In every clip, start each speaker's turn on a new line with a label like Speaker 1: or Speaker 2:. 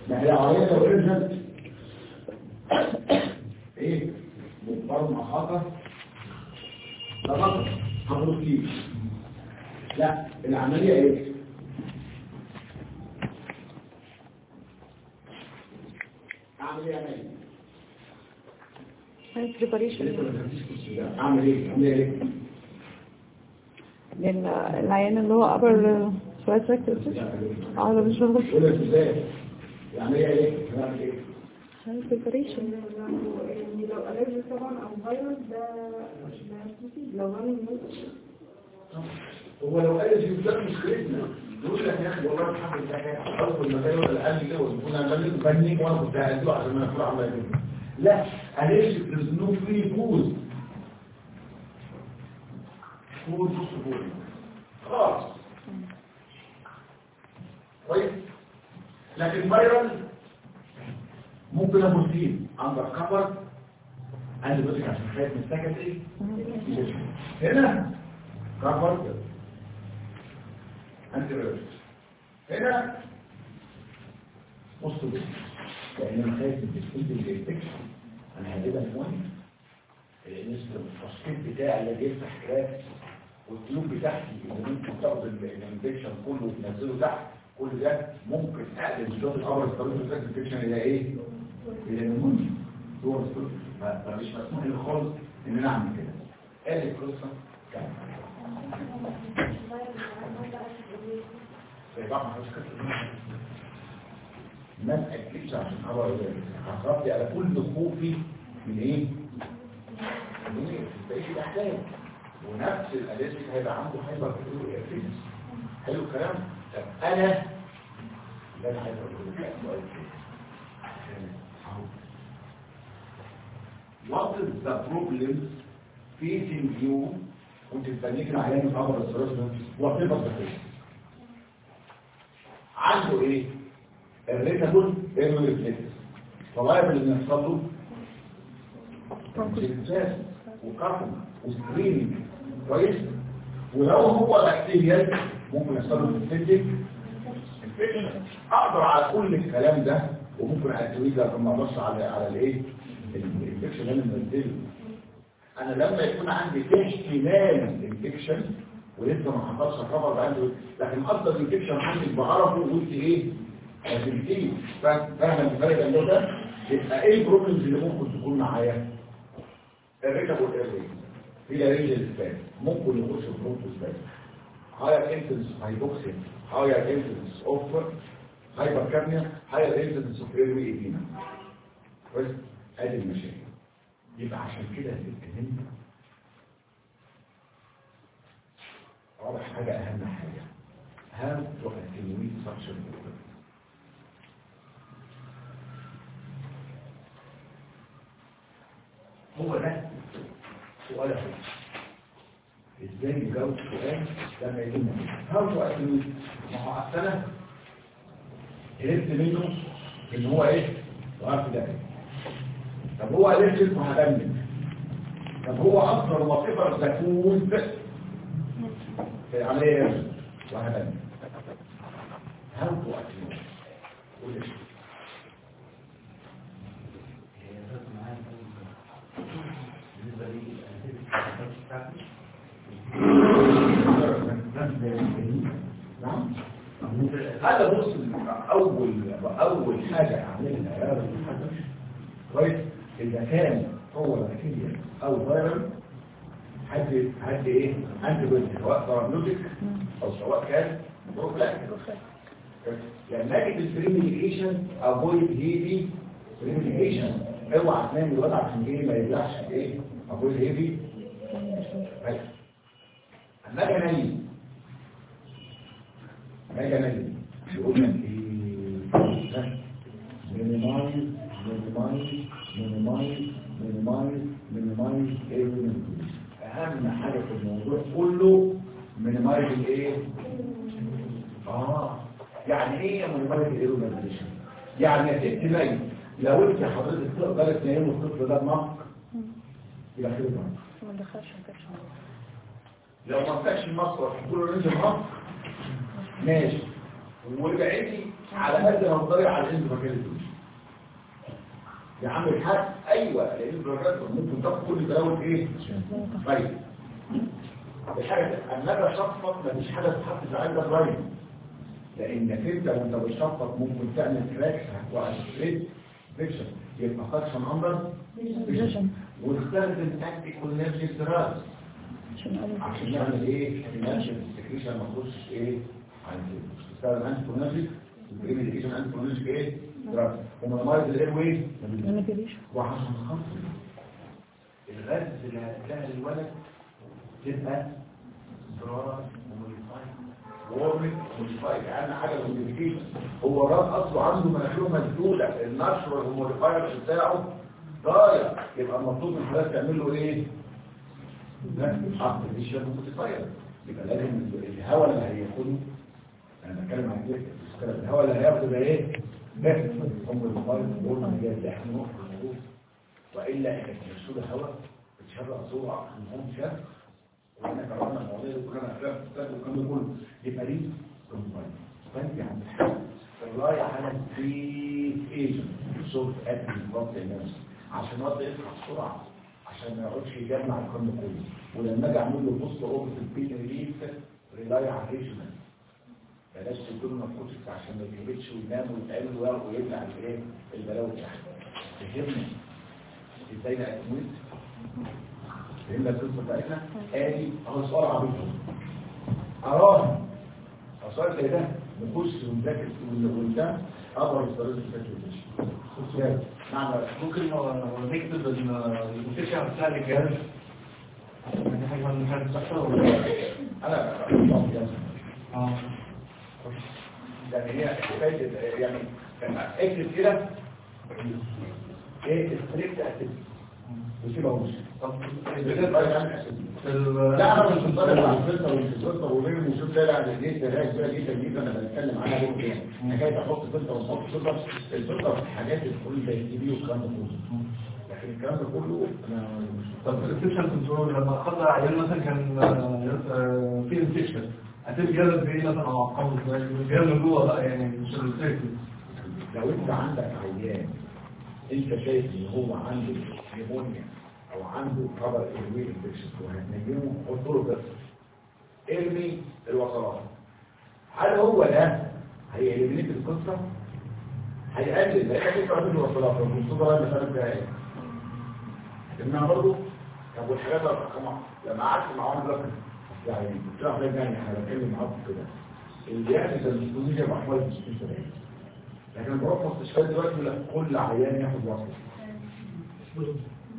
Speaker 1: ما هي عملية اوريجنال ايه مضطر محاطة ده غلط هقول فيه لا العملية ايه اعمل ايه اعمل
Speaker 2: هاي بريباريشن
Speaker 1: ايه اعمل ايه اعمل ايه
Speaker 2: العيان اللي هو ابر سواء سكتر اه ده مش شغل
Speaker 1: قول لك ازاي العملية ايه هنعمل ايه
Speaker 2: هاي بريباريشن
Speaker 3: يعني لو ألرجي طبعا أو فيروس ده ده مفيد لو راني
Speaker 1: هو لو قال لي ده مشكلتنا يقول لك يا اخي والله الحمد لله اول ما كانوا الان كده وكنا عمالين نبنيك وانا كنت قاعد له عشان ما اكون عمال كده لا قالش نو فري فوز فوز فوز خلاص طيب لكن فيرال ممكن ابو سين اندر كفر عندي بس عشان خايف من السكندري هنا كفر انت ريفرس هنا بصوا بس لان انا خايف من السكندري انفكشن انا هجيبها مهم نسبة التشخيص بتاعي اللي بيفتح كراك والتيوب بتاعتي اللي ممكن تاخد الانفكشن كله وتنزله تحت كل ده ممكن اقلب شويه الامر الطبيعي في الانفكشن الى ايه؟ الى نمونيا هو الصوت فمش مسموح لي خالص ان انا اعمل كده ادي القصه كامله طبعا مش كده ما تاكدش عشان خبر هخاف على كل خوفي من ايه؟ من ايه؟ بقيه الاحلام ونفس الاليرجيك هيبقى عنده هايبر كلوريا حلو الكلام؟ طب انا لا انا عايز اقول لك سؤال What is the problem facing you وانت بتبنيك العيان في عبر السرطان وهتبقى بخير عنده ايه الريتابل ايرو ريفلكس فلايف اللي بنحصل له جلسات وكافم وسكريننج كويس ولو هو بكتيريال ممكن يحصل له سيستيك انفكشن اقدر على كل الكلام ده وممكن ادويه لكن ما اقدرش على على الايه الانفكشن اللي انا منزله انا لما يكون عندي احتمال انفكشن ولسه ما حصلش خبر عنده لكن اصلا الانفكشن عندي بعرفه وقلت ايه هتنتهي فاهم الفرق ده ده يبقى ايه البروبلمز اللي ممكن تكون معايا الريتابل ايرلي هي رينج الاسبان ممكن يخش في بروتوسبان higher incidence of hypoxia higher incidence of hypercapnia higher incidence of airway edema كويس ادي المشاكل يبقى عشان كده اتكلمنا رابع حاجة أهم حاجة how to attenuate such a problem هو ده سؤال أخير ازاي نجاوب سؤال لما يجينا how to attenuate ما هو أصلا هربت منه ان هو ايه وقف ده طب هو الرجل وهدمج طب هو اكثر وظيفه تكون في العمليه وهدمج هل تؤكد قول لي نعم هذا بص اول اول حاجه اعملها يا رب كويس اذا كان هو بكتيريا او فيروس حد حد ايه انتي بودي سواء بارامنوتيك او سواء كان بروفلاكتيك لان نجد البريميليشن افويد هيفي بريميليشن اوعى تنام الوضع عشان ايه ما يبلعش ايه افويد هيفي اما اجي انيم اما اجي انيم يقول لك ايه minimize minimize minimize minimize minimize ايه minimize اهم حاجة في الموضوع كله minimize الايه اه يعني ايه minimize الايه minimization يعني يا ست مي لو انت حضرتك تقدر تنام الطفل ده بنق يبقى خير بنق
Speaker 2: ما دخلش انفكشن
Speaker 1: لو ما فتحش المصر تقول له ننزل مصر ماشي وبعيدي على قد ما تقدري على الاندوفاجينيتي يا عم الحاج ايوه الاندوفاجينيتي ممكن تاخد كل بلاوي ايه طيب الحاجه انك شفط مفيش حاجه تتحط في عندك رايت لانك انت وانت بتشفط ممكن تعمل كراكس واسريت فيكشن يبقى فاكشن اندر
Speaker 2: فيجن
Speaker 1: واستخدم تاكتيك والنرجي استراز
Speaker 2: عشان أقول
Speaker 1: عشان نعمل ايه نفس السكريشن ما تخش ايه عن كده تستخدم انتي كونرجيك البريم ايديشن انتي كونرجيك ايه دراج ومنمارد الاير واي
Speaker 2: أنا كديش
Speaker 1: وعشان خاطر الغاز اللي هتلاقيها للولد تبقى دراج وموديفايد وورمنج وموديفايد اهم حاجه الموديفيكيشن هو الراس اصله عنده مناخيره مسدوده النشر والموديفاير بتاعه ضايع يبقى المطلوب من حضرتك تعمل له ايه؟ حط الفيشن موديفاير يبقى لازم الهواء اللي هياخده انا بتكلم عن كده بتكلم الهواء اللي هياخده ده ايه؟ ده هم الموبايل بيقول من جاي ده احنا نروح نروح والا كانت مرسوله هواء بتشرق صوره من هون شاف واحنا كررنا المواضيع دي كلنا افلام كتاب والكلام ده كله يبقى دي الموبايل فانت عند الحاجه الراي على الفري ايجنت صوت ادي الوقت النفسي عشان الوقت يطلع بسرعه عشان ما يقعدش يجمع الكم كله ولما اجي اعمل له بوست اوفر في البيت ريليف ريلاي على الريجمنت بلاش تدور ناركوتكس عشان ما يهبطش وينام ويتعمل ورق ويبلع الايه البلاوي بتاعته فهمنا ازاي بقى تموت فهمنا القصه بتاعتنا ادي اهو سؤال عبيط اراه سؤال زي ده نخش ونذاكر ونبتاع اقدر استرد الفكره نعم
Speaker 4: ممكن هو هو نكتب الموسيقى على سعر الجهاز دي حاجة من حاجة صحة ولا
Speaker 1: انا بقى
Speaker 4: اه
Speaker 1: يعني هي حكايه يعني اكتب كده ايه ستريكت اسيد وسيبها ومشي
Speaker 4: طب
Speaker 1: بتبقى يعني اسيد
Speaker 4: في ال-
Speaker 1: لا انا مش مطالب على الفلتر والفلتر وغيره وشوف ده على الجيش ده رايق كده جدا جدا انا بتكلم عنها بكره يعني حكايه احط فلتر واحط فلتر الفلتر في الحاجات اللي كل زي السي بي والكلام ده كله لكن الكلام ده كله انا مش
Speaker 4: طب الانفكشن كنترول لما اخذنا عيان مثلا كان آه، في انفكشن هتبقى جهاز بايه مثلا او عقام ازاي الجهاز من جوه بقى يعني مش السيفتي
Speaker 1: لو انت عندك عيان انت شايف ان هو عنده نيمونيا او عنده خبر ايروي انفكشن وهتنجمه قلت له بس ارمي الوصلات هل هو ده هيقلب القصه هيقلل لانك انت عامل الوصلات والمصطلح اللي فاتت ده ايه انها برضه طب والحاجات الرقمات لما قعدت معاهم دلوقتي يعني قلت له احنا يعني احنا بنتكلم معاكم كده اللي يعمل الديسبوزيشن محمول الديسبوزيشن لكن بروح مستشفيات دلوقتي يقول لك كل عيان ياخد وصل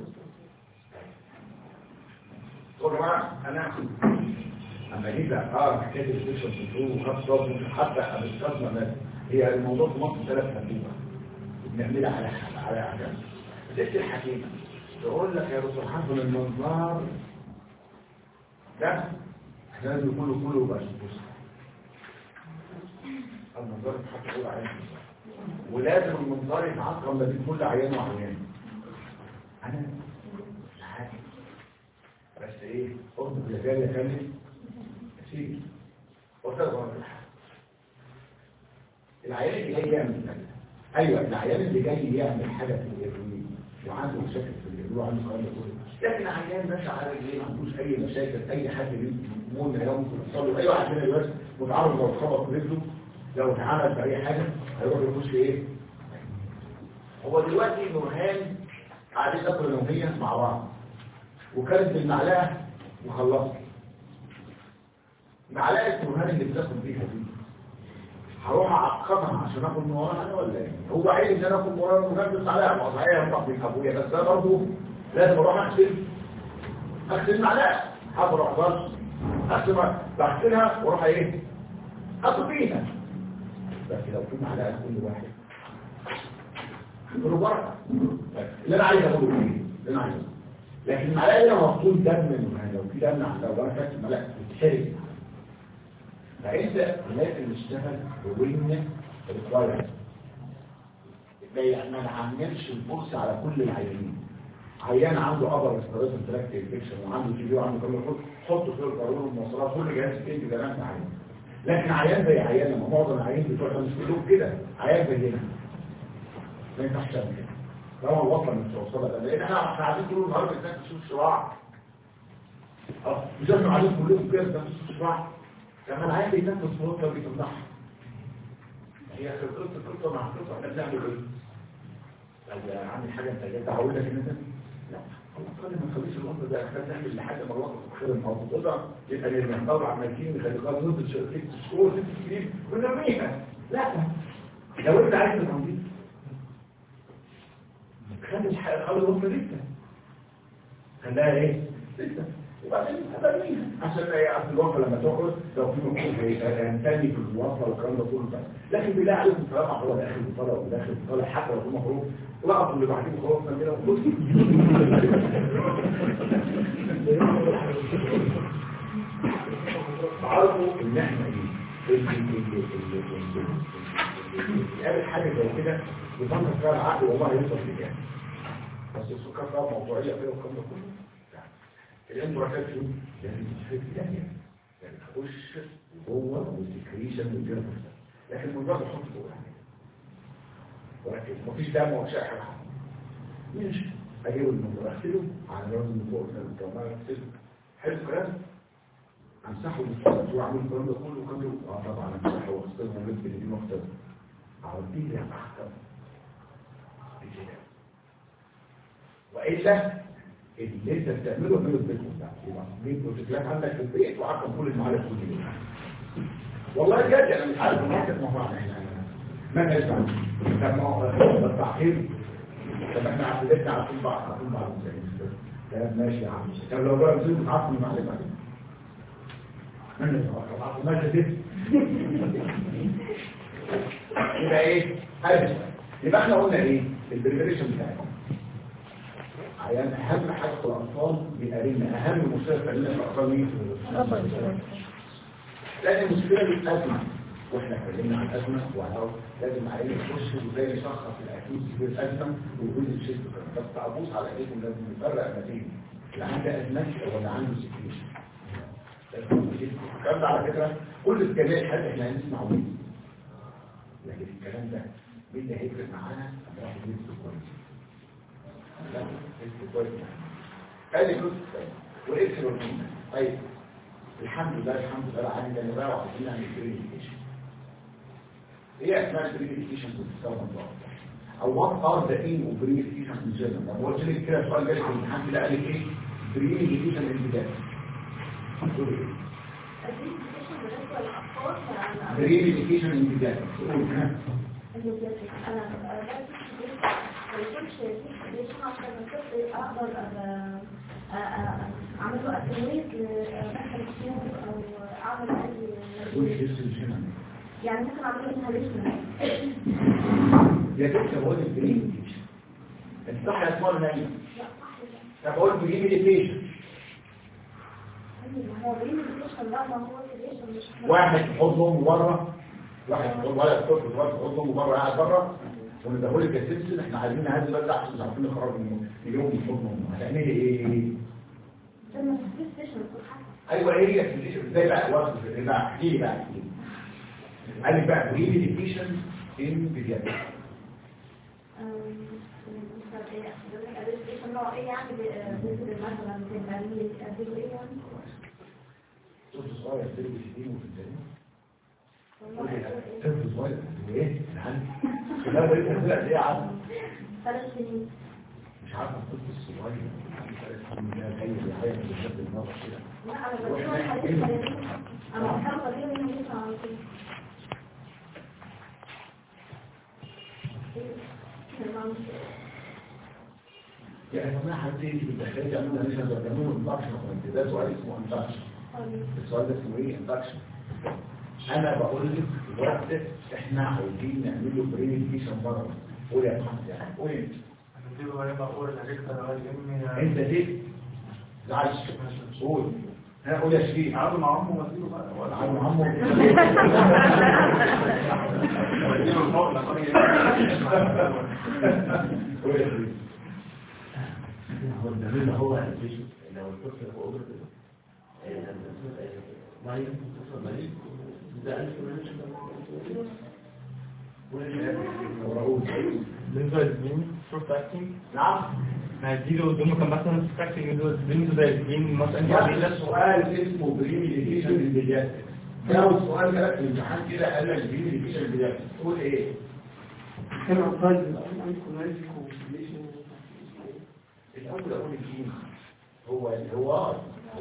Speaker 1: يا جماعه انا اما جيت اه حكايه الفيشن كنترول وخط ضغط حتى ابستخدم الناس هي الموضوع في مصر ثلاث حكيمه بنعملها على على عجل ست الحكيمه تقول لك يا دكتور حسن المنظار ده احنا لازم كله كله يبقى بص المنظار يتحط كله عيان ولازم المنظار يتعقم ما بين كل عيان وعيان انا مش عارف بس ايه قلت بالجال يا خالد سيدي قلت له بقول لك العيان اللي جاي يعمل كذا ايوه العيان اللي جاي يعمل حاجه في الهيروين وعنده مشاكل في الهيروين وعنده قلب لكن عيان ماشي على رجليه ما عندوش اي مشاكل اي حد ممكن يوم يحصل له اي واحد هنا دلوقتي متعرض لو خبط رجله لو اتعمل باي حاجه هيروح يخش ايه هو دلوقتي نورهان قاعدين ياكلوا يوميا مع بعض وكانت بالمعلقه وخلصت معلقه نورهان اللي بتاكل بيها دي هروح اعقمها عشان اكل من وراها انا ولا ايه هو عايز ان انا اكل من وراها نورهان بس عليها ما صحيح ينفع بين ابويا بس انا برضه لازم اروح اغسل اغسل المعلقه هاخد احضر اغسل بغسلها واروح ايه اكل بيها بس لو في معلقه كل واحد كله بركه اللي انا عايز اقوله ايه اللي انا عايزه لكن المعلقه دي لو مفصول دم من لو في دم لو انا خدت المعلقه بتتحرق فانت لازم نشتغل بوين ريكوايرمنت ما نعملش الفرصه على كل العيانين عيان عنده ابر استراتيجي تراكت انفكشن وعنده تي بي وعنده كل حط حطه في القانون والمواصلات كل جهاز تاني زي ما انت عايز لكن عيان زي عيان لما معظم العيان بتوع ده مش كلهم كده عيان زينا ما ينفعش تعمل كده طبعا الوصله مش توصلها ده لان احنا احنا قاعدين طول النهار بنتناقش نشوف صراع اه مش احنا قاعدين كلهم كده بنتناقش صراع لما العيان بيتنفس في الوصله بيتمنحها هي قصه قصه مع قصه احنا بنعمل ايه؟ طب عامل حاجه انت جاي تعود لك ان انت لا خلاص ما تخليش الوصل ده احنا بنعمل لحد ما الوصل تخير الموضوع تقدر يبقى اللي طبعا مالكين نخلي خلاص نص ست شهور ست سنين ونرميها لا لو انت عايز تنظيف خلي الحاجه خلي الوصل لسه خليها ايه؟ لسه وبعدين هبنيها عشان ايه اصل الوصفه لما تخرج لو في مكتوب هينتمي في الوصفه والكلام ده كله بس لكن بالله عليكم طالما هو داخل وطالع وداخل وطالع حتى لو في مخروج لقطوا اللي بعدين خلاص كده وخلاص عرفوا ان احنا ايه قال حاجه زي كده بفكر فيها العقل والله يوصل لكام بس السكر ده موضوعيه كده والكلام ده كله الانتراكات شو لازم تشفت يعني يعني تخش جوه والسكريشن والجرم لكن مجرد تحط فوق يعني ولكن مفيش دم ومفيش اي حاجه ماشي اجيب المنظر اغسله على الراس من فوق الكمامه اغسله حلو الكلام امسحه بالصوت واعمل الكلام ده كله كله اه طبعا امسحه واغسله ولف اللي دي مختلف عرضيه يعني احسن بكده والا اللي انت بتعمله اعمله في بيتكم بقى يبقى في بروتوكولات عندك في البيت وعارف كل المعارف كل والله بجد انا مش عارف الماركت ما هو احنا ما نسمع طب ما هو التعقيد طب احنا عقلتنا عارفين بعض عارفين بعض ازاي كلام ماشي يا عم طب لو بقى نزيد نتعاطف مع اللي بعدين ماشي كده يبقى ايه؟ هذا يبقى احنا قلنا ايه؟ البريبريشن بتاعنا عيان اهم حاجه في الاطفال بيقابلنا اهم مشكله بتقابلنا في الاطفال مين لان المشكله دي ازمه واحنا اتكلمنا عن ازمه وهو لازم عيان يخش وازاي يشخص الاكيد في الازمه ويقول الشيء بس ابوس على ايديكم لازم نفرق ما بين اللي عنده ازمه ولا عنده سكريشن الكلام ده على فكره كل في جميع الحالات احنا هنسمع منه لكن الكلام ده مين اللي هيفرق معانا؟ هنروح نسمع كويس هذه جزء والاكسل والجمله طيب الحمد لله الحمد لله عندنا نبقى وعايزين نعمل بريديكيشن ايه اسماء البريديكيشن بتستخدم بقى او وات ار ذا ايم اوف بريديكيشن ان جنرال طب قلت لك كده سؤال جاي في الامتحان كده قال لك ايه بريديكيشن البدايه بريديكيشن البدايه
Speaker 3: اقدر اعمل له اتمويت لمثل السيوف او اعمل اي يعني ممكن اعمل له انهاليشن
Speaker 1: يا دكتور بقول البريديكيشن انت صح يا اسماء نايم
Speaker 3: لا صح
Speaker 1: طب بقول بريديكيشن
Speaker 3: ما هو بريميديكيشن لا ما هو بريميديكيشن مش
Speaker 1: واحد يحط امه بره واحد يحط ولا طفل صغير يحط امه بره قاعد بره وندهولك يا سلسل احنا عايزين نهدي بس عشان مش عارفين نخرج منه اليوم من حضن امه هتعملي ايه؟
Speaker 3: لما في البلاي ستيشن تكون حاجه
Speaker 1: ايوه ايه هي الكليشن ازاي بقى الوصف ازاي بقى احكي لي بقى احكي لي قال لي بقى بريميديكيشن ان بيجابه طفل صغير يديله بشدين وفي الجنة طفل صغير ايه؟ العلم لا ده انت طلع ايه يا عم
Speaker 3: ثلاث سنين
Speaker 1: مش عارف الطفل الصغير ده جاي بيعيط بشكل النظر كده
Speaker 3: لا انا بديله الحديث انا بحاول بديله منه يسمع على طول
Speaker 1: يعني ما حد يجي بالتخيل يعملوا ليش هذا بيعملوا انفكشن ده سؤال اسمه انفكشن السؤال ده اسمه ايه انفكشن انا بقول لك الوقت احنا عاوزين نعمل له بريديكيشن بره قول يا محمد يعني قول انت
Speaker 4: هنديله بقى بقول الأجهزة لغاية إني
Speaker 1: انت ليه زعلش قول ها قول يا شريف
Speaker 4: عاوز مع عمه وأديله بقى ولا
Speaker 1: عم عمو
Speaker 4: وأديله الفوق لما يجي
Speaker 1: قول يا شريف
Speaker 5: هو الدليل هو الفيشن لو الطفل هو مريض مريض طفل مريض ده ألف منشن
Speaker 4: بالنسبة للمين شورت اكتنج
Speaker 1: نعم
Speaker 4: هديله قدامه كان مثلا ستاكتنج بالنسبة للمين مثلا
Speaker 1: ده سؤال اسمه بريميديكيشن البداية لو السؤال جالك في الامتحان كده قال لك بريميديكيشن البداية تقول ايه؟
Speaker 6: كان أطفال الأنكونايز كونسيليشن
Speaker 1: الأول أقول الجين هو هو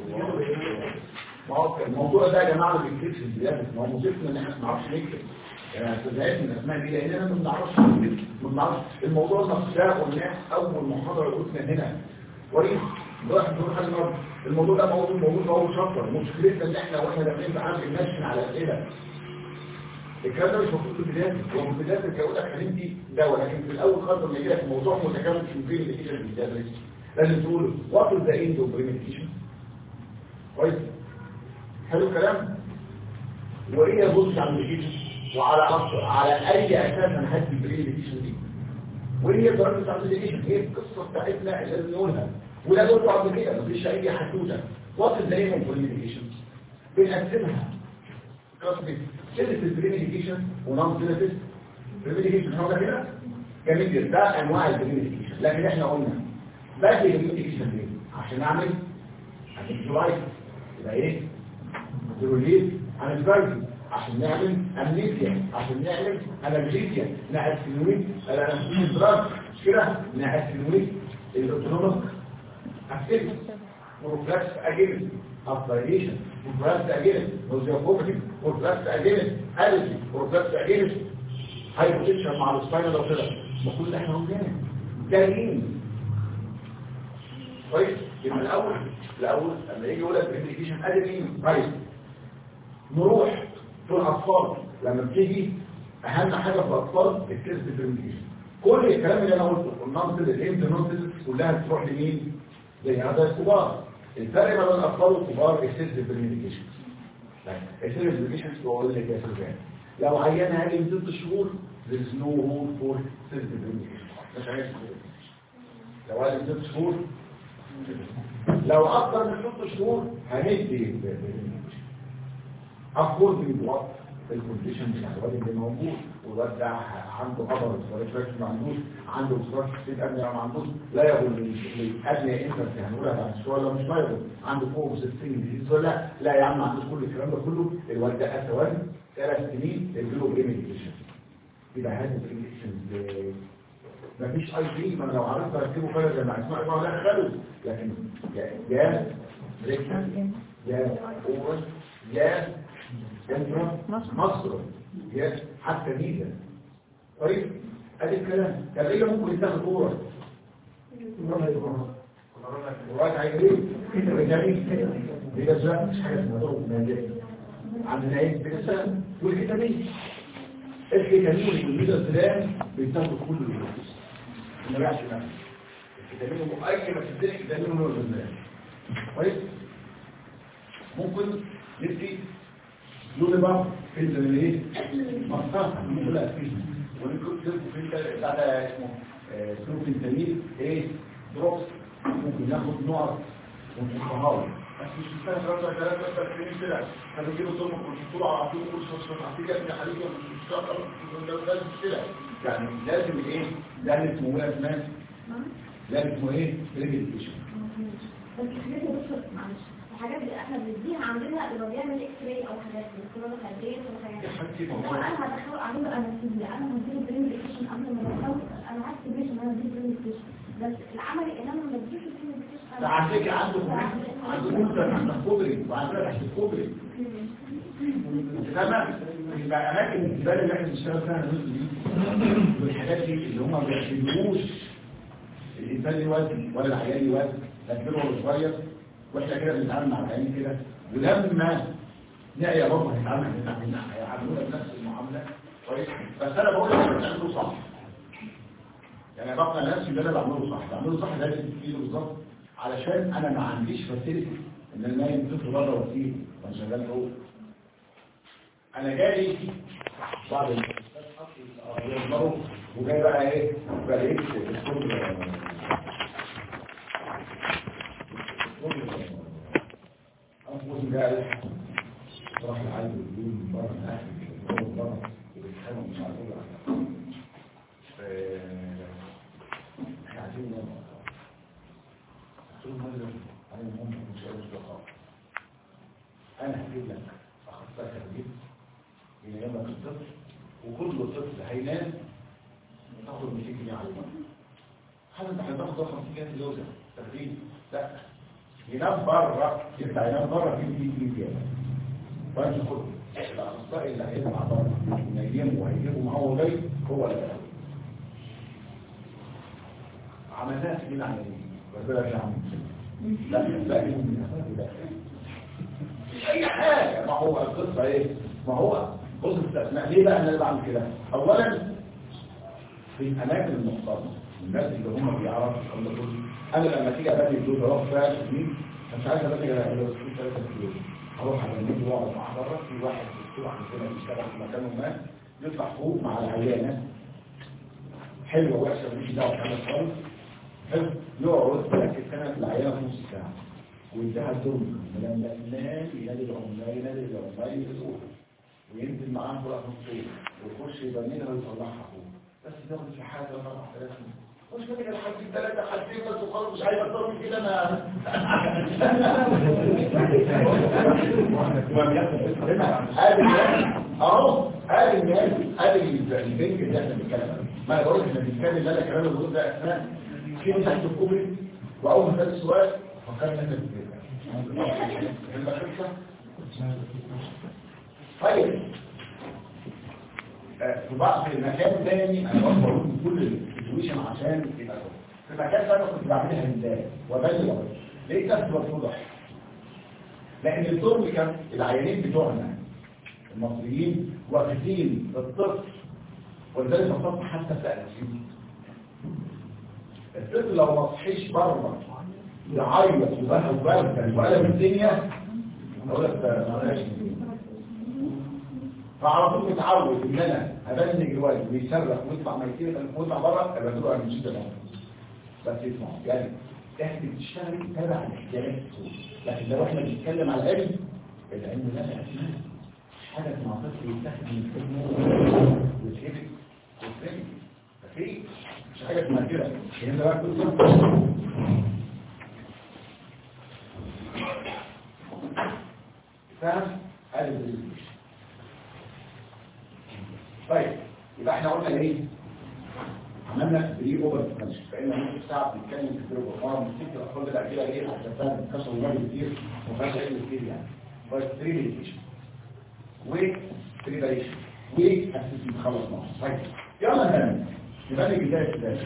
Speaker 1: ما هو الموضوع ده يا جماعة ما بيكتبش البداية ما هو مصيبتنا إن إحنا ما نعرفش نكتب يعني استدعيت من الأسماء دي لأننا ما بنعرفش نكتب ما بنعرفش الموضوع نفسه قلناه أول محاضرة قلنا هنا وريد راح نقول حاجة النهارده الموضوع ده موضوع موجود موضوع شطر مشكلتنا ان احنا واحنا داخلين في عالم النشن على الاسئله الكلام ده مش مفروض في البدايه هو في البدايه بتقول لك حبيبتي دواء لكن في الاول خالص لما يجي لك موضوع متكامل في فين اللي في البدايه لازم تقول وات از ذا اند اوف بريميديشن كويس حلو الكلام وايه يبص على البريميديشن وعلى أصل على اي اساس انا هدي البريميديشن دي وايه هي درجه الابليكيشن هي القصه بتاعتنا اللي لازم نقولها ولا دول بعد كده مفيش اي حدوته وات از ذا ايم اوف بريميديشن بنقسمها كلاسيك سيلف بريميديشن ونون سيلف بريميديشن احنا كده جميل جدا ده انواع البريميديشن لكن احنا قلنا بدي البريميديشن ليه عشان اعمل انتلايت يبقى ايه تروليت انتلايت عشان نعمل امنيسيا عشان نعمل انالجيسيا نعسلويت الانالجيسيا دراج مش كده نعسلويت الاوتونوميك اكتيفيتي بروفلاكس اجينست ابلايشن بروفلاكس اجينست نوزيوفوبيك بروفلاكس اجينست الرجي بروفلاكس اجينست هايبوتنشن مع السباينال او كده المفروض ان احنا قلنا جايين كويس يبقى الاول الاول لما يجي يقول لك بريميديكيشن ادي مين كويس نروح في الاطفال لما بتيجي اهم حاجه في الاطفال التست بريميديكيشن كل الكلام اللي انا قلته النمط الانت نمط كلها بتروح لمين لهذا الكبار الفرق بين الاطفال والكبار التست بريميديكيشن التست بريميديكيشن هو اللي كده سرجان لو عيان اقل من ست شهور there is no rule for test بريميديكيشن مش عايز لو اقل من ست شهور لو اكثر من ست شهور هندي according to what الكونديشن بتاع الواد اللي موجود والواد ده عنده قدر الفريش ما عندوش عنده بسرعه كتير قبل ما عندوش لا يقول الادنى انت هنقولها بعد شويه ولا مش لا عنده فوق 60 جديد ولا لا لا يا عم ما عندوش كل الكلام ده كله الواد ده اسوان ثلاث سنين اديله بريميديشن يبقى هذا بريميديشن مفيش اي بي ما أنا لو عرفت اركبه كده زي ما اسمع ما لا خلو لكن جاز ريكشن جاز اورس جاز انترا مصر جاز حتى ميزة طيب ادي الكلام طب ايه اللي ممكن يتاخد اورس وراك عايزين فيتامين دي بس لا مش حاجه اسمها ضرب نادي عندنا ايه بنسال والفيتامين الفيتامين والميزة السلام بيتاخدوا كل الوقت ما بقاش نفسه الفيتامين مؤكد ما تدرك فيتامين هو الغذاء كويس ممكن ندي لون بقى في الايه مصطلح نقولها فيه ونكتب في انت بتاع ده اسمه سلوك التمييز ايه دروبس ممكن ناخد نقط ونحطها بس مش مستاهل رجع كلام بس الكلام كده كانوا يجيبوا طول طول على طول كل شخص عطيه ابن حليب مش شاطر ده كده يعني لازم ايه ده اسمه ايه اسمه لازم اسمه ايه ريجيستريشن
Speaker 3: بس الحاجات اللي بص معلش الحاجات اللي احنا بنديها عندنا اللي بيعمل اكس راي او حاجات من كل الخارجيه والحاجات لو انا هدخل اعمله انستيزيا انا هديله برين ديكيشن قبل ما ادخل انا عايز بريش ان انا اديله برين ديكيشن بس العملي ان انا ما اديش برين ديكيشن
Speaker 1: ده على فكره عنده عنده ممكن عنده كوبري وعندنا تحت الكوبري تمام يبقى اماكن الزباله اللي احنا بنشتغل فيها الناس دي والحاجات دي اللي هم ما بيعتبروش الانسان ليه وزن ولا العيال ليه وزن لا كبير ولا صغير واحنا كده بنتعامل مع العيال كده ولما نعيا برضه هنتعامل هيعاملونا بنفس المعامله كويس بس انا بقول لك بتعمله صح يعني بقى نفسي ده انا بعمله صح بعمله صح ده لازم تفيده بالظبط علشان انا ما عنديش فاسيلتي ان انا نايم طفل بره واسيب وانا شغال جوه انا جاي بعد يضمروا وجاي بقى ايه بقيت الكل أنفس جاء راح العالم يقول بره ينام تاخد 200 جنيه على المرة هذا انت هتاخد 50 جنيه في الوزن تدريب لا ينام بره يبقى ينام بره في 100 جنيه زياده وانت خد الاخصائي اللي هيطلع بره ينيمه وهيجيبه معاه جاي هو اللي هياخده. عملناها في مين عمليه ربنا يرحمه لا لا لا مش اي حاجه ما هو القصه ايه ما هو بص استثناء ليه بقى انا بعمل كده اولا في الاماكن المحترمه الناس اللي هم بيعرفوا الكلام ده كله انا لما تيجي ابني الجوز اروح فيها سنين مش عايز ابني غير لو سكوت 3 كيلو اروح ابني واقعد معاه بره في واحد دكتور عندنا بيشتغل في مكان ما يطلع فوق مع العيانه حلوه وحشه مش دعوه بحاجه خالص حلو يقعد يركز سنه في العيانه في نص ساعه ويديها الدور لما الناس ينادي العمال ينادي العمال يسوق وينزل معاهم فوق الصوت ويخش يبنيها ويطلعها فوق بس تاخد في حاجه 4000 مش فاكر الحاجتين ثلاثه حاجتين بس وخلاص مش عايز اكتر من كده انا ادي الناس اهو ادي الناس ادي البنك اللي احنا بنتكلم عنه ما انا بقول لك احنا بنتكلم لا كلام الغرور ده اثناء في تحت الكوبري واول ما فات السؤال فكرنا انت طيب في بعض في مكان تاني انا برضه بقول كل السيتويشن عشان يبقى كويس. في مكان تاني كنت بعملها ازاي وبالغ ليه كانت بتوضح لان الدور كان العيانين بتوعنا المصريين واخدين الطفل ولذلك الطفل حتى في انسيب الطفل لو ما صحيش بره يعيط وبقى وبرد وقلب الدنيا اقول لك ده معلش فعلى طول متعود ان انا ابنج الوالد ويصرخ ويطلع ما يطير ويطلع بره ابقى له انا مش ده بس اسمعوا يعني احنا بتشتغلي تبع الاحتياجات السوق لكن لو احنا بنتكلم على العلم العلم لا اسمها حاجه اسمها طفل يستخدم الكلمه ويتهبط ويتهبط ففي مش حاجه اسمها كده هنا بقى كل فاهم هذا الدليل طيب يبقى احنا قلنا ايه عملنا بري اوفر فانكشن فإن نص ساعه بنتكلم في بري اوفر فارم نفتكر الاطفال بتاع كده ايه عشان فاهم كسر المال كتير وما فيهاش علم كتير يعني طيب بري ميديكيشن وبريباريشن واسيسمنت خلص معاه طيب يلا نعمل يبقى لي بدايه ازاي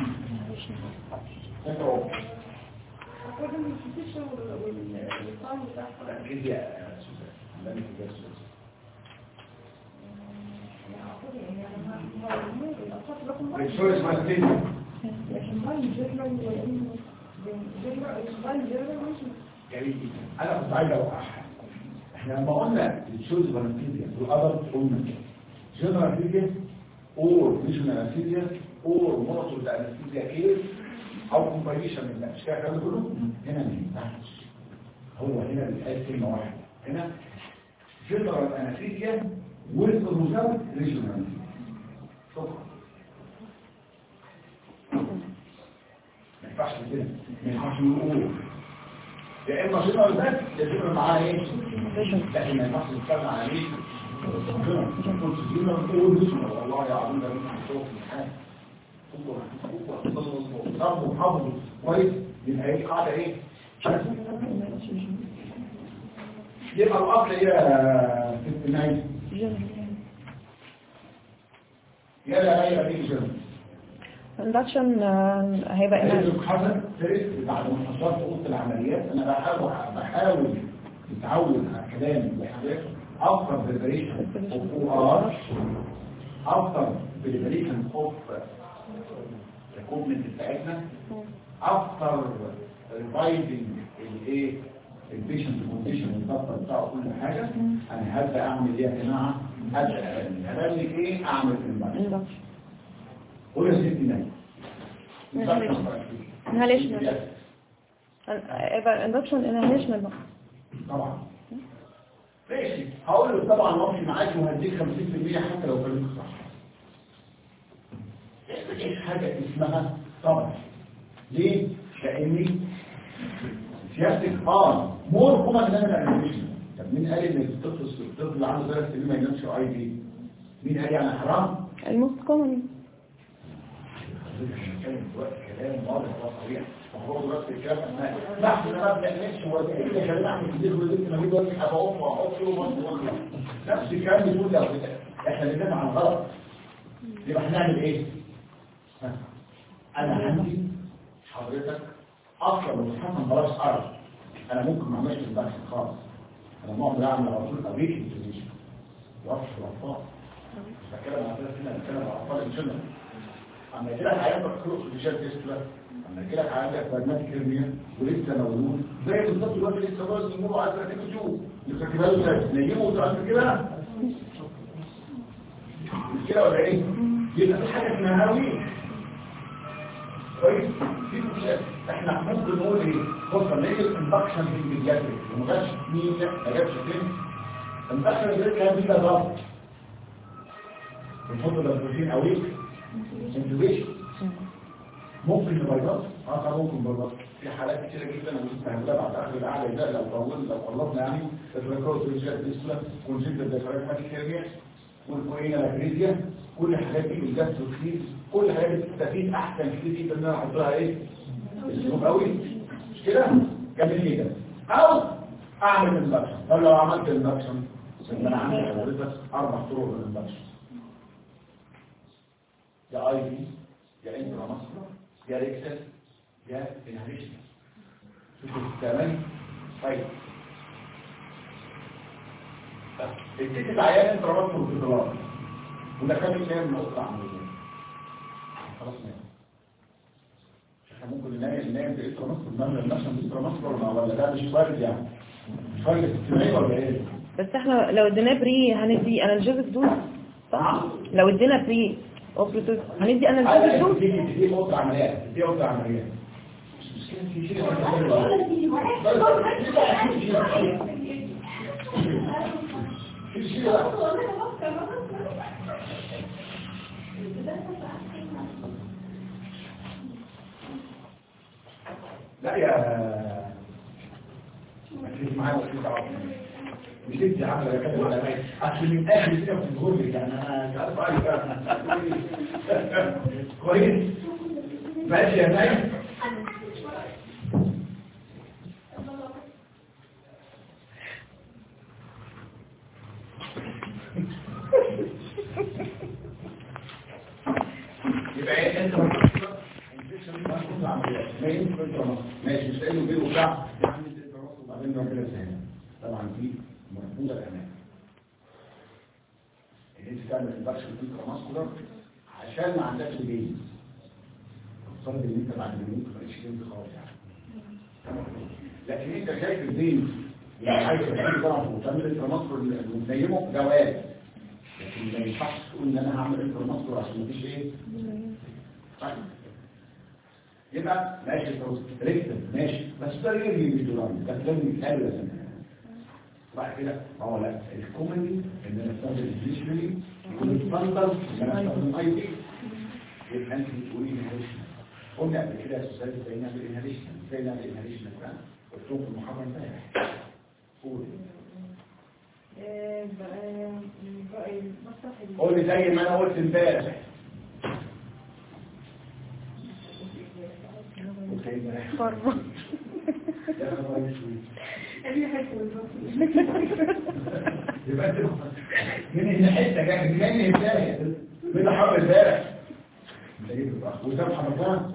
Speaker 1: انتوا ركزي يا سوزان عمال بدايه سوزان الشورس ما تنزل جميل جدا انا كنت عايز اوقعها احنا لما قلنا الشوز فانتيزيا والادر قلنا جنرال انستيزيا اور ريجنال انستيزيا اور مونوتور انستيزيا كير او كومباينيشن من الاشكال الكلام ده كله هنا ما ينفعش هو هنا بيتقال كلمه واحده هنا جنرال انستيزيا والروزات ريجنال انستيزيا شكرا ما ينفعش كده ما ينفعش نقول يا اما جنرال بس يا جنرال معاه ايه لكن ما ينفعش نتكلم على ايه كنت جنرال تقول جنرال والله يا عظيم ده ممكن تشوف الحاجه ضربوا حافظوا كويس يبقى هي قاعده ايه يبقى الاصل ايه يا ست نايم يلا غير دي جنرال
Speaker 2: الاندكشن هيبقى
Speaker 1: عايز
Speaker 2: إن-
Speaker 1: حسن تريس بعد ما حصلت اوضه العمليات انا بحاول بحاول اتعود على كلامي وحاجات اكتر بريبريشن اوف او ار اكتر بريبريشن اوف الكومنت بتاعتنا اكتر ريفايزنج الايه البيشنت كونديشن والدكتور بتاعه كل حاجه انا هبدا اعمل ايه يا جماعه هبدا هبدا ايه اعمل في المرض
Speaker 2: induction.
Speaker 1: قول يا ستي نايم
Speaker 2: inhalation يبقى induction inhalation بقى
Speaker 1: طبعا ماشي هقول له طبعا وامشي معاك وهديك 50% حتى لو كلامك صح مفيش حاجه اسمها طبعا ليه؟ لاني سيادتك اه مور هما ان انا انيميشن طب مين قال ان الطفل الطفل اللي عنده ثلاث سنين ما ينامش عايز ايه؟ مين قال يعني حرام؟
Speaker 2: الموست كومن
Speaker 1: بنتكلم دلوقتي كلام واضح وصريح وهو دلوقتي الكلام أثناء نحن ما بنعملش ولا كلام اعمل كتير ولدت ما بيقول لك ابقى ام واحط له مصر واخلع نفس الكلام بيقول لو احنا بنتكلم عن غلط يبقى هنعمل ايه؟ ها. انا عندي حضرتك اصلا متحمل خلاص ارض انا ممكن ما اعملش البحث خالص انا ممكن اعمل على طول ابيك انترفيشن وقف الاطفال مش بتكلم عن ناس هنا بتكلم عن اطفال الجنة اما يجي لك عيان بكتيريا فيجيال تيستلا اما يجي لك عيان برنامج كيمياء ولسه مولود زي بالظبط الوقت لسه بس نقوله عايز تركب جو يركبها له نيمه وتعمل كده مش كده ولا ايه؟ يبقى في حاجه اسمها هاويه كويس في مشكله احنا ممكن نقول ايه بص لما يجي الانفكشن في البيجاتريك وما جابش مين ما جابش فين الانفكشن اللي كان فيه ده ضغط بنحط البروتين او ايه انتوبيشن ممكن نبيض اه طبعا ممكن نبيض في حالات كتيره جدا ومستهبله بعد اخر القعده ده لو طولنا لو خلصنا يعني الريكورد ريجات ديسبلا كونجنت الدفعات ماتيكيريا والكوينه لاكريزيا كل الحاجات دي بالجاست كتير كل الحاجات دي بتستفيد احسن كتير جدا ان انا احطها ايه اسلوب قوي مش كده جميل جدا او اعمل اندكشن طب لو عملت اندكشن ان انا عندي حضرتك اربع طرق للاندكشن يا اي بي يا انتراماسكولار يا ريكسس يا انهاليشن شوفوا الثمانية طيب اديت العيان انتراماسكولار في الدولار ودخلت كام من الاسره عمليه خلاص نام احنا ممكن ننام ننام في انتراماسكولار نعمل نفسنا انتراماسكولار ولا ده مش وارد يعني مش وارد اجتماعي ولا ايه؟
Speaker 7: بس احنا لو اديناه بري هندي انالجيزك دوز صح لو ادينا بري اوبريتيف هندي انالجيزك دوز
Speaker 1: دي دي اوضه عمليات دي اوضه عمليات مش مشكله في شيء في شيء لا يا ما تجيش معايا وتجيش على طول. مش انت عامله كده ولا ايه اصل من اخر كده في الغرب يعني انا مش عارف اعرف كويس ماشي يا نايم يبقى ايه انت ماشي مش قايل له بيه وبتاع وبعدين ربنا يسهل طبعا في مرفوضه الامان ان انت تعمل انفكشن انتراماسكولار عشان ما عندكش جيز افترض ان انت بعد ما يموت ما تبقاش جيز خالص يعني لكن انت شايف الدين اللي عايز تعمل طبعا وتعمل انتراماسكولار وتنيمه جواز لكن ما ينفعش تقول ان انا هعمل انتراماسكولار عشان مفيش ايه طيب يبقى ماشي ريكتم ماشي بس ده ريجي بيدوران ده لازم يتقال لازم بعد كده هو لا الكوميدي ان انا استخدم الفيجوالي يكون الفندر ان انا استخدم اي دي يبقى انت بتقولي انهاليشن قلنا قبل كده يا استاذ ازاي نعمل انهاليشن ازاي نعمل انهاليشن بقى قلت لكم في المحاضره امبارح قول قول زي ما انا قلت امبارح
Speaker 2: فرمة
Speaker 1: يبقى انت من الحته جاي من البدايه من حرب البارح وسام حرفها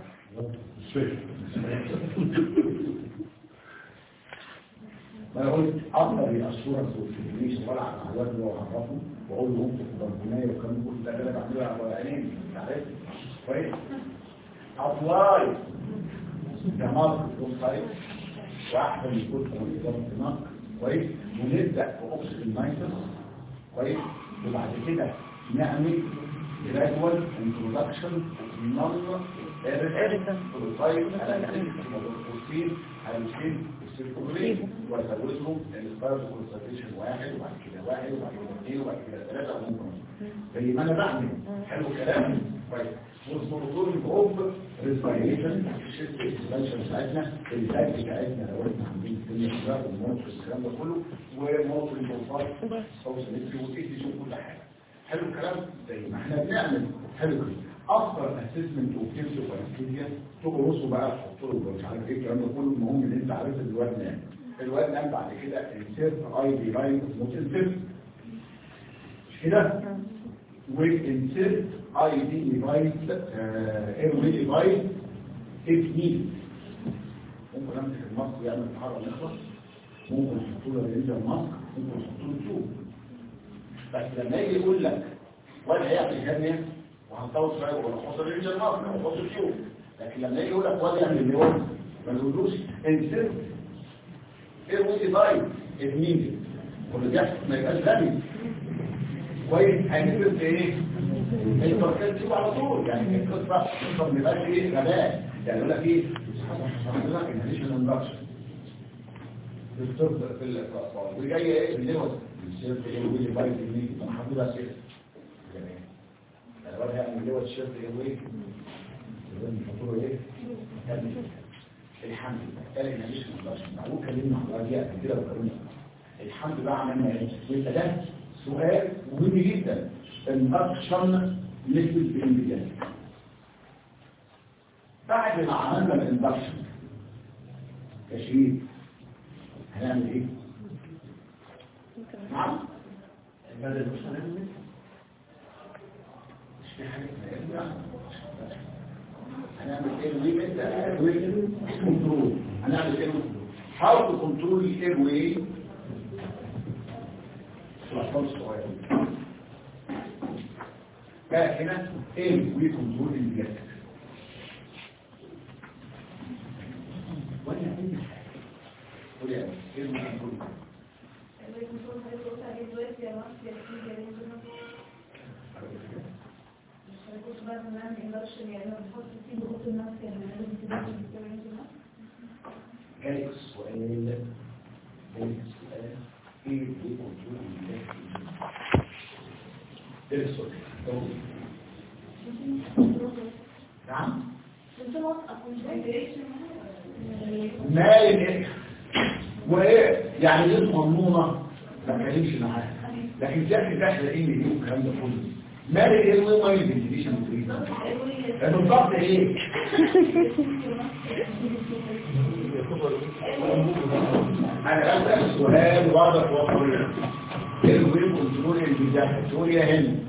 Speaker 1: ما انا قلت اقدر الصوره في الانجليزي ولا على الواد واعرفه واقول له انت في البركونيه وكان كل ده اللي بعمله على عينين عارف كويس ابلاي ده مارك وسايت واحده من كل كونسيدر مارك كويس ونبدا باوكسجين نايترس كويس وبعد كده نعمل جرادوال انترودكشن نون ايريتنت بروفايل على الكوستين على الكوستين والسيركولين وازودهم السبارز كونسنتريشن واحد وبعد كده واحد وبعد كده اثنين وبعد كده ثلاثه وممكن زي ما انا بعمل حلو كلام كويس والموتور جروب ريسبيريشن الشيست اكسبانشن بتاعتنا الفاك بتاعتنا لو احنا عاملين الدنيا كلها والموت والكلام ده كله وموت البروفايل او سيمتري والايدي كل حاجه حلو الكلام زي ما احنا بنعمل حلو كده افضل اسسمنت وكيفز وانستيزيا تقرصوا بقى تحطوا له مش عارف ايه الكلام ده كله المهم ان انت عرفت الواد نام الواد نام بعد كده انسيرت اي دي لاين موت انسيرت مش كده وانسيرت اي دي ديفايس اير وي ديفايس اف نيد ممكن امسك الماسك ويعمل تحرك نخلص ممكن يحطوا له رينجر ماسك ممكن يحطوا له تيوب بس لما يجي يقول لك ولا هيعمل هرنيا وهنطول شويه ونحط الرينجر ماسك ونحط التيوب لكن لما يجي يقول لك ولا يعمل اليوم ما نقولوش انسيرت ايه وي ديفايس اف نيد واللي بيحصل ما يبقاش غبي كويس هنفرق ايه التركيز دي على طول يعني القصه القصه ما يبقاش ايه غباء يعني يقول لك ايه حضرتك انهيشن اندكشن الطب في الاطفال وجاي ايه بالليل الشيرت ايه ويلي بايت دي انا حاططها كده جميل انا بقى يعني اللي هو الشيرت ايه ويلي لازم نحطه ايه الحمد لله قال انهيشن اندكشن معقول كلمنا على دي قبل كده وكلمنا الحمد لله عملنا ايه يبقى ده سؤال مهم جدا الاكشن نسبة الانبياء بعد ما عملنا الاندكشن تشريف هنعمل ايه؟ نعم
Speaker 5: بدل مش هنعمل
Speaker 1: مش في حاجة اسمها هنعمل ايه وي انت كنترول هنعمل ايه how to control the airway الأطفال الصغيرين بقى هنا ايه وي كنترول الجسد ولا اي حاجه قول يا ايه وي كنترول جالك سؤال جالك سؤال ايه وي كنترول الجسد ده السؤال نعم مال الايه وايه يعني دي مضمونه ما كلمش معاها لكن ذاك داخله ايه دي والكلام ده كله مال الايه وما يديش لانه الضغط ايه انا بسال سؤال وبعرف اوصل له ايه الويب كنترول اللي بيدخل تقول يا هند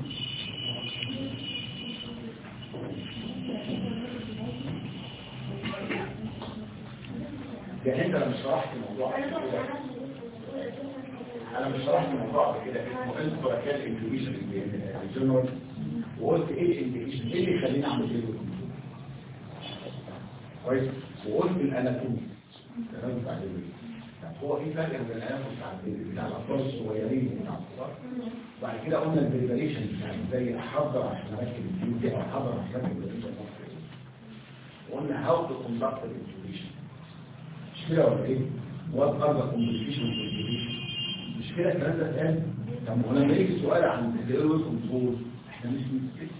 Speaker 1: يعني انت لما شرحت الموضوع انا مش شرحت الموضوع قبل كده اسمه انت بركات الانتويشن الجنرال وقلت ايه الانتويشن ايه اللي يخليني اعمل كده كويس وقلت الاناتومي تمام بتاع البيبي هو في فرق بين الاناتومي بتاع البيبي بتاع الاطفال الصغيرين وبتاع الكبار بعد كده قلنا البريبريشن يعني زي احضر عشان اركب الفيوتي او احضر عشان اركب الفيوتي وقلنا هاو تو كوندكت الانتويشن مش كده ولا ايه؟ وات ار ذا كومبليكيشن مش كده الكلام ده اتقال طب ولما يجي سؤال عن الايروي كنترول احنا مش متفقين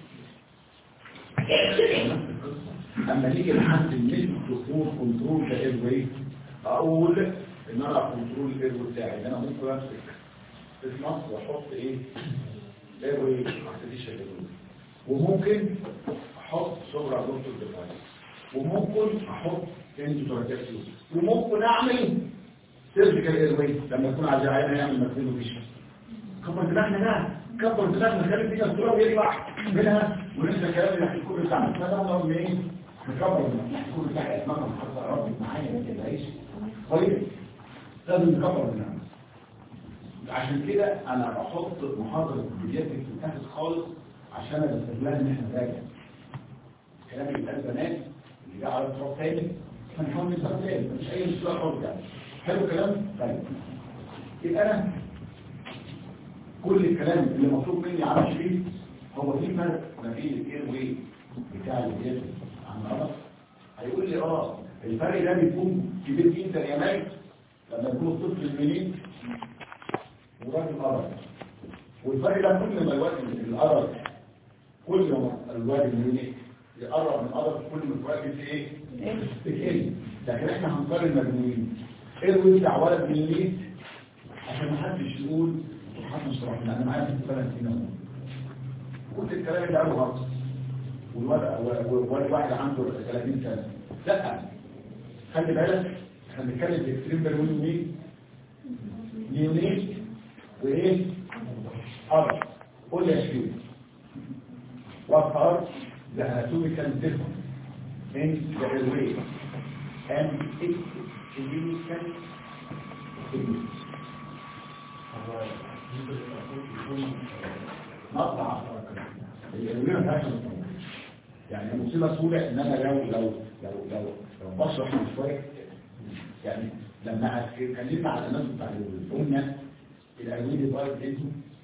Speaker 1: اما نيجي لحد الميل كنترول كنترول ده ايروي اقول ان انا كنترول الايروي بتاعي انا ممكن امسك في مصر واحط ايه ايروي ارتفيشال ايروي وممكن احط سوبرا دكتور ديفايس وممكن احط انتوتوراتيكسيو وممكن اعمل سيرجيكال ايروي لما يكون عايز عينه يعمل مكتبه فيش كبر دماغنا ده كبر دماغنا خلي فينا التراب يطلع منها وننسى الكلام اللي احنا كل ساعه ما ده نقول ايه نكبر دماغنا كل ساعه دماغنا محطه ربي معايا ما تبقاش كويس لازم نكبر دماغنا عشان كده انا بحط محاضره بجد في الاخر خالص عشان استغلها ان احنا نراجع الكلام اللي اتقال زمان اللي جه على التراب تاني هنحاول نسال تاني مش اي مشكله خالص يعني حلو الكلام طيب يبقى انا كل الكلام اللي مطلوب مني على شريط هو في فرق ما بين الاير واي بتاع الجسم عن الغلط هيقول لي اه الفرق ده بيكون كبير جدا يا مايك لما يكون الطفل المنين وراجل ارض والفرق ده كل ما الوقت الارض كل ما الواد المنين يقرب من الارض كل ما الوقت ايه بتقل لكن احنا هنقارن المجنونين ايه الوزع ولد من البيت عشان ما حدش يقول محدش صراحة انا معايا في الثلاث سنين كل الكلام اللي قاله غلط والولد والولد واحد عنده 30 سنه لا خلي بالك احنا بنتكلم في اكستريم بالون مين نيونيت وايه ارض قول لي يا شيخ what are the anatomical difference in the airway and its clinical significance مقطع الأولوية ما فيهاش مقطع. يعني المصيبة سهولة إن أنا لو لو لو لو لو بشرح من شوية يعني لما اتكلمنا على الناس بتاع الأمة الأولوية دي بقى بتاعته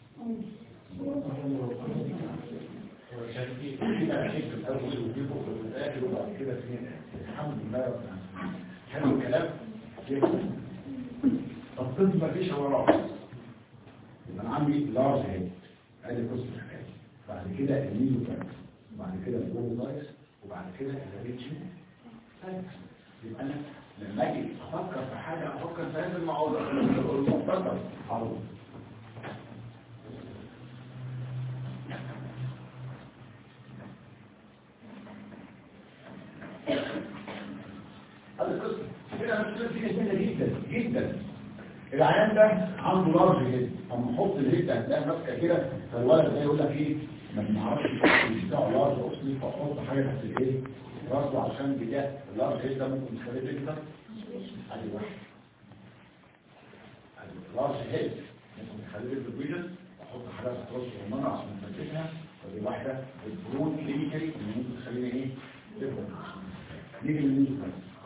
Speaker 1: كده أكيد في الأول وفي فوق وفي الآخر وبعد كده في الحمد لله رب العالمين حلو الكلام طب طب ما فيش هو رابط يبقى انا عندي لارج هيد ادي قصه الحكايه بعد كده الميزو فاكس وبعد كده الجو فاكس وبعد كده الريتش يبقى انا لما اجي افكر في حاجه افكر في هذا الموضوع اتفضل حاضر هذه القصه كده المشكله دي جميله جدا جدا العيان ده عنده لارج هيد اما نحط الهيد هتلاقي ماسكه كده فالولد ده يقول لك ايه ما بنعرفش بتاع لارج اصلي فاحط حاجه تحت الايه راسه عشان بجد اللارج هيد ده ممكن يخليه تكتر ادي واحد ادي لارج هيد ممكن يخليه تكتر احط حاجه تحت راسه رمانه عشان نثبتها فدي واحده البرون كلينيكالي اللي ممكن تخليني ايه تكتر نيجي للميزو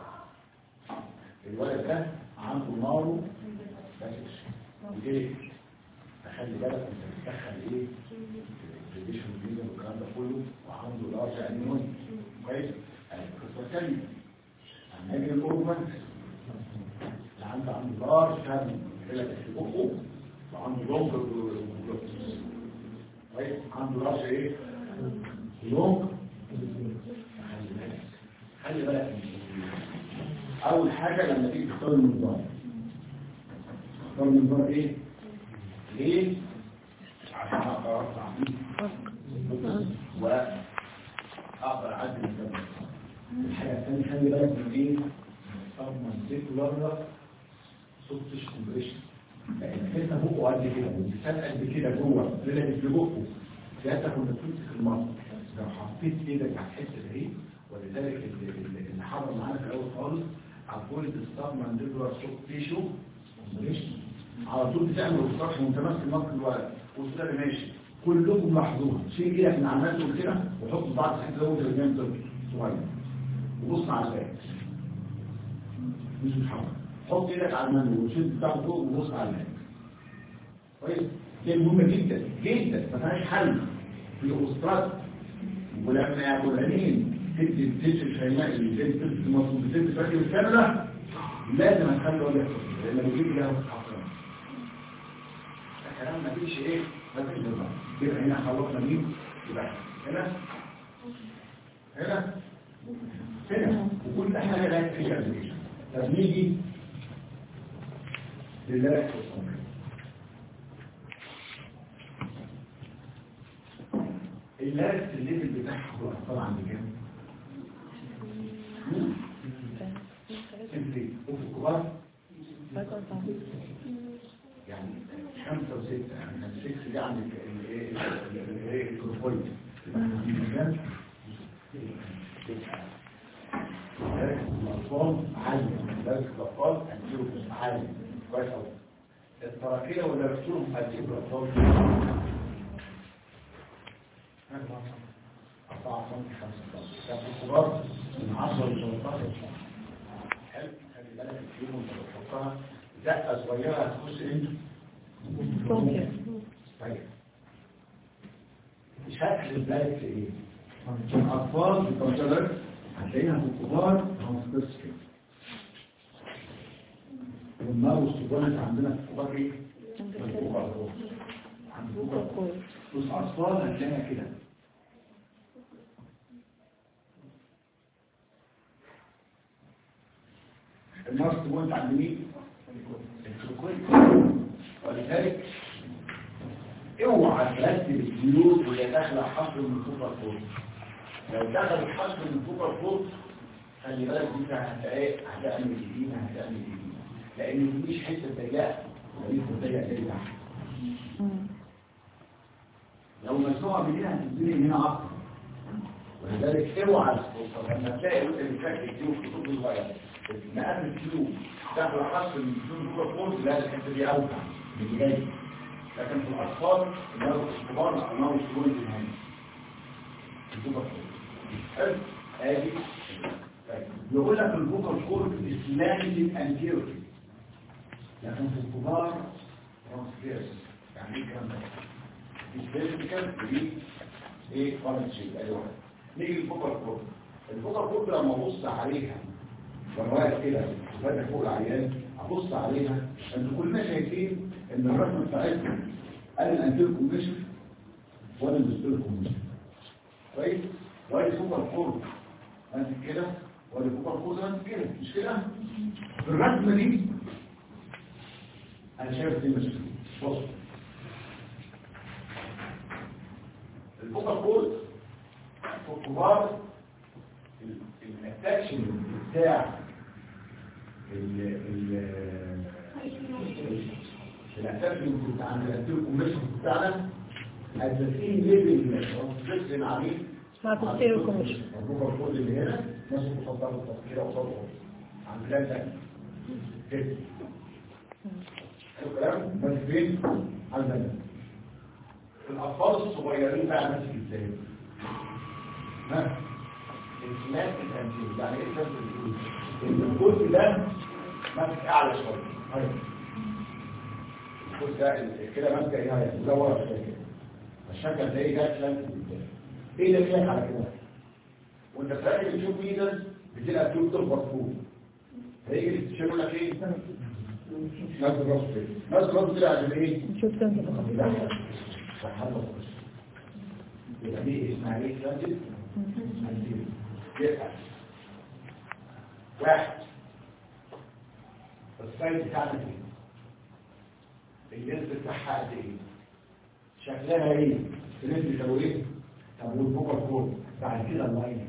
Speaker 1: الولد ده عنده نارو بس ليه تخلي بالك انت بتدخل ايه الريديشن ميديا والكلام ده كله وعنده لارج انيمون كويس قصه ثانيه لما يجي الاورجمنت اللي عنده عنده لارج كان كده في بقه وعنده لونج كويس عنده لارج ايه لونج خلي بالك خلي بالك من اول حاجه لما تيجي تختار النظام تختار النظام ايه ليه عشان اقدر ارفع بيه واقدر اعدل النظام الحاجه الثانيه خلي بالك من ايه طب منطقه سوفتش كومبريشن لان حته بقه قد كده واللسان قد كده جوه ريلاتيف لبقه سيادتك كنت بتمسك المصر لو حطيت ايدك على الحته دي ولذلك اللي اللي حضر معانا في الاول خالص عفوا الستار مانديبولار سوب تيشو على طول بتعمل الصرح وانت ماسك الماسك الورق والسر ماشي كلكم لاحظوها شيل ايدك من عمالته كده وحط بعض الحته زود الجنب صغير وبص على الباقي مش بتحرك حط ايدك على المندل وشد بتاعه فوق وبص على الباقي كويس دي مهمه جدا جدا ما فيهاش حل في الاسطرات ولما يعمل العينين تدي الدش الشيماء اللي زي الدش المصروف بتدي فاكر الكاملة لازم هتخلي ولا لما بيجيب له تتحصل الكلام ما فيش ايه ما فيش نظام يبقى هنا خلصنا مين يبقى هنا هنا هنا وكل حاجه لها في ابلكيشن طب نيجي لله اللاس الليفل بتاعها هو الاطفال عند كام؟ سنتين وفي الكبار يعني خمسة وستة يعني السكس دي عند الايه الكروفويد المكان الأطفال عالية ذلك الأطفال أنتيرو عالية كويس أوي التراكية ولا رسولهم أنتيرو الأطفال أربعة سنتي خمسة سنتي كان في الكبار من 10 ل 13 سنة حلو خلي بالك الفيلم وانت بتحطها دقة صغيرة هتخش انت طيب شكل البلد في ايه؟ الأطفال في التوتلر هتلاقيها في الكبار هم في قصة كده والنار والسجونة عندنا في الكبار ايه؟ في الكبار عند الكبار بص أطفال هتلاقيها كده النار السجونة عند مين؟ الكروكويد ولذلك اوعى اوعى ترتب السيول وهي داخله حصر من سوبر فود لو دخلت حصر من سوبر فود خلي بالك انت هتلاقي هتعمل جديد هتعمل جديد لان دي مش حته ضيقه دي ضيقه زي تحت لو مجموعه من هنا هتبتدي هنا اكتر ولذلك اوعى الفرصه لما تلاقي اللي فاكر الكيو في خطوط صغيره مقام الكيو داخل حصر من سوبر جوه فود لا الحته دي اوسع من اللي جاي لكن في الاطفال النار الكبار النار الكبار دي مهمه السوبر فود حلو ادي يقول لك البوكر كورد اسلامي انتيري لكن في الكبار ترانسفيرس يعني ايه الكلام ده الفيزيكال دي ايه فارنت شيء ادي واحد نيجي للبوكر كورد البوكر كورد لما ابص عليها وانا واقف كده فاتح فوق العيان ابص عليها انتوا كلنا شايفين ان الرسمه بتاعتنا قال الانتيري كوميشن وانا الدستور كوميشن كويس وادي سوبر كورد ماسك كده وادي سوبر كورد ماسك كده مش كده في الرسمه دي انا شايف دي مشكله بص البوكا كورد في الكبار الاتاكشن بتاع ال ال الاتاكشن بتاع الكوميشن بتاعنا التسليم ليفل تسلم عليه
Speaker 7: مع تفسير الكوميشن
Speaker 1: البوكا كورد اللي هنا ناس مفضله كده وصلوا عن بلاد تاني كده الكلام بس فين على البلد الأطفال الصغيرين بقى ماسك ازاي ها الكلاس الانتيل يعني ايه الكلاس الانتيل الجزء ده ماسك اعلى شويه هاي الجزء ده كده ماسك ايه هاي مدور شويه كده الشكل ده ايه ده كلاس ايه ده كلاس على كده وانت بتاكل تشوف ايدك بتلقى تشوف تخبط فوق هيجي تشيل لك ايه ناس راسه كده ناس راسه كده عشان ايه
Speaker 7: نشوف تنزل بخطيئة
Speaker 1: يبقى دي اسمها ايه ترانزيت يبقى واحد السايز بتاعنا ايه الجنس بتاعها قد ايه شكلها ايه الناس بيسووا ايه طب والبوكر كود بعد كده اللايننج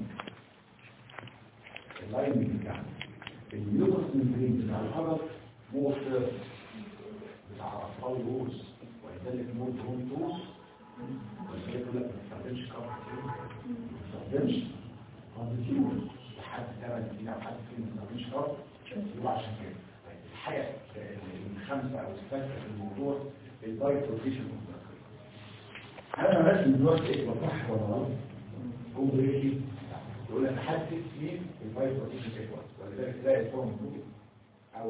Speaker 1: اللايننج بتاعنا اليوكس ممبرين بتاع العضل موتر بتاع اطفال روس ولذلك موت هوم توس ولذلك لا ما تستخدمش كفر ما تستخدمش كونتينيوس لحد 8 سنين او حد سنين ما تستخدمش كفر يبقى عشان كده طيب الحاجه الخامسه او السادسه في الموضوع البايت روتيشن انا رسم دلوقتي ايه بصح ولا غلط هو بيجي يقول لك لحد ست سنين البايت روتيشن ايكوال ولذلك تلاقي الفورم او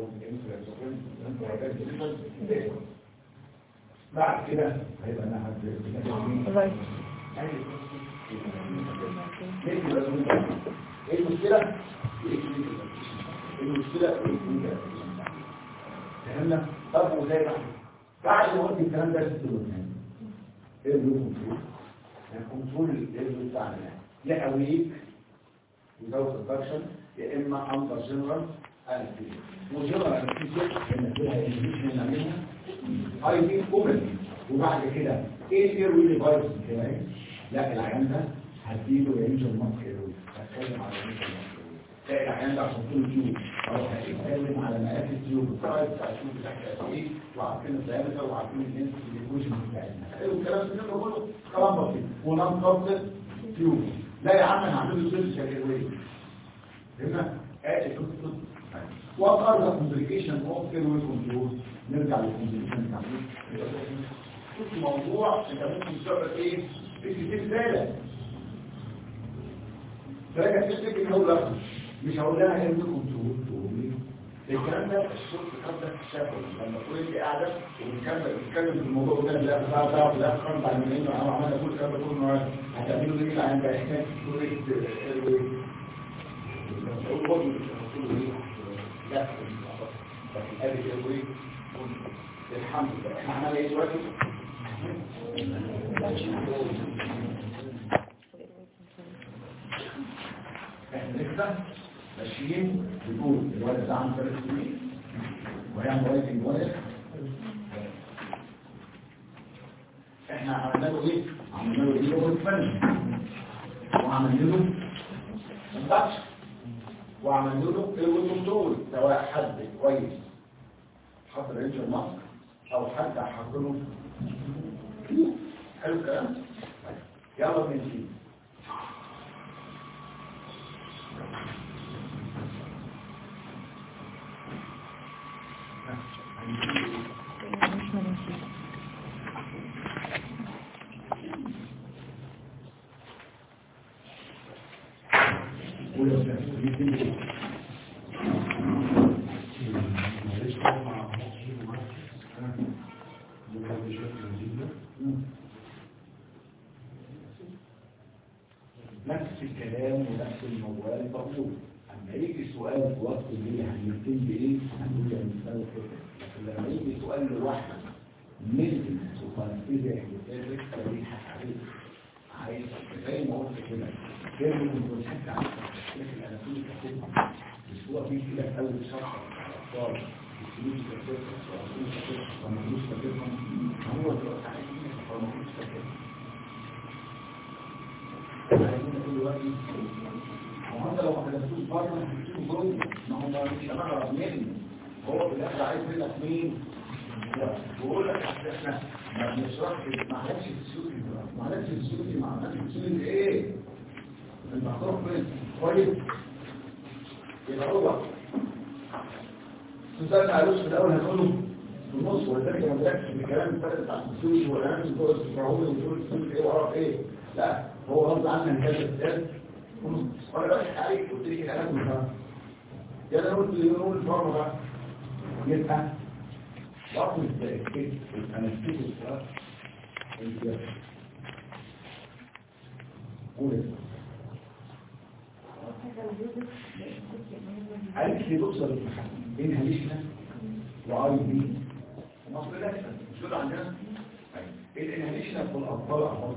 Speaker 1: الانفلونزا بعد كده هيبقى انا
Speaker 7: الرايت
Speaker 1: ايه المشكله المشكله فهمنا طب وزي ما بعد ما قلت الكلام ده ست وثمان ايه الكنترول يعني كنترول الايه بتاعنا يا اويك without production يا اما اندر جنرال انستيزيا وجنرال انستيزيا ان فيها انجليزي نعملها اي دي اوبن وبعد كده ايه الاير ويلي فايروس كده اهي لا العيان ده هديله ينجل ماسك ايروي هتكلم على ينجل ماسك ايروي تلاقي العيان ده عشان طول التيوب اروح اتكلم على مقاس التيوب السايز بتاع التيوب بتاعتها قد ايه وعارفين الدايمتر وعارفين الناس الايكويشن بتاعتنا ايوه الكلام ده كله كلام بسيط ونان كابتل تيوب لا يا عم انا هعمل له سيرش ايروي هنا ادي قصه وقرر كومبليكيشن اوف ايروي كنترول نرجع للكومبليكيشن بتاع شوف موضوع انت ممكن تعمل ايه في كتير ثالث فراجع تشتك ان هو لفظ مش هقول لها ايه منكم تقول تقول لي الكلام ده الصوت بتاع الشافعي لما تقول انت قاعده وبتكمل بتتكلم في الموضوع ده لا لا لا لا خمس على المين انا عمال اقول الكلام ده كل مره هتعملوا ليه العين ده احنا تقول ايه تقول برضه لا لكن ادي ايه الحمد لله احنا عملنا ايه دلوقتي احنا لسه ماشيين بنقول الولد ده عنده ثلاث سنين ويعمل رايتنج ولد احنا عملنا له ايه عملنا له ايه هو فن وعملنا له الباتش وعملنا له ايه كنترول سواء حد كويس حط رينجر ماسك او حد حط له حلو الكلام طيب، يلا بنسيب
Speaker 7: مش مناسب
Speaker 1: نفس الكلام ونفس الموال بقول اما يجي سؤال في وقت الليل هنبتدي بايه هنقول يعني مثال كده لكن لما يجي سؤال لوحده من وفانتيزيا هيبتدي فريحة عليه عايز زي ما قلت كده كان كنت بشكل على لكن انا كل كاتبها بس هو في كده في اول شرح الاطفال الفلوس كاتبها والفلوس كاتبها والفلوس كاتبها هو دلوقتي عايز يعمل فلوس كاتبها عايزين كل وقت هو انت لو ما كتبتوش بره هتكتبه جوه ما هو مش هنعرف منه هو في الاخر عايز منك مين بقول لك أصل احنا ما بنشرحش ما عملش السيوطي ما عملش السيوطي ما عملش السيوطي ايه انت هتروح فين كويس يبقى هو سوزان معلوش في الاول هتقوله في النص ولذلك ما بدأتش بالكلام الفرق بتاع السيوطي ولا نفس الدور الفرعوني وتقول السيوطي ايه وراء ايه لا هو غصب عنك هذا الكتاب وانا بضحك عليك قلت لي كده انا كنت يا انا قلت لي نقول الفورمه بقى يبقى وقت التأكيد الأنستيك السؤال الجهاز قول قالت لي تقصر الامتحان بين هليشنا وآي بي مصر لا مش دول عندنا طيب الانهاليشنا في الأطفال أعراض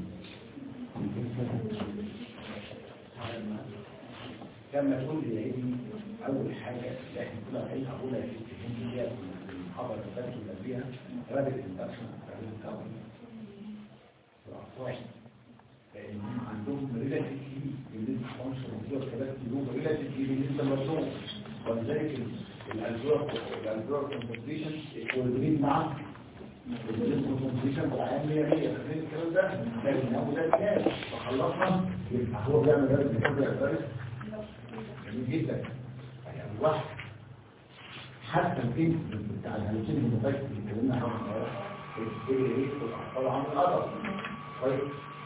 Speaker 1: كما تقول لي يا ابني أول حاجة احنا كنا عايزين أقولها في التهمية المحاضرة اللي فاتت اللي فيها رابط الانتاكشن رابط الكون في الأطفال لأن هم عندهم ريلاتيفلي بالنسبة لعنصر الأنزور كذلك لهم ريلاتيفلي بالنسبة للرسوم ولذلك الأنزور الأنزور كونسنتريشن ايكوالبرين مع الجسم كونسنتريشن بالعام 100 100 فاكرين الكلام ده؟ لكن هو ده كام فخلصنا يبقى هو بيعمل رابط الكون بيعترف جميل جدا يعني الواحد حتى البنت بتاع الهلوسين المتفاجئ اللي اتكلمنا عنها ايه ايه الاطفال عن القدر طيب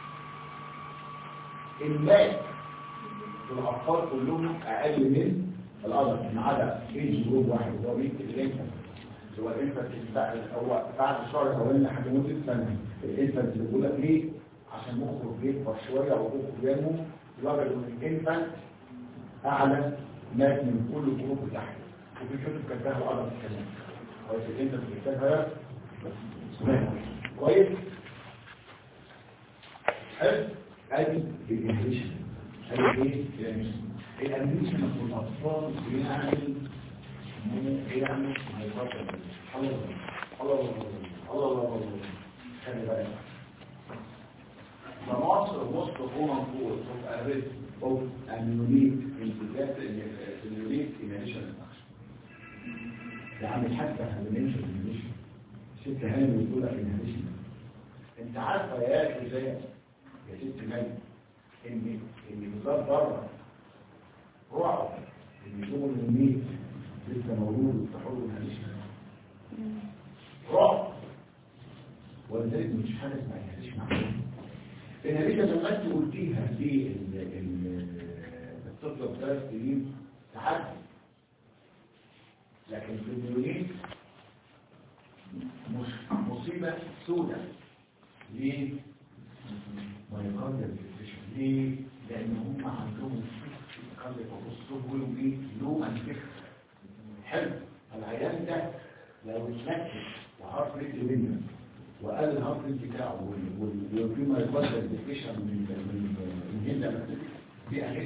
Speaker 1: المات الاطفال كلهم اقل من القدر ما عدا ايج جروب واحد اللي هو بيكتب الانفانت اللي هو الانفانت هو بعد الشهر الاولاني لحد مده سنه الانفانت اللي بيقول لك ليه عشان مخه بيكبر شويه او مخه بينمو لدرجه ان الانفانت اعلى ناس من كل الجروب بتاعها وفي كتب كتبها العضلة كمان كويس انت بتكتبها كويس حلو ادي الانهيشن ادي ايه الانهيشن في الاطفال بيعمل بيعمل هيفضل الله الله الله الله الله خلي بالك The master most performance tools of arrest of and unique unique inhalation يعني حتى هنمشي هنمشي ست هاني بتقول لك هنمشي انت عارفه يا جزاء يا ست مي ان ان بالظبط بره رعب ان شغل الميت لسه موجود وتحول هنمشي رعب ولذلك مش حاجه اسمها هنمشي معايا الهريشة لما انت قلتيها في الطفل بثلاث سنين تعدي لكن في النيوليت مش مصيبة سوداء ليه؟ مايوكارديال ديفيشن ليه؟ لأن هم عندهم كارديال وبصوا بيقولوا ايه؟ لو انفكت حلو العيان ده لو اتنكت وعرف رجل منه وقال الهارت ريت بتاعه وفي مايوكارديال ديفيشن من من الجلد دي احس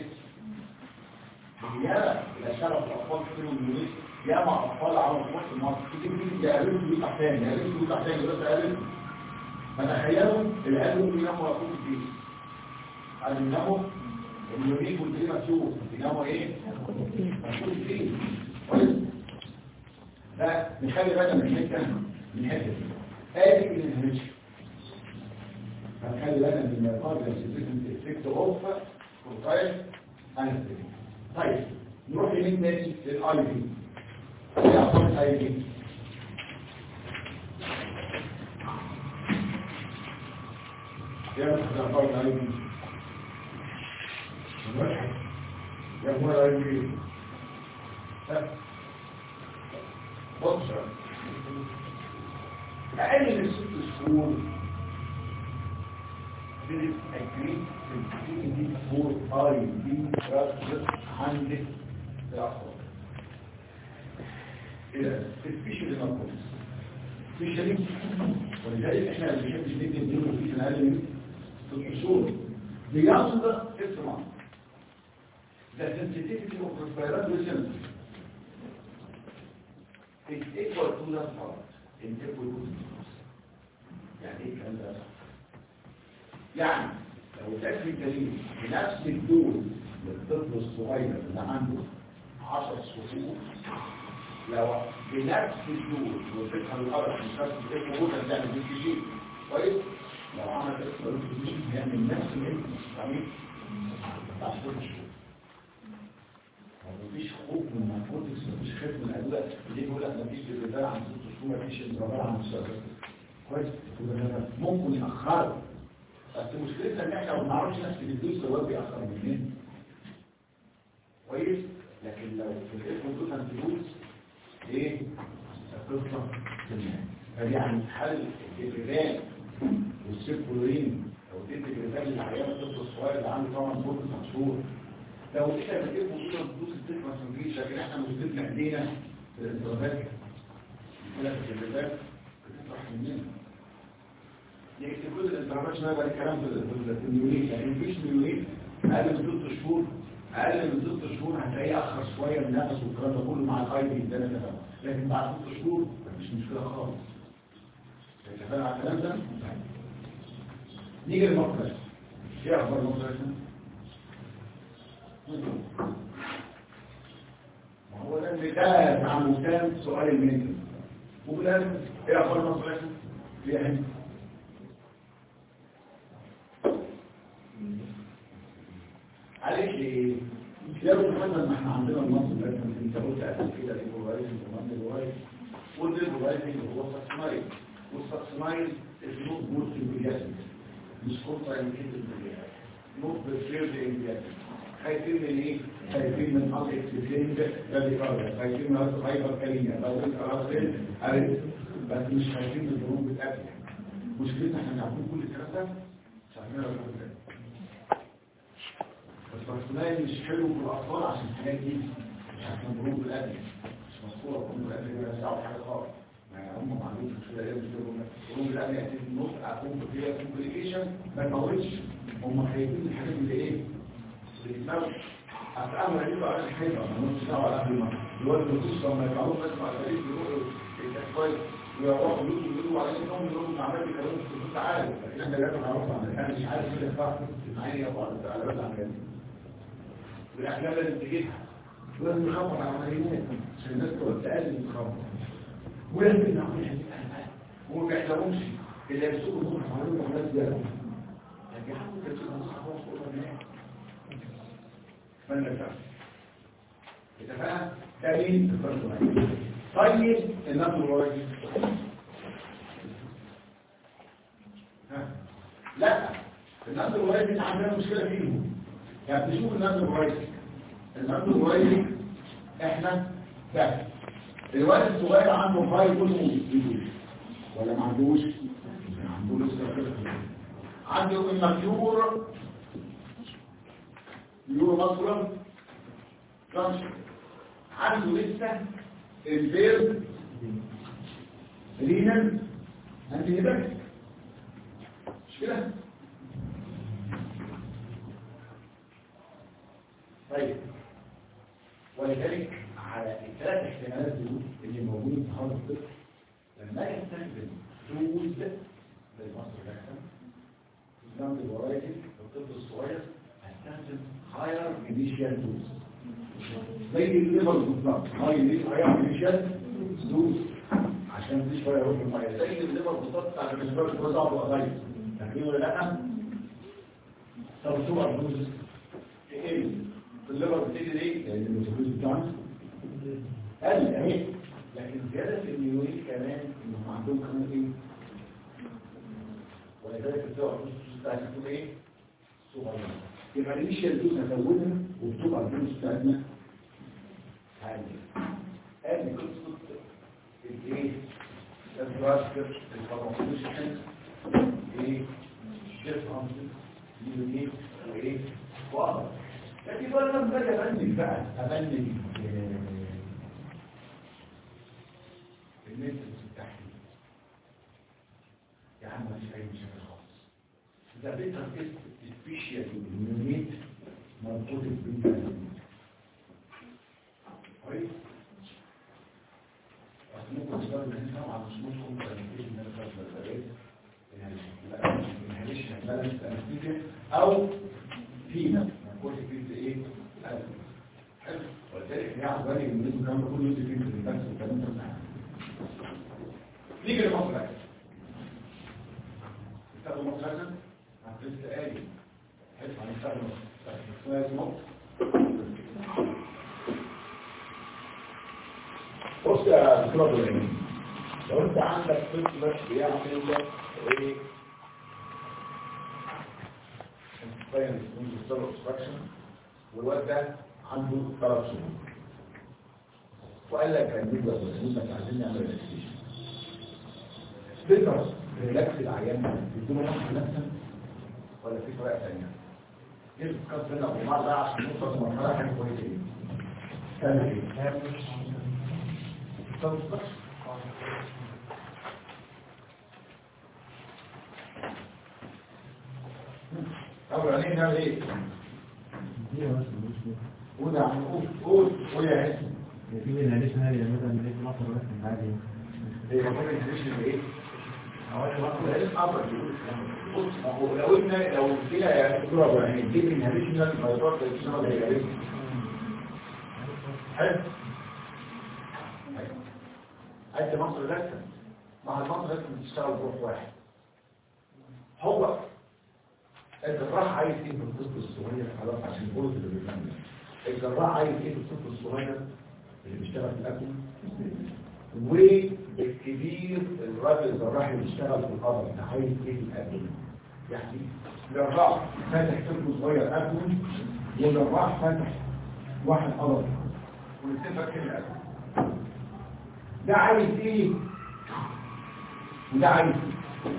Speaker 1: هي لا شرف الاطفال في النيوليت يا مع أطفال على مصر مصر تيجي تيجي تقابلهم بيطلع تاني تقابلهم بيطلع تاني بس تقابلهم فتخيلوا العيال ممكن يناموا يقوم فيه قال يناموا اليونيك والبريماتيور يناموا ايه؟ يقوم فيه كويس ده نخلي بالنا من الحته من الحته دي ادي الانهبيشن هنخلي بالنا من الميقات السيستم افكت اوف كورتايل انستيك طيب نروح لمين تاني للاي في ايه اخبار الاي في يا اخبار الاي في يا اخبار الاي في بص اقل من ست شهور بنتأكد في دي فور اي دي راس عندك الأخطاء إذا الفيشل المركز فيشل ولذلك احنا اللي بنحبش ندي نديله في سنة أقل من ست شهور بيصل اسمع The sensitivity of respiratory symptoms is equal to the part in every يعني ايه الكلام ده؟ يعني لو تكفي دليل بنفس الدول للطفل الصغير اللي عنده 10 شهور لو بنفس الدول وفتحة الأرض مش نفس الطفل هو كان بيعمل بي جي كويس لو عمل اسم بي جي هيعمل نفس الانت فاهمين؟ بتاع ست شهور مفيش خوف من الناركوتكس مفيش خير من الادويه اللي يقول لك مفيش استدلال عن ست شهور مفيش استدلال عن السبب كويس ممكن يأخرك بس مشكلتنا ان احنا ما بنعرفش نفس الفلوس هو بيأخر منين كويس لكن لو في الاسم دول الفلوس ايه القصه تمام فيعني حل الجبال والسيركولين لو اديت الجبال للعيان الطفل الصغير اللي عنده طبعا فوق تسع شهور لو انت بتجيب وجود الفلوس الطفل ما تنجيش لكن احنا مش بنبني ايدينا في الانترفات كده في الجبال بتطرح مننا يعني كل الانترفات شويه بقى الكلام في النيوليك يعني مفيش نيوليك اقل من ست شهور اقل من ست شهور هتلاقيه اخر شويه من نفس والكلام ده كله مع الاي بي ده انا تمام لكن بعد ست شهور مفيش مشكله خالص اتفقنا على الكلام ده نيجي للمقدس ايه اخبار المقدس ما هو ده اللي ده عن مسام سؤال المنزل وبالآخر ايه اخبار المقدس ليه اهي عليك ايه يا رب مثلا ما احنا عندنا النص ده انت قلت قبل كده الايكولايز وكمان الوايز والايكولايز اللي هو ساكسمايل والساكسمايل النوت بوست امبرياسم مش فرصه ان كده امبرياسم نوت بسيرد امبرياسم خايفين من ايه؟ خايفين من حق اكسسين ده بيقرر خايفين من هذا هايبر كاليميا لو انت راسل عرفت بس مش خايفين من ظروف الاكل مشكلتنا احنا عارفين كل الكلام ده مش عارفين ولا كل البرسونال مش حلو في الأطفال عشان الحاجات دي مش عشان ظروف الأكل مش مذكورة ظروف الأكل دي ولا ساعة حاجة خالص يعني هم ما عندهمش مشكلة ايه ظروف الأكل يأتي في النص أكون فيها كومبليكيشن ما تموتش هم خايفين من الحاجات اللي ايه اللي بتموت أفعال غريبة على الحيطة ما نص ساعة على قبل ما دلوقتي الخصوص لما يطلعوا بس مع الفريق يروحوا الأسواق ويروحوا يقولوا يقولوا على انهم يقولوا مع بالي كلام في الصوت عالي لكن احنا لازم نعرف عن الحاجة مش عارف كده فاهم معايا وعلى بس عن كده والأحلام لازم تجيبها ولازم نخبط على عمليات عشان الناس تقعد تقلل تخبط ولازم نعمل حاجة وما بيحلموش اللي يسوقوا دول حوالين الناس ده لكن يا عم انت تسوق نص خلاص ولا منين فانا فاهم اتفقنا ده مين البرسونال طيب النقل الرئيسي ها لا النقل الرئيسي عندنا مشكله فيهم يعني نشوف النقل الرئيسي النقل الرئيسي احنا ده الولد الصغير عنده فاي كل موجود ولا ما عندوش عنده لسه عنده المكيور يورو مصر جانشن عنده لسه البير رينال انتي هيباتيك مش كده طيب ولذلك على الثلاث احتمالات دول اللي موجودين في حوض الطفل لما يستخدم دوز للمصر الاكثر استخدام الورايتي الطفل الصغير هستخدم هاير انيشال دوز زي الليفر بالظبط هاي هاير انيشال دوز عشان دي شويه يروح الميه زي الليفر بالظبط بتاع الاسبوع اللي فات ابو قضايا فاكرين ولا لا؟ طب شو الدوز ايه الليفر بتيجي ليه؟ لان الدوز بتاعنا قال اهي لكن زياده في النيويل كمان انهم عندهم كمان ايه؟ ولذلك الدواء الدوز بتاعتها تكون ايه؟ صغيره يبقى الانيشال دوز هزودها وبتبقى الدوز بتاعتنا عاليه ادي قصه الايه؟ البلاستر الفارماكولوجيكال ايه؟ ديفرنس يونيك وايه؟ واضح لكن بقى لما باجي ابني بقى ابني النت التحليل يا عم مفيش اي مشاكل خالص ده بيتر تيست سبيشال يونيت مربوط بالبنزين كويس بس ممكن تستخدم الانسان على مش ممكن تنفيذ من الفلترات انهاليشن بالانس انستيزيا او فينا نقول في ايه حلو ولذلك ياخد بالي من الكلام ده كله يدي فيه في البنك والكلام ده بتاعنا نيجي لمصر اكل نستخدم مصر اكل عن لسه قايل حلو هنستخدم اسمها اسمه بص يا دكتور ابو العين لو انت عندك طفل بس بيعمل لك ايه فاين سكول اوبستراكشن والواد ده عنده ثلاث شهور وقال لك هنجيب لك وسيله عايزين نعمل ريلاكسيشن تقدر ريلاكس العيان بدون راحه نفسها ولا في طريقه ثانيه؟ ايه الفكره بيننا وبين بعض بقى عشان نوصل لمرحله حاجه كويسه ايه؟ تعمل ايه؟ أول عليه نعمل إيه؟ قول يا عم قول قول قول يا هاسم
Speaker 5: في الهليشن هذه مثلا ليش مصر بس عادي
Speaker 1: هي ممكن تدريش بإيه؟ بص ما هو لو إن لو فيها يا دكتور أبو عينين دي من هاليشنال فايبرات الشنال اللي هي جارية حلو عايز مصر لسه مع مصر لسه بتشتغل بروح واحد هو الجراح عايز ايه في الطفل الصغير خلاص عشان يقول اللي بيفهم الجراح عايز ايه في الطفل الصغير اللي بيشتغل في الاكل والكبير الراجل الجراح اللي بيشتغل في القبر ده عايز ايه في الاكل يعني جراح فاتح طفل صغير اكل وجراح فاتح واحد قبر والاثنين فاتحين الاكل ده عايز ايه وده عايز ايه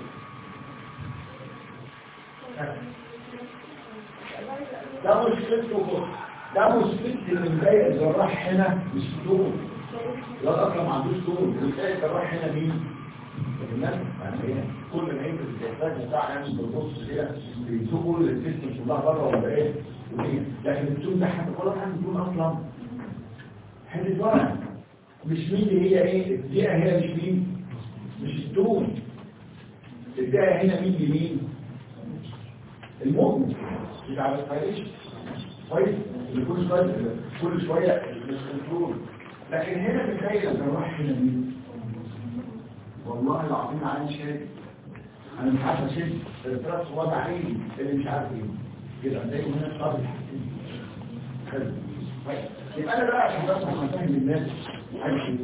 Speaker 1: ده مشكلته ده مشكلة اللي مضايق الجراح هنا مش طول لا اصلا ما عندوش طول اللي مضايق الجراح هنا مين؟ الناس يعني هي كل ما ينزل الاحتاج بتاع يعني بالنص كده بيسوقوا السيستم كلها بره ولا ايه؟ لكن الطول ده حاجه كل حاجه بتكون اصلا حته ورق مش مين اللي هي ايه؟ الدقيقه هنا مش مين؟ مش الطول الدقيقه هنا مين لمين؟ المؤمن بتاع الفريش كويس اللي كل شويه كل شويه مش كنترول لكن هنا بتلاقي الجراح هنا مين والله العظيم عندي شيء انا مش عارف اشيل الثلاث وضع عيني اللي مش عارف ايه كده هتلاقي هنا قبل حلو طيب يبقى انا بقى عشان بس افهم الناس حاجه كده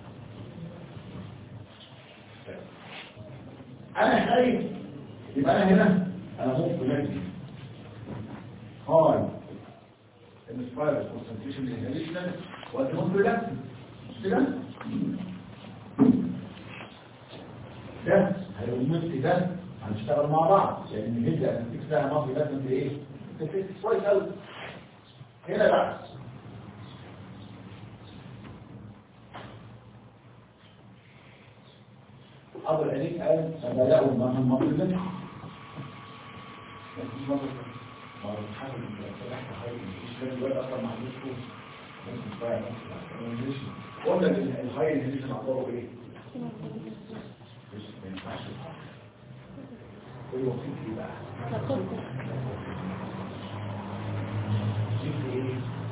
Speaker 1: انا خايف يبقى انا هنا انا ممكن اجي هاي الاسبايرس كونسنتريشن انهاليشن وادمون ريلاكس مش كده ده هيومنت ده هنشتغل مع بعض لان الهيدا انتيك ده مصري لازم ت ايه تفكر كويس قوي هنا بقى ابو العليك قال فبداوا المهم المصري ده مفيش مصر ما هو الحاجة اللي فتحت حاجة مفيش كان الواد أصلا ما عندوش فلوس بس مش فاهم قلنا إن الهاي اللي عباره إيه؟ مش ما ينفعش الوسيط ايه بقى جبت ايه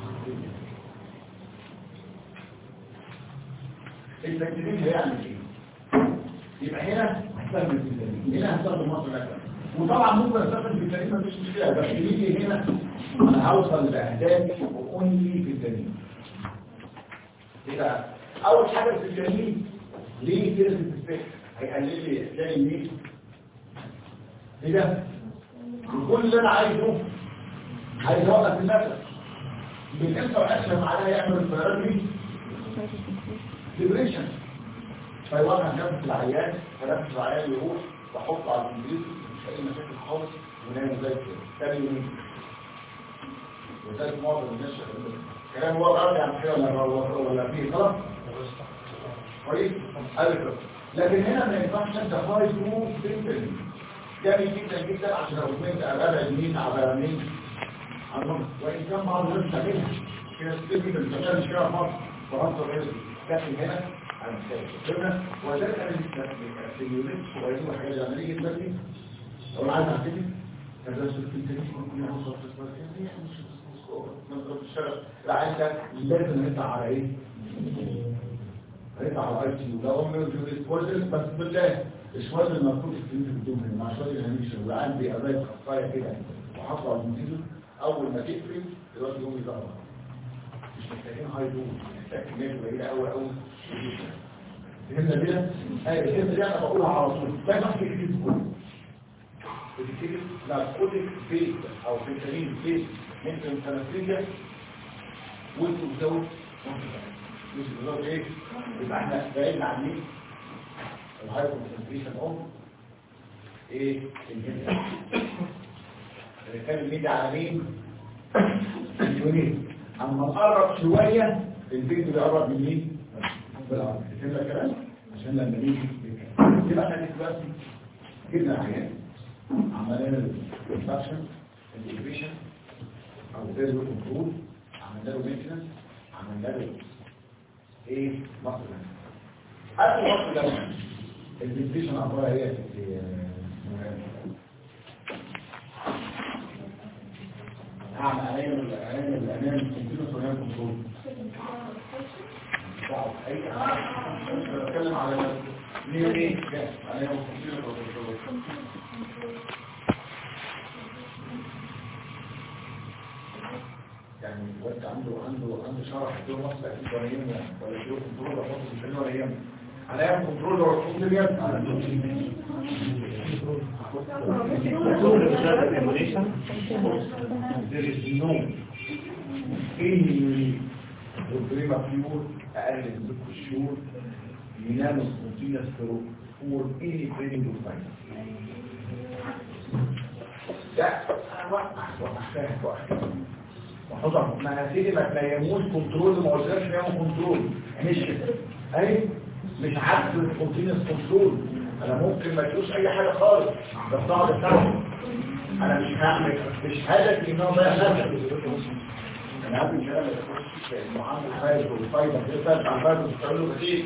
Speaker 1: التكتيرين هيعمل ايه يبقى هنا هستخدم الفيتامين هنا هستخدم مصر مثلا وطبعا ممكن استخدم الفيتامين مفيش مشكله بس يجي هنا انا هوصل لاهدافي واونلي فيتامين يبقى اول حاجه الفيتامين ليه كده الفيتامين هيقلل لي احتياجي ليه ايه ده كل اللي انا عايزه عايز اوقف النفس بالانسر اكشن معناها يعمل فيرمي ديبريشن فيوقع نفس العيان فنفس العيان يروح واحطه على الكمبيوتر مش اي مشاكل خالص ونعمل زي كده تاني يومين وذلك معظم الناس شغالين كلام هو راجع عن كده ولا ولا فيه خلاص كويس ألف لكن هنا ما ينفعش انت هاي تو سيمبل جميل جدا جدا عشان لو كنت ابعد مين على مين عنهم وان كان بعض الناس تعملها كده ستيفن الفتاه مش كده في مصر فرنسا غير لكن هنا انا مش هنا وذلك انا في اليونت صغيرين وحاجات زي عمليه جدا دي لو انا عايز اعتمد كذا شفت التاريخ ممكن يوصل في السؤال نضرب الشرف لا انت لازم نطلع على ايه هيطلع على اي سي لو هم الكويس بس بالله الشوال المفروض يستلم في الدوم مع شوال الهميشة وعندي أبايت خطايا كده وحطوا على المنتجر أول ما تقفل دلوقتي يوم يظهر مش محتاجين هاي دوم محتاج كمية قليلة أوي أوي فهمنا كده؟ أيوة الفهمة دي أنا بقولها على طول ده ما في كتير كله بتكتب ناركوتيك بيت أو فيتامين بيت ممكن تنفيذية وانتوا بتزود مش بتزود ايه؟ يبقى احنا بعيد عن مين؟ الهاي كونسنتريشن اوف ايه الجنس كان الميديا على مين اليونين اما نقرب شويه الفيديو بيقرب من مين بالعرض فهمنا الكلام عشان لما نيجي نتكلم. يبقى احنا دلوقتي جبنا عيان عملنا له انفكشن انتجريشن او فيرو كنترول عملنا له مينتنس عملنا له ايه مصر قبل مصر ده البرزنتيشن عبارة هي في هعمل علينا الأعلام الأمان الكمبيوتر وهي كنترول أي حاجة بتكلم على نيو ايه جاء علينا الكمبيوتر وكنترول يعني الوقت عنده عنده عنده شرح دور مصر أكيد ولا يهمه ولا دور كنترول ولا مصر ولا يهمه عليها كنترول ولا كنترول اليد There is no any problema pure أقل من ست شهور ينام سبونتينس for any training of time. ده وقع وقع وقع وحضر ما هتيجي ما تنيموش كنترول ما قلتلكش نيموا كنترول مش اهي مش عكس الكونتينوس كنترول انا ممكن ما تدوش اي حاجه خالص ده الصعب بتاعه انا مش هعمل مش هدفي ان هو ضيع نفسي انا عارف ان انا انه عنده خايف والفايده كده بتاع الفايده بتعمل له كتير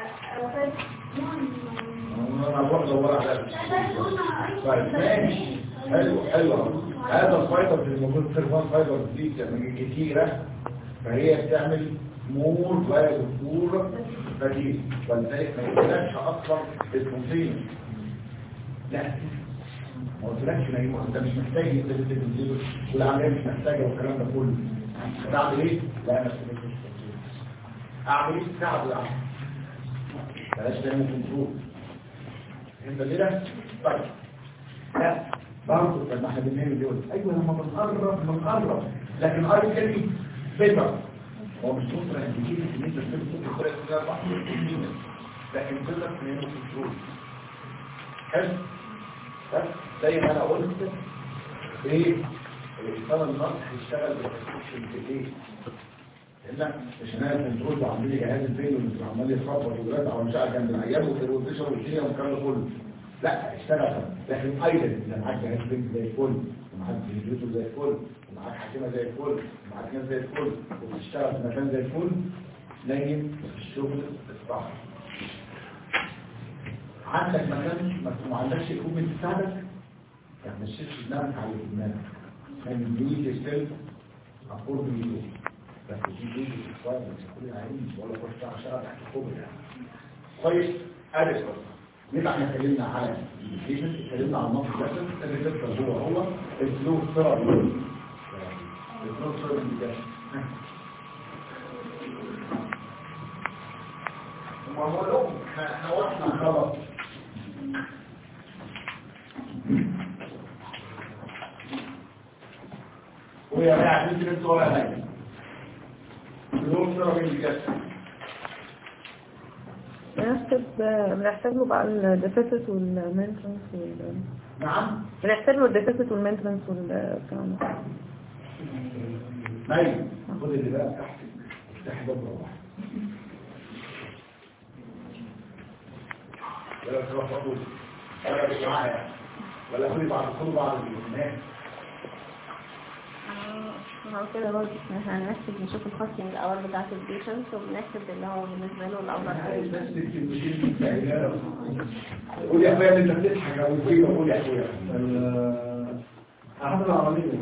Speaker 1: انا بروح ادور على طيب ماشي حلو حلو هذا الفايبر اللي موجود في الوان فايبر دي كتيره فهي بتعمل مور ودكتور بديل ولذلك ما يقولكش اصلا الكونتين لا ما قلتلكش ما يقول انت مش محتاج انت تنزله والعمليه مش محتاجه والكلام ده كله هتعمل ايه؟ لا انا اعمل ايه؟ تعب العمل بلاش تعمل كنترول انت كده؟ طيب لا برضه لما احنا بنعمل دول ايوه لما بنقرب بنقرب لكن اي كلمه بيتر هو مش مصر هتجيب ان انت تكتب صوت الطريقه دي اربع لكن تقدر تعمل كنترول حلو بس زي ما انا قلت ايه الاتصال النص هيشتغل بالتكتيشن في ايه لان مش انا كنترول وعامل لي جهاز البين اللي عمال يخبط ودلوقتي على مشاعر جنب العيال والتلفزيون والدنيا والكلام ده كله لا اشتغل لكن ايضا اذا معاك جهاز بنك زي الفل ومعاك فيديوتو زي الفل ومعاك حكيمه زي الفل ومعاك ناس زي الفل وبتشتغل في مكان زي الفل نايم في الشغل الصح عندك مكان ما عندكش الاكوبمنت تساعدك يعني ما تشيلش دماغك على الإدمان كان بيجي ستيل أقول بيجي بس دي بيجي شوية بس كل العين ولا كل شوية عشان تحت الكوبري يعني كويس أدي فرصة يبقى احنا اتكلمنا على الكيشن اتكلمنا على النص ده الريسبتور هو هو الفلو ثيرابي الفلو ثيرابي ده ما هو لو احنا واحنا خلاص ويا جماعه انت انت ولا حاجه الفلو ثيرابي ده
Speaker 2: بنحسب بنحسب له بقى الديفيسيت والمينترنس وال
Speaker 1: نعم
Speaker 2: بنحسب له الديفيسيت والمينترنس والكلام ده
Speaker 1: نايم خد اللي بقى تحت افتح باب روح ولا تروح تقول ولا مش معايا ولا خدي بعض خدوا بعض الناس
Speaker 3: هو كده برضه احنا هنحسب نشوف الكوستنج الاول بتاعت البيشنت وبنحسب اللي هو بالنسبه له الاول
Speaker 1: قول يا اخويا انت بتضحك او فيه قول يا اخويا
Speaker 6: أحد العربية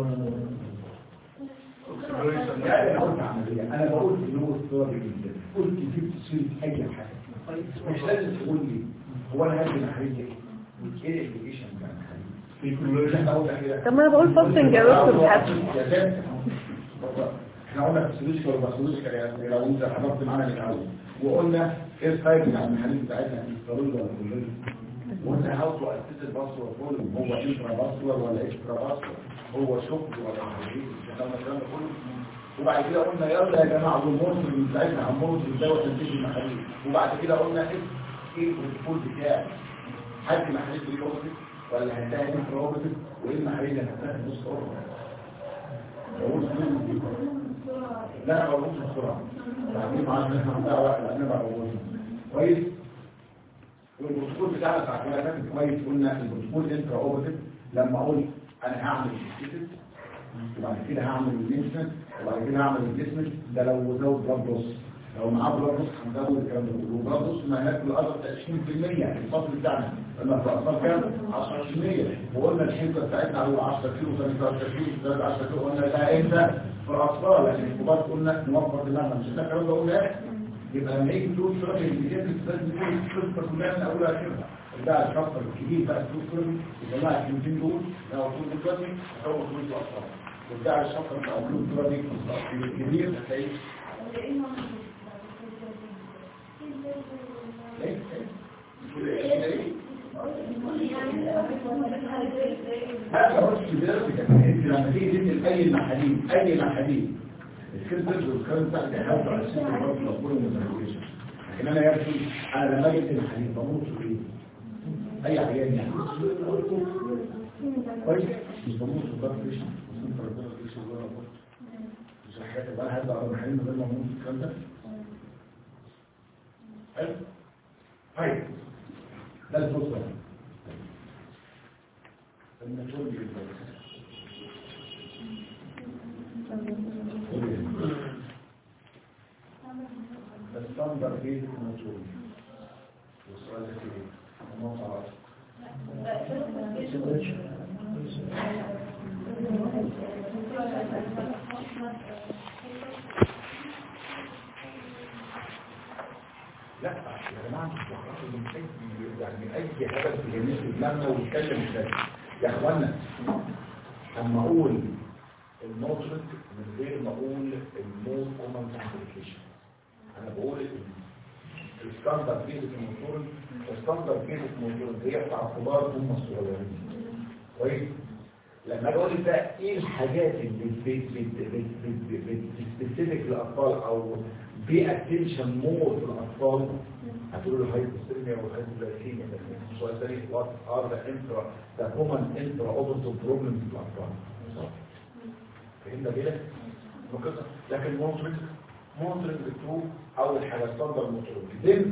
Speaker 1: لا انا قلت عمليه انا بقول ان هو استراتيجي جدا قلت جبت سيره اي حاجه مش لازم تقول لي هو انا هدي محرية ايه الابلكيشن بتاع المحرية
Speaker 2: طب ما انا بقول فاستنج يا دكتور بحسب
Speaker 1: احنا قلنا في السلوشكال وبسلوشكال يعني لو انت حضرت معانا من الاول وقلنا ايه الفايد بتاع المحاليل بتاعتنا الستارول ولا كلنا وقلنا هاو تو اسيس الباسور فوليوم هو انترا باسور ولا اكسترا باسور هو شوك ولا محاليل احنا الكلام ده كله وبعد كده قلنا يلا يا جماعه المونتر بتاعتنا عن مونتر الدواء تنتج المحاليل وبعد كده قلنا ايه ايه البروتوكول بتاعي هل المحاليل دي اوبتيك ولا هتلاقي انترا اوبتيك وايه المحاليل اللي هتلاقي نص اوبتيك لا أقول بسرعة بعدين معانا نحن هنضيع وقت لأننا بقى أقول كويس والبروتوكول بتاعنا بتاع كده فاكر كويس قلنا البروتوكول انترا اوبتيف لما اقول انا هعمل السيستم وبعد كده هعمل المينتنس وبعد كده هعمل الجسم ده لو زود بلاد بلس لو معاه بلاد بلس هنزود الكلام ده كله بلاد بلس ما هناك بالأرض 20% الفصل بتاعنا لما في أطفال كام 10% وقلنا الحنطة بتاعتنا على 10 كيلو 13 كيلو 13 كيلو قلنا ده امتى في الأطفال لكن الكبار قلنا نوفر اللحمة مش ده الكلام ده قلنا ايه يبقى لما يجي تقول شرط الجديد لازم تكون القصة كلها من أولها لآخرها ده الشخص الكبير بقى الدكتور كله يجمع الكلمتين دول لو طول دلوقتي هو طول الأطفال وده الشخص بتاع الدكتور دي الكبير هتلاقيه هذا هو الكبير انت لما تيجي تنزل اي محاليل اي محاليل الكبير والكلام بتاع الحوض على السن الرفض كل المتنويشن لكن انا يا ابني انا لما اجي المحاليل بموت فيه اي عيان يعني كويس مش بموت في الضغط ليش مش ربنا ليش ولا مش حكايه بقى هبدا على المحاليل من غير ما اموت الكلام ده حلو طيب ده الفرصه المفروض الستاندر بيت الموجود والسؤال ده كده النقطة عشر لا يا جماعة مش بخاطر من أي يعني أي هدف جميل في دماغنا ويتكلم ازاي يا اخوانا اما اقول الموترك من غير ما اقول الموت كومن كومبليكيشن انا بقول الستاندرد بيزك الموتور الستاندرد بيزك الموتور هي بتاع الكبار هم الصغيرين كويس لما اقول بقى ايه الحاجات اللي بتسبيسيفيك للاطفال او بي اتنشن مور في الاطفال هتقولوا له هايبوثيرميا والهايبوغلايكيميا السؤال الثاني وات ار ذا انترا ذا كومن انترا اوبنتو بروبلمز في الاطفال فهمنا كده القصه لكن مونترنج مونترنج تو اول حاجه ستاندرد مونترنج then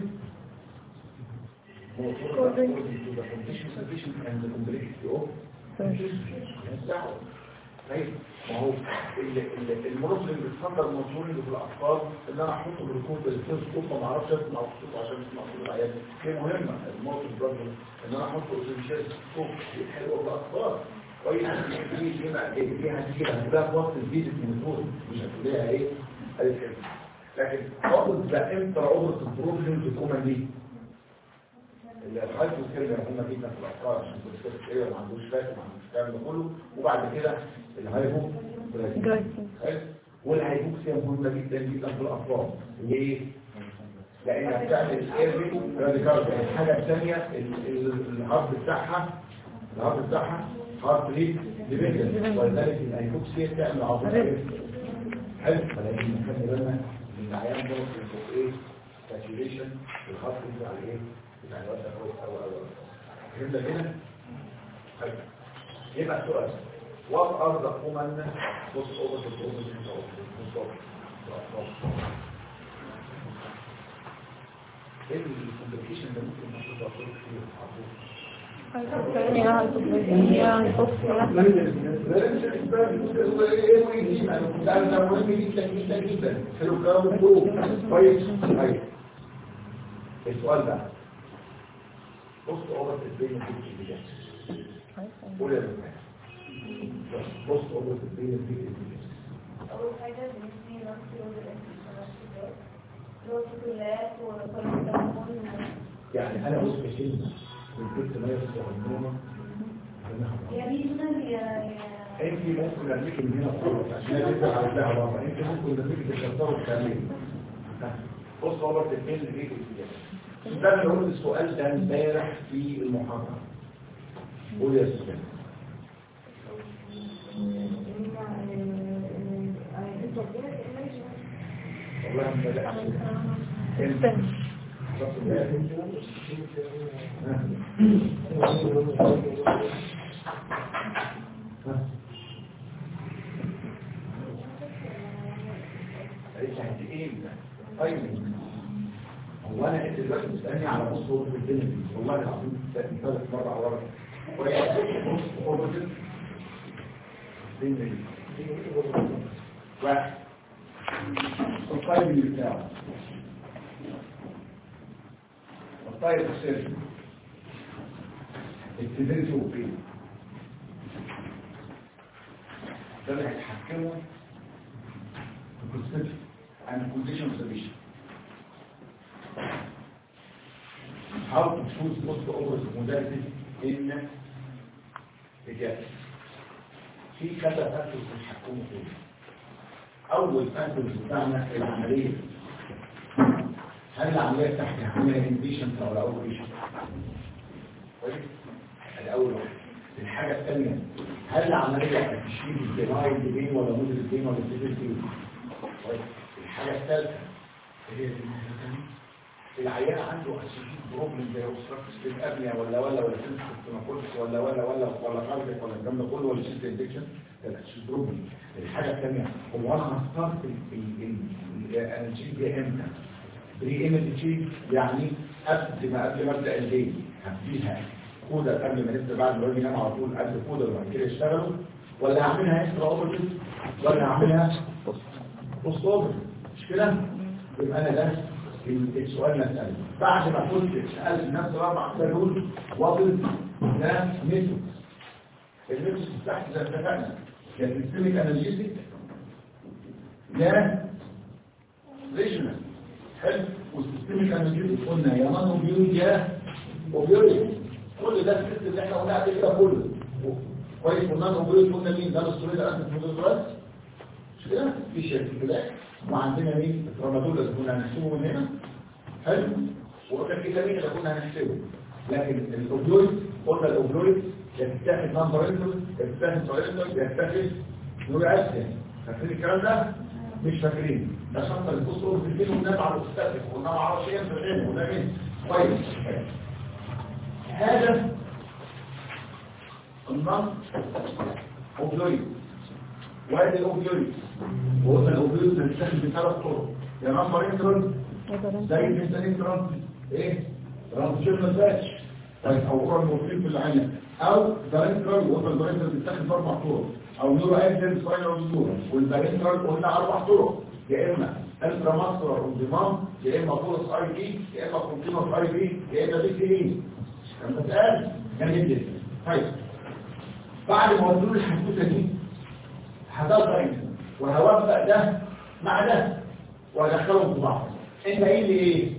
Speaker 1: according to the condition condition and the complexity of طيب ما هو المروفلين بيتفضل منشورين في الاطفال ان انا احطه بالركوب بالتلسكوب ما اعرفش اسمع خطوط عشان اسمع صوت العيال دي مهمه الموقف برضه ان انا احطه بالشير سكوب حلو الاطفال كويس دي دي بقى دي دي هتيجي هتبقى في وقت الفيزيت مونيتور مش هتلاقيها ايه قالت كده لكن خالص ده امتى عضله البروفلين تكون دي اللي الحاجة الكلمة مهمة جدا في الأفكار عشان كل كده كده ما عندوش فات وما عندوش الكلام ده كله وبعد كده الهايبو
Speaker 2: جلايكوجين.
Speaker 1: والهايبوكسيا مهمة جدا جدا في الأطفال ليه؟ لأنها بتعمل ايربي راديكال الحاجة الثانية ال- ال- الهارت بتاعها الهارت بتاعها هارت ريت ديبندنت ولذلك الهايبوكسيا بتعمل عضلات حلو فلازم نخلي بالنا ان العيان ده في ايه؟ ساتوريشن الخط بتاع الايه؟ بتاع الوقت كويس قوي قوي فهمت كده؟ طيب يبقى السؤال what are the common post operative problems of post ايه الكومبليكيشن اللي ممكن نحط له كتير
Speaker 2: هايبوكسيا هايبوكسيا هايبوكسيا
Speaker 1: السؤال ده بص اوضه البين في قول يا دكتور بص اوضه البين في
Speaker 3: أول حاجة بنسمي بروتوكولات وكل
Speaker 1: يعني انا بص كلمه كنت ما يستخدموها
Speaker 3: يا ريجنال يا يا
Speaker 1: انت ممكن ارميك من هنا خالص عشان تبقى عايزاها بره انت ممكن ارميك تكسره الكامل بص هو الاثنين اللي بيجوا فيها ده اللي قلت السؤال ده امبارح في المحاضره قول يا استاذ والله ما بدأش انت بص قالت لي انت ايه ده؟ طيب هو انا انت دلوقتي بتسالني على نص غرفه الدنيا دي والله العظيم بتسالني ثلاث مرة على ورقه وهي نص غرفه الدنيا دي واحد الطيب اللي بتاعه الطيب السيرجن التدريس وفيه ده اللي هيتحكموا في قصته عن condition solution how to choose most operative modality in إجابة في كذا فاكتورز بيتحكموا فيه أول فاكتورز بتاعنا العملية هل العملية تحت عملية انبيشنت أو لا اوبريشن كويس الأول واحد الحاجة الثانية هل العملية هتشيل الدينايل بين ولا موديل بين ولا سيفل بين طيب الحاجة الثالثة هي دي الحاجة الثانية العيان عنده اسيتيك بروبلم زي اوبستراكتس بالابنيا ولا ولا ولا سيستماتيك ولا ولا ولا ولا كارديك ولا الكلام ده كله ولا سيست انفكشن ده الاسيتيك بروبلم الحاجه الثانيه هو انا هختار الانرجي دي امتى بري ايمج يعني قبل ما قبل ما ابدا الليل هديها كودا قبل ما نبدا بعد ما ينام على طول قبل كودا وبعد كده يشتغلوا ولا هعملها اكسترا اوبرتيف ولا هعملها بوست اوبرتيف مش كده يبقى انا ده السؤال مسألة بعد ما كنت سألت نفس الأربع أسئلة دول واصل ده ميثود الميثود بتاعتي زي ما اتفقنا يا سيستميك انالجيزيك يا ريجنال حلو والسيستميك انالجيزيك قلنا يا نانو بيوت يا اوبيويد كل ده السيستم اللي احنا قلنا قبل كده كله كويس والنانو بيوت قلنا مين ده الاسترويد انت موديلات مش كده في شركة وعندنا مين الترامادول اللي كنا هنحسبه من هنا حلو وقلنا الفيتامين اللي كنا هنحسبه لكن الاوبيويد قلنا الاوبيويد يتاخد نمبر انتر يتاخد سولينتر يتاخد نور اسيا فاكرين الكلام ده مش فاكرين ده شرط الفوسفور في الدين ونام على الاستاتيك ونام على شيء في الغين ونام مين كويس هذا النص اوبيويد وادي الاوبيويد وقلنا الاوبيويد بنستخدم بثلاث طرق يا نمبر انتر زي الانسان ايه ترانسفير مساج طيب او اورال مورفين في العين او داينترال وقلنا الداينترال بيتاخد باربع طرق او نورو انتر سباينال نورو والبارنترال قلنا اربع طرق يا اما انترا ماسكولار انضمام يا اما بولس اي بي يا اما كونتينوس اي بي يا اما بي سي لما تسال جميل جدا طيب بعد ما ودوا لي الحدوته دي هتظهر انت وهوفق ده مع ده وادخلهم في بعض انت قايل لي ايه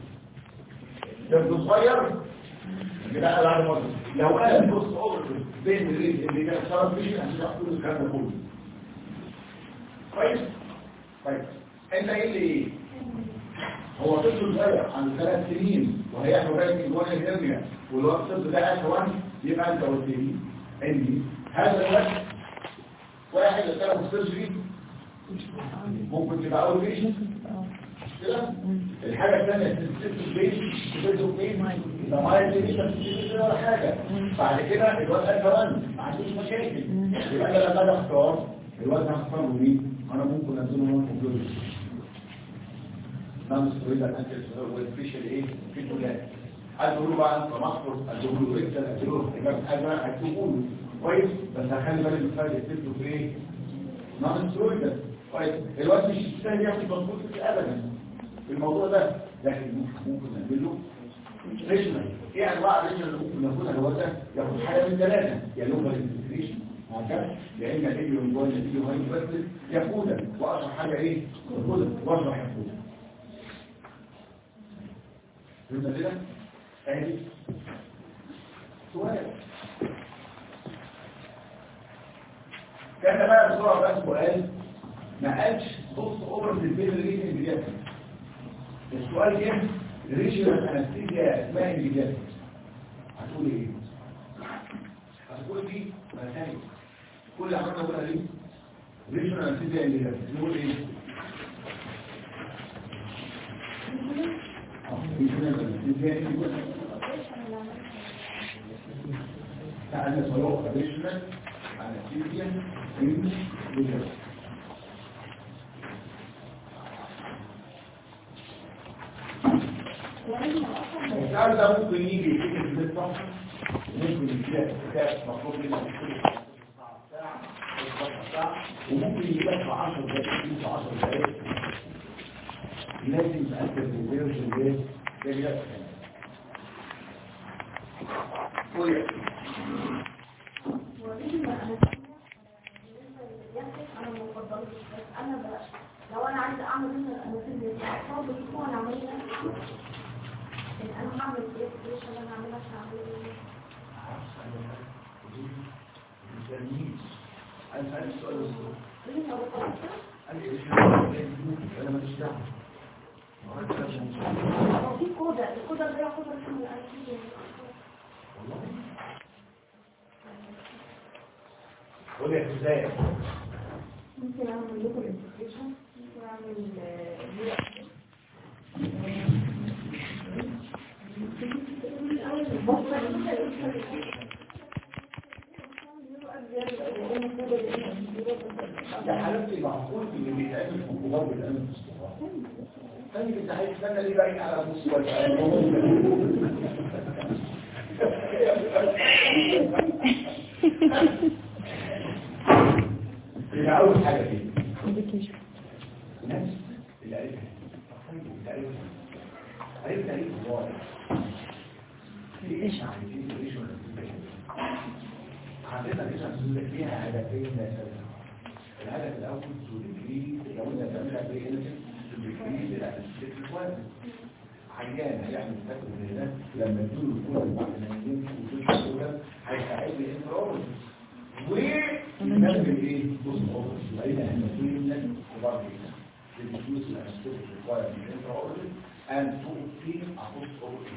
Speaker 1: ده صغير لا بعد ما لو قال بص اوفر بين الريد اللي كان صار فيه عشان يحصل الكلام ده كله كويس كويس انت قايل لي ايه هو طفل صغير عن ثلاث سنين وهيعمل بالك الوجه الهرمية والوقت الطفل ده أسوان يبقى انت قلت لي اني هذا الوقت واحد يتكلم في السيرجري ممكن تبقى اول بيشن كده الحاجة الثانية تنسيب البيت تبدو فين لو ما يجريش تنسيب ولا حاجة بعد كده الواد قال كمان ما عندوش مشاكل يبقى انا لما اجي اختار الواد هختار له مين انا ممكن انزله من الكمبيوتر نعم سترويد الانتل والفيشل ايه في الولاد هتقولوا بقى انت مصر هتقولوا له ريكتال هتقولوا له حاجات حاجه هتقولوا له كويس بس هخلي بالك من الفرق التبدو في ايه نعم سترويد كويس الواد مش يستاهل ياخد مظبوط ابدا في الموضوع ده لكن ممكن نعمل له ريشنال ايه انواع الريشنال اللي ممكن ناخدها الواد ده ياخد حاجه من ثلاثه يا لوكال انتجريشن هكذا يا اما ايديو جوه ايديو هاي بس ياخدها واشرح حاجه ايه ياخدها واشرح ياخدها فهمنا كده ادي سؤال كان بقى بسرعه بقى سؤال ما قالش بص اوفر في البيت اللي اللي بيحصل السؤال جه ريجنال انستيزيا اسمها اللي بيحصل هتقول ايه هتقول دي ما ثاني كل حاجه بقولها دي ريجنال انستيزيا اللي بيحصل نقول ايه تعالى صاروخ additional anesthesia in liver السؤال ده ممكن يجي في البيت ممكن يجي كتاب مطلوب منك كل ساعة ساعة وممكن يجي لك في 10 دقائق في 10 دقائق لازم تأكد الفيرجن ده ده بيحصل قول
Speaker 3: لو انا عايزه اعمل منه انستيزيا اصاب بيكون انا عمليه انا هعمل ايه ايش انا هعملها عشان اعمل ايه
Speaker 1: أنا سألت السؤال الصغير
Speaker 3: ليه ما بقولش
Speaker 1: أنا ماليش دعوة
Speaker 3: هو في كودا الكودا ده يعتبر اسمه الانستيزيا
Speaker 1: قول يا ازاي
Speaker 3: ممكن اعمل لكم انتجريشن ممكن اعمل
Speaker 1: ده حالتي معقول اللي بيتعمل في الكبار بالأمن في الصغار تاني انت عايز تستنى ليه باين على مستوى يبقى أول حاجة دي نفس اللي قالتها اللي قالتها قالتها ليه الظاهر ايش عايزين ايش ولا عندنا ايش عايزين فيها هدفين اساسا الهدف الاول تدريب لو انت تعملها بايه تدريب الاساسيات الوزن عيان هيعمل فكر زي ده لما تدور الكوره بعد ما ينزل وتشوف الكوره هيساعدني انفراد ونعمل ايه بص اوفر لقينا احنا فين كبار جدا الفلوس الاساسيه required من intraoral and to obtain a post oral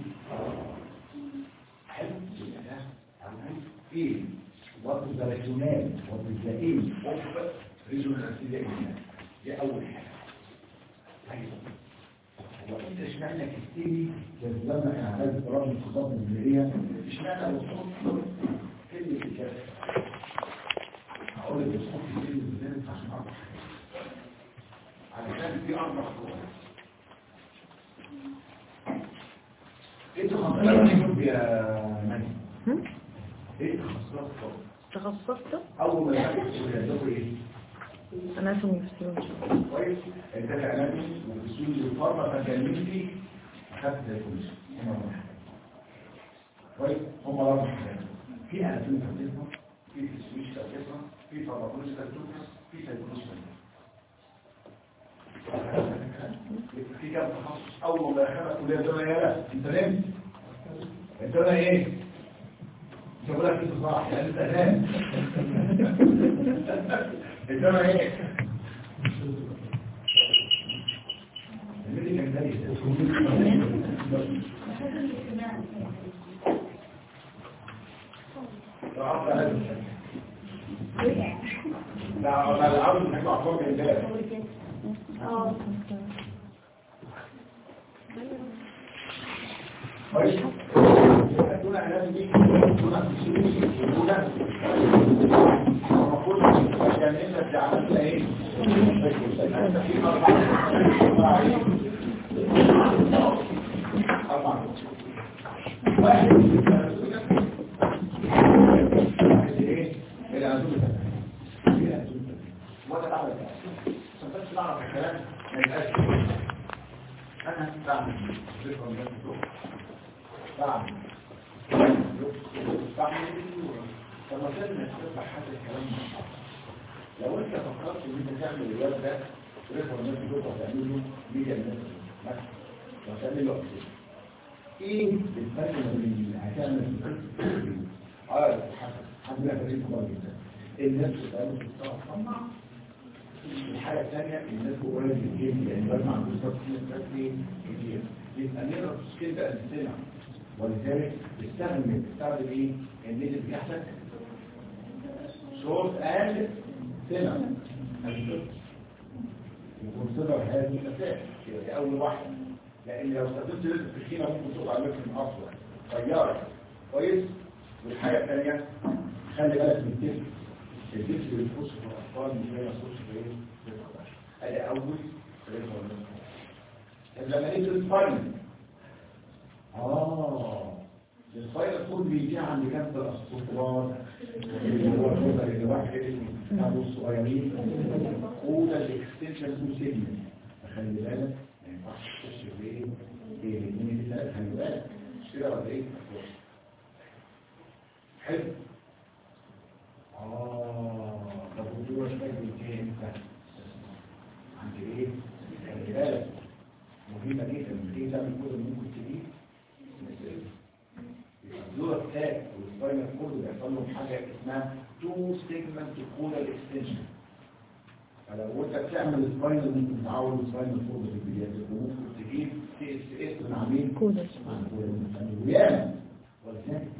Speaker 1: حلو يبقى ده عمل ايه what is the rationale what is the aim of regional anesthesia دي اول حاجه ايوه وانت اشمعنى كتيري لما احنا عملنا اضطراب الخطاب الجمهوريه اشمعنى الوصول كلمه الكلام هقول لك الصوت كتير بالذات عشان اربع علشان في اربع صور ايه تخصصات الطب يا ماني ايه تخصصات الطب
Speaker 7: تخصصت
Speaker 1: اول ما يحدث يدخل ايه
Speaker 7: انا اسمي فسيولوجي
Speaker 1: كويس انت كلامي وبسيولوجي الفارما فكلمتي اخدت زي كل شيء هم أربع حاجات. كويس هم اربع حاجات في اناتومي كالتسمه في فسيولوجي كالتسمه في فارماكولوجي كالتسمه في سايكولوجي كالتسمه في كام تخصص اول ما دخلت كليه دول يا لا انت نمت انت انا ايه مش هقول لك انت صح يعني انت نام انت انا ايه الميديكال ده لا لا العرض بنحكي عن فرق الله
Speaker 3: اه
Speaker 1: كويس دون اعلام دي دون تسويق دون المفروض يعني انت عملنا ايه في اربع اربع ايه اربع واحد ايه العزومه وانا بعمل عشان بس نعرف الكلام ما يبقاش انا بعمل ذكر من الدكتور بعمل بعمل لما كنا نفتح هذا الكلام مع بعض لو انت فكرت ان انت تعمل الواد ده ريفر الناس دول وتعمل له ميديا الناس مثلا وتعمل له أكسس. ايه الفرق ما بين هتعمل اه الحمد لله فريق كبار جدا الناس بتتعمل تتصنع الحاجة الثانية الناس قريب من الجيم يعني بسمع بالظبط في ناس في كتير يبقى نقدر تشكيل بقى نستمع ولذلك تستخدم تستخدم ايه؟ النيتف بتاعتك شورت اند سمع وكونسيدر هذه المسائل دي اول واحده لان لو استخدمت رزق التخينه ممكن تقع عليك من اصلا طياره كويس والحاجه الثانيه خلي بالك من الجسم الجسم اللي بيخش في الاطفال مش زي ما يخش في ايه في الكبار ادي اول رزق لما نيجي للفاينل اه الفاينل كود بيجي عند كانت الاسطوانات اللي هو الكود اللي واحد كانوا صغيرين وده الاكستنشن اسمه سيجمنت خلي بالك ما ينفعش تخش في ايه في الاثنين الثلاثه خلي بالك مش كده ولا ايه حلو اه طب ودول شويه بيجي امتى عند ايه خلي بالك مهمه جدا لما تيجي تعمل كود ممكن تجيب الدور التاج والسباينال كورد بيحصل لهم حاجه اسمها تو سيجمنت كودال اكستنشن فلو انت بتعمل سباينال ممكن تعود السباينال كورد في البدايه وممكن تجيب تي اس اس من عميل
Speaker 2: كودال.
Speaker 1: عن كودال وياما ولذلك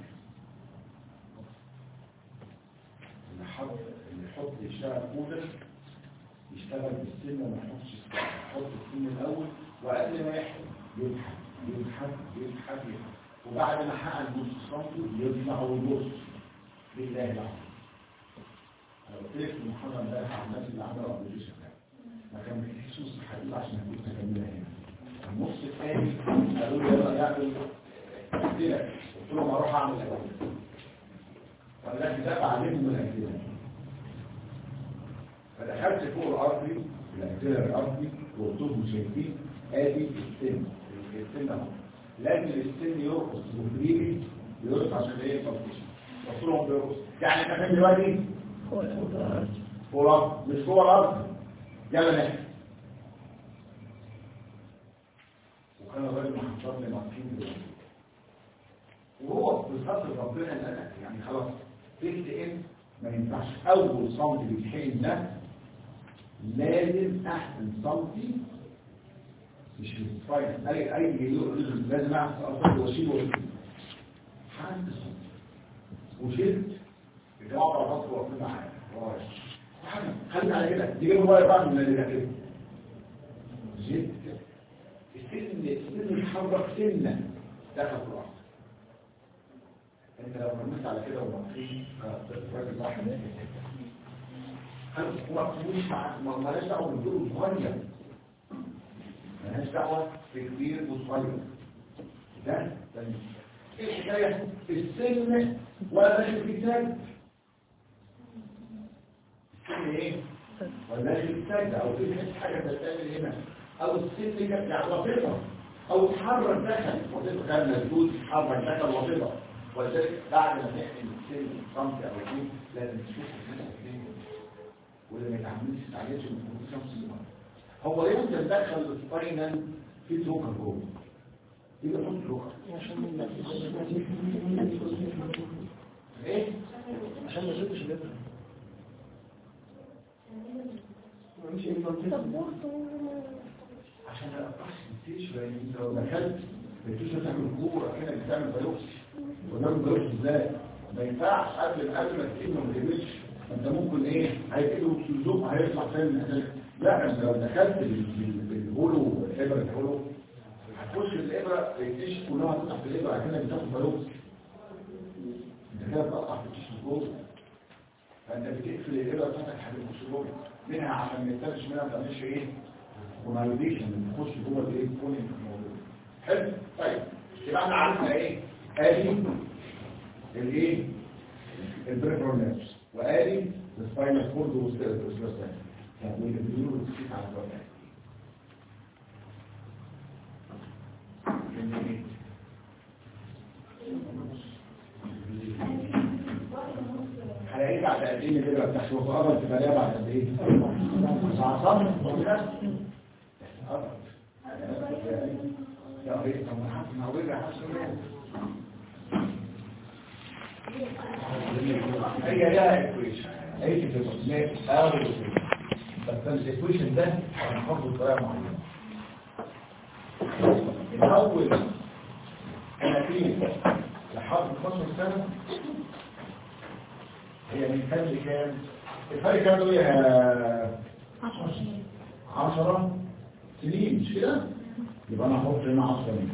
Speaker 1: اللي حط اللي يحط يشتغل كودال يشتغل بالسن وما يحطش يحط السن الاول وقبل ما يحط يبحث يبحث يبحث يبحث وبعد ما حقق نص سنتي يطلع ويبص بالله العظيم انا قلت لك في المحاضره امبارح على الناس اللي عملوا ابلكيشن ده ما كان في نصوص حديث عشان اكون تكملها هنا النص الثاني قالوا لي يلا نعمل امثله قلت لهم اروح اعمل امثله فانا كتاب علمهم الامثله فدخلت فوق الارضي الامثله الارضي وقلت لهم شايفين ادي السن السن اهو لازم السن يرقص وفريقي يرقص عشان ايه تنفيش قلت لهم بيرقص يعني احنا فين دلوقتي فوق الارض مش فوق الارض يلا نحن وكان الراجل محضر لي ماركين دلوقتي وهو بفضل ربنا اللي انا يعني خلاص قلت ان ما ينفعش اول صمت بيتحقن ده لازم احسن صمتي مش في الفايل اي اي يقول لازم احسن اصمت واشيل واشيل حاسس الصمت وشلت الجماعه بتوع مصر واقفين معايا ورايا حاجه خلي على كده دي جايب موبايل بعد من اللي كده جيت السن السن يتحرك سنه دخل في الارض انت لو كملت على كده ومقيم راجل واحد هو مش مع مالهاش دعوه بالدور صغير مالهاش دعوه بكبير وصغير ده ده ايه الحكايه السن ولا داخل في كتاب في ايه ولا السجدة او في حاجة بتعمل هنا او الست كانت يعني وظيفة او تحرك دخل وظيفة كان مسدود تحرك دخل وظيفة ولذلك بعد ما نحن السن صمت او اتنين لازم تشوف الناس اتنين واللي ما يتعاملش تعليش من خمس سنوات هو يمكن تدخل السباينال في تروكر جوه يبقى تحط تروكر ايه
Speaker 6: عشان ما يشدش الابره مش implantation.
Speaker 1: عشان ما اقطعش التيش لان انت لو دخلت التيش هتعمل كوره كده بتعمل بايوكسي وتعمل بايوكسي ازاي ما ينفعش قبل قبل ما تقيم ما تقيمش انت ممكن ايه هيقلوا تزق هيطلع تاني من الأساس. لا انت لو دخلت بال- بال- بالهولو الابره الهولو هتخش الابره التيش كلها هتقطع في الابره كده بتاخد بايوكسي انت كده بتقطع في التيش من جوه فانت بتقفل الابره بتاعتك هتخش جوه منها عشان ما يتسالش منها ما تعملش ايه ومالوديشن تخش جوه الايه كل الموضوع حلو طيب يبقى احنا عرفنا ايه ادي الايه البريفرال نيرفز وادي السباينال كورد والسباينال يعني اللي بيقولوا بتسيط على الفرق هلاقيك بعد قد ايه اللي بقى تحت وقرب تبقى ليها بعد قد ايه؟ ساعة صمت وكده يا ريت طب ما حد ما وجع حد هي لها ايكويشن اي في التصنيف او بس الايكويشن ده هنحطه بطريقه معينه من اول سنتين لحد 12 سنه هي من كام لكام الفرق كام دول يا 10 سنين مش كده يبقى انا احط هنا 10 سنين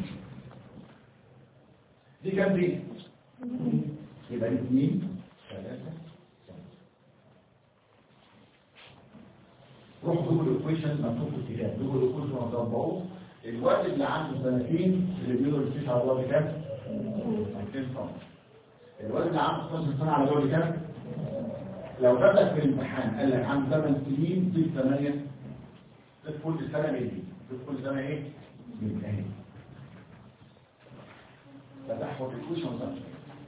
Speaker 1: دي كام دي يبقى دي 2 3 روح جوجل الايكويشن مكتوب في الكتاب جوجل الايكويشن هتطبقوه الوقت اللي عنده سنتين اللي بيقولوا الفيش على الله بكام 200 سم الوقت اللي عنده 12 سنه على الله بكام لو جابلك في الامتحان قال لك عنده 8 سنين ضيف 8 ضيف كل سنه 100 ضيف كل سنه ايه 100 اهي فتحفظ الكوشن وصلت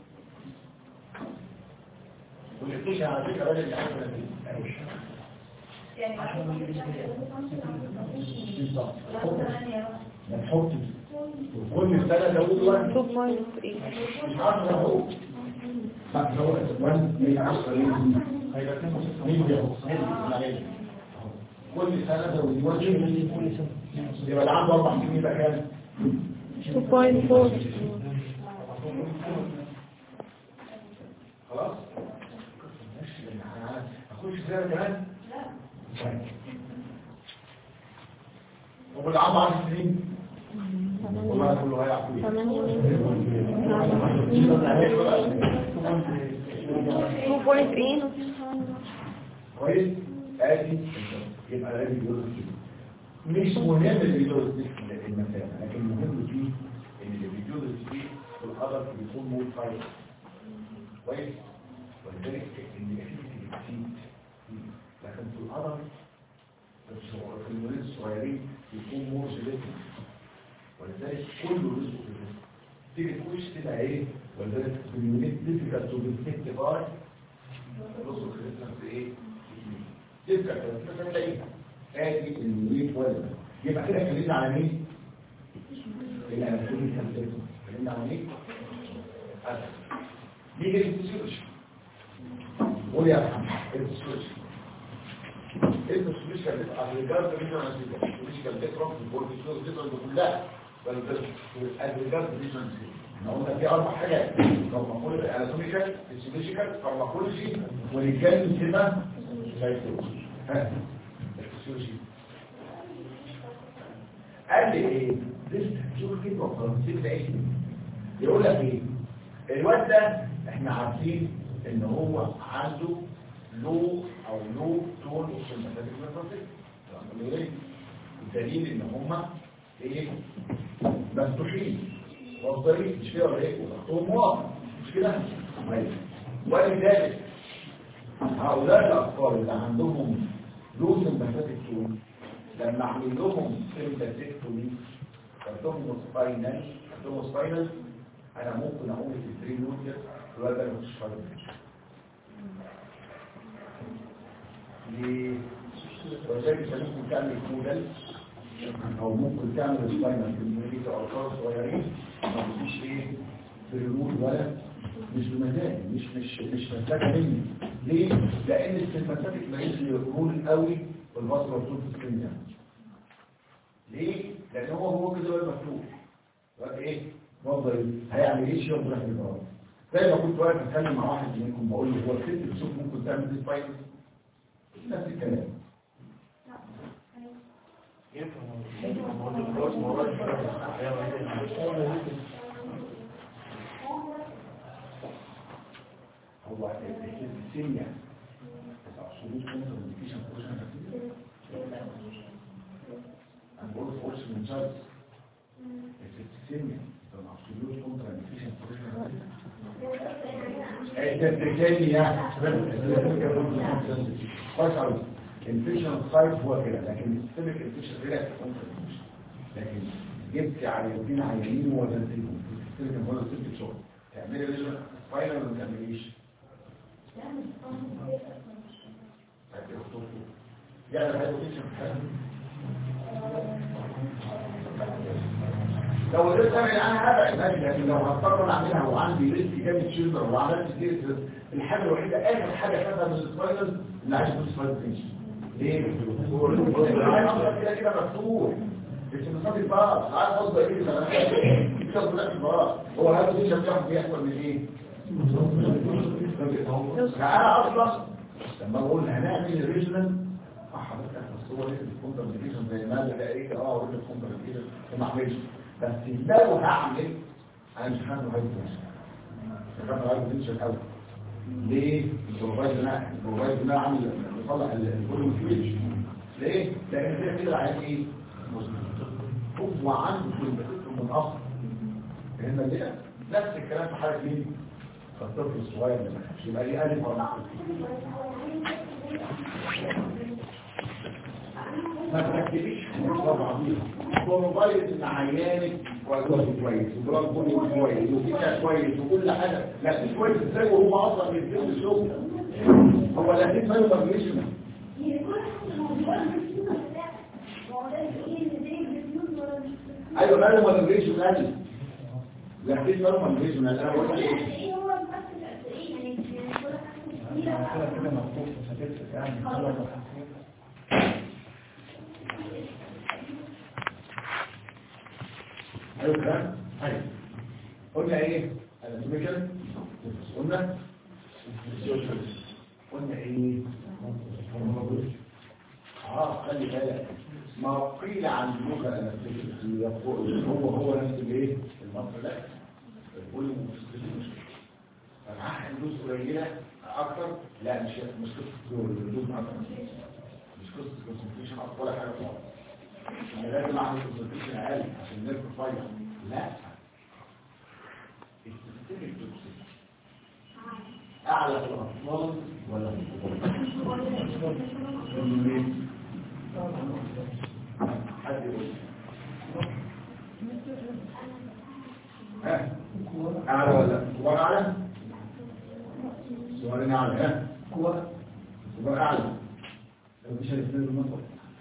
Speaker 1: والكوشن على فكره راجل اللي عارف ما تحط كل سنه زود واحد
Speaker 2: 2 minus 8
Speaker 1: مش عارف اهو لا هو 1 110 هيبقى 2 كل سنه زود واحد يبقى اللي عنده اربع سنين يبقى كام
Speaker 2: 2.4
Speaker 1: خلاص ماشي يعني اخش زي كمان لا واللي عنده 10 سنين والله كله هيعرف ايه
Speaker 2: 2.8
Speaker 1: كويس ادي يبقى ادي بيقول كده مش مهم اللي بيدرس في المسافه لكن المهم فيه ان اللي بيدرس فيه في القدر بيكون مور فايل كويس ولذلك ان الاكتيفيتي بتزيد لكن في القدر في المولين الصغيرين بيكون مور سيلكتيف ولذلك كله رزق في الرزق تيجي تخش تبقى ايه ولذلك في المولين ديفيكالت تو ديتكتيفاي رزق في ايه تبقى كده تلاقيها ادي المولين ولد يبقى كده اتكلمنا على مين الاناتومي كان اتكلمنا على مين نيجي للفسيولوجي قول يا محمد الفسيولوجي الفسيولوجي كانت بتبقى الريجارد ريجنال الفسيولوجي كانت بتقرا في الفسيولوجي بتقرا كلها الريجارد ريجنال احنا قلنا في اربع حاجات فارماكولوجي اناتوميكال فيسيولوجيكال فارماكولوجي ونتكلم كده سايكولوجي ها الفسيولوجي قال لي ايه لسه شوف كده وفرنسيس ايه يقول لك ايه الواد ده احنا عارفين ان هو عنده لو او لو تون اوكسيماتيك نيرفس الدليل ان هما ايه مفتوحين مصدرين مش كده ولا ايه وضغطهم واضح مش كده أيوة. ولذلك هؤلاء الأطفال اللي عندهم لو سمباثيك لما اعمل لهم سمباثيكتومي خدتهم سباينال خدتهم سباينال انا ممكن اقول في التري نوتيا الولد ده مش فاضي ليه؟ وذلك ممكن تعمل موديل او ممكن تعمل سباينال في المريض او اطفال صغيرين ما فيش ايه بريموت ولا مش بمزاج مش مش مش مساكه مني ليه؟ لان السمباثيك ماليش رول قوي في البصره والصوت السكين ليه؟ لان هو هو كده بقى مفتوح بقى ايه؟ بفضل هيعمل ايه شيء وراح يضرب زي ما كنت واقف اتكلم مع واحد منكم بقول له هو الست بتشوف ممكن تعمل دي سباينال نفس الكلام هو السيميا سلوك كونترنديكيشن بروشن انا بقول فورس من جاز السيميا سلوك كونترنديكيشن بروشن التكتيكية كويس قوي الانفيشن سايت هو كده لكن السيستميك انفيشن غير لكن جبت عيانين عيانين وزنتهم السيستميك هو ست شهور تعملي ريجن فاينل ولا ما تعمليش يعني الهايبوتنشن لو قدرت اعمل انا هبعد ماشي لكن لو هضطر اعملها وعندي ريسك جامد شيلدر وعملت كتير الحاجه الوحيده اخر حاجه خدها من السباينال اللي عايز يكون سباينال تنشن ليه؟ كده كده مفتوح مش مصاب الباص عايز اوصل ايه ده كده طلعت الباص هو هذا التنشن بتاعه بيحصل من ايه؟ انا اصلا لما بقول هنعمل الريجنال حضرتك بس هو لسه الكونترنديكيشن زي ما قال ايه اه قلت الكونترنديكيشن وما عملش بس لو هعمل انا مش هعمل هاي بوتنشن مش هعمل هاي بوتنشن الاول ليه البروفايد ده البروفايد ده عامل بيطلع الفوليوم فيش ليه لان ده كده عايز ايه هو عنده من اصل فهمنا كده نفس الكلام في حاله مين الطفل الصغير ده يبقى ليه الف ولا ما تركبيش طبعا هو موبايل ان عيانك كويس كويس وبراد كله كويس وفيها كويس وكل حاجه لا في كويس ازاي وهو اصلا بيديله الشغل هو لا في مايو مابليشن ايوه مايو مابليشن قال لا في مايو مابليشن انا بقول لك
Speaker 3: ايه هو المؤثر قد ايه يعني كده كده مفهوم مش هتفرق يعني
Speaker 1: ايوه كلام ايوه قلنا ايه الانتوميشن قلنا قلنا ايه اه خلي بالك ما قيل عن اللغه الانستيكي يقول هو هو نفس الايه المصر لا يقول مش فمعاه فلوس قليله اكتر لا مش مش قصه فلوس اكتر مش قصه كونسنتريشن اكتر ولا حاجه خالص انا لازم اعمل كونسنتريشن اقل عشان نرفع رفيع لا السيستميك توكسيك اعلى في الاطفال ولا في الكبار حد يقول ها اعلى ولا كبار اعلى سؤالين اعلى ها كبار كبار اعلى لو مش هيستنى المطر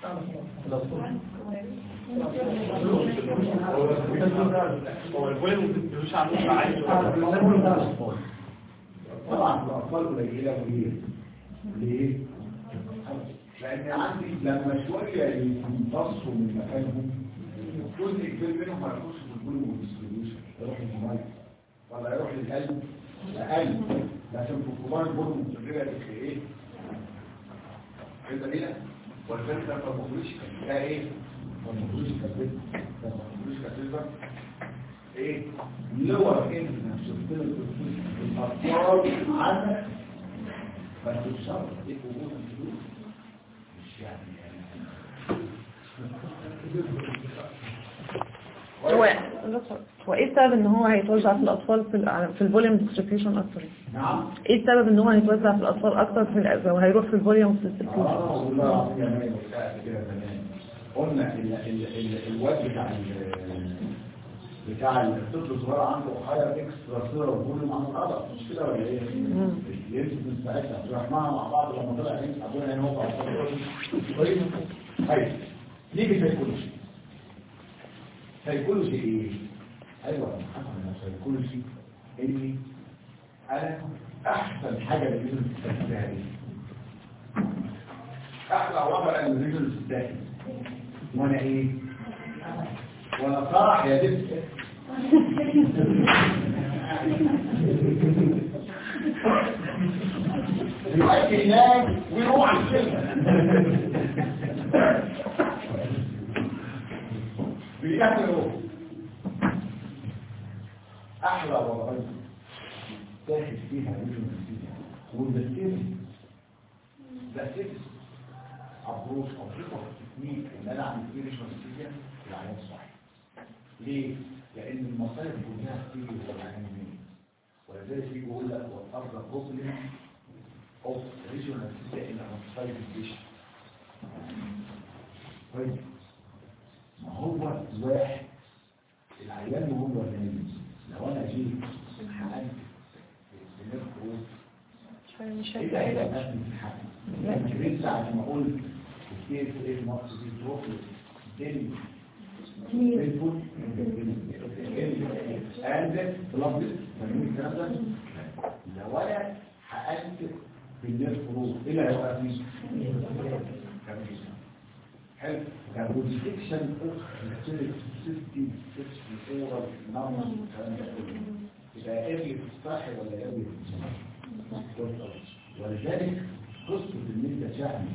Speaker 4: هو الفوليوم مش عامل عايز
Speaker 1: طبعا الأطفال قليلة وليه؟ ليه؟ لأن عندي لما شوية يمتصوا من مكانهم جزء كبير منهم ما يخش في البول والديستريبيوشن يروح للمية ولا يروح للقلب أقل لكن في الكبار البول والديستريبيوشن يبقى إيه؟ كده ليه؟ والفكرة ما بقولش ده إيه؟ ما بقولش كده ما بقولش كده ايه لور ان شفتنا الاطفال عنها بس الشرط ايه وجود الفلوس مش يعني
Speaker 7: هو دكتور، هو ايه السبب ان هو هيتوزع في الاطفال في ال- في الفوليوم ديستريبيوشن اكتر
Speaker 1: نعم
Speaker 7: ايه السبب ان هو هيتوزع في الاطفال اكتر في ال- وهيروح في الفوليوم ديستريبيوشن
Speaker 1: اه والله العظيم يا مان وقعت كده زمان قلنا ال ال ال الواد بتاع ال بتاع الطفل الصغير عنده حاجه اكسترا سيرا فوليوم عن العضل مش كده ولا ايه؟ يمسك من ساعتها رحناها مع بعض لما طلع هنا ابونا هنا هو كويس طيب نيجي سيكولوجي سيكولوجي ايه؟ ايوه يا محمد سيكولوجي اني انا احسن حاجه بجيب تستخدمها ايه؟ احلى وضع الرجل الداخل وانا ايه وانا صاح يا دب يؤدي هناك ويروح على الشركه بيعملوا احلى وضعيه داخل فيها رجل الداخل والبكتيريا بكتيريا ابروش او خطه تكنيك ان انا اعمل فيه ريشن نتيجه العيان صحيح ليه؟ لان المصايب كلها بتيجي هو العيان منين ولذلك يجي يقول لك والارض بروبلم اوف ريشن نتيجه ان المصايب الجيش طيب ما هو واحد العيان وهو نايم لو انا جيت حقنت في النفس
Speaker 7: مش
Speaker 1: ايه ده هيبقى نفسي في الحقن لما لسه عشان اقول كتير في ايه مصر دي تروح دل بينفول اند بلابل فاهمين الكلام ده لو انا حقنت في النيرف روح ايه اللي هيوقفني حلو كان بوديفيكشن اوف بكتيريا سيستي سيستي اورال نمبر الكلام ده كله يبقى ايه اللي تستحي ولا ايه اللي ولذلك قصة ان انت تعمل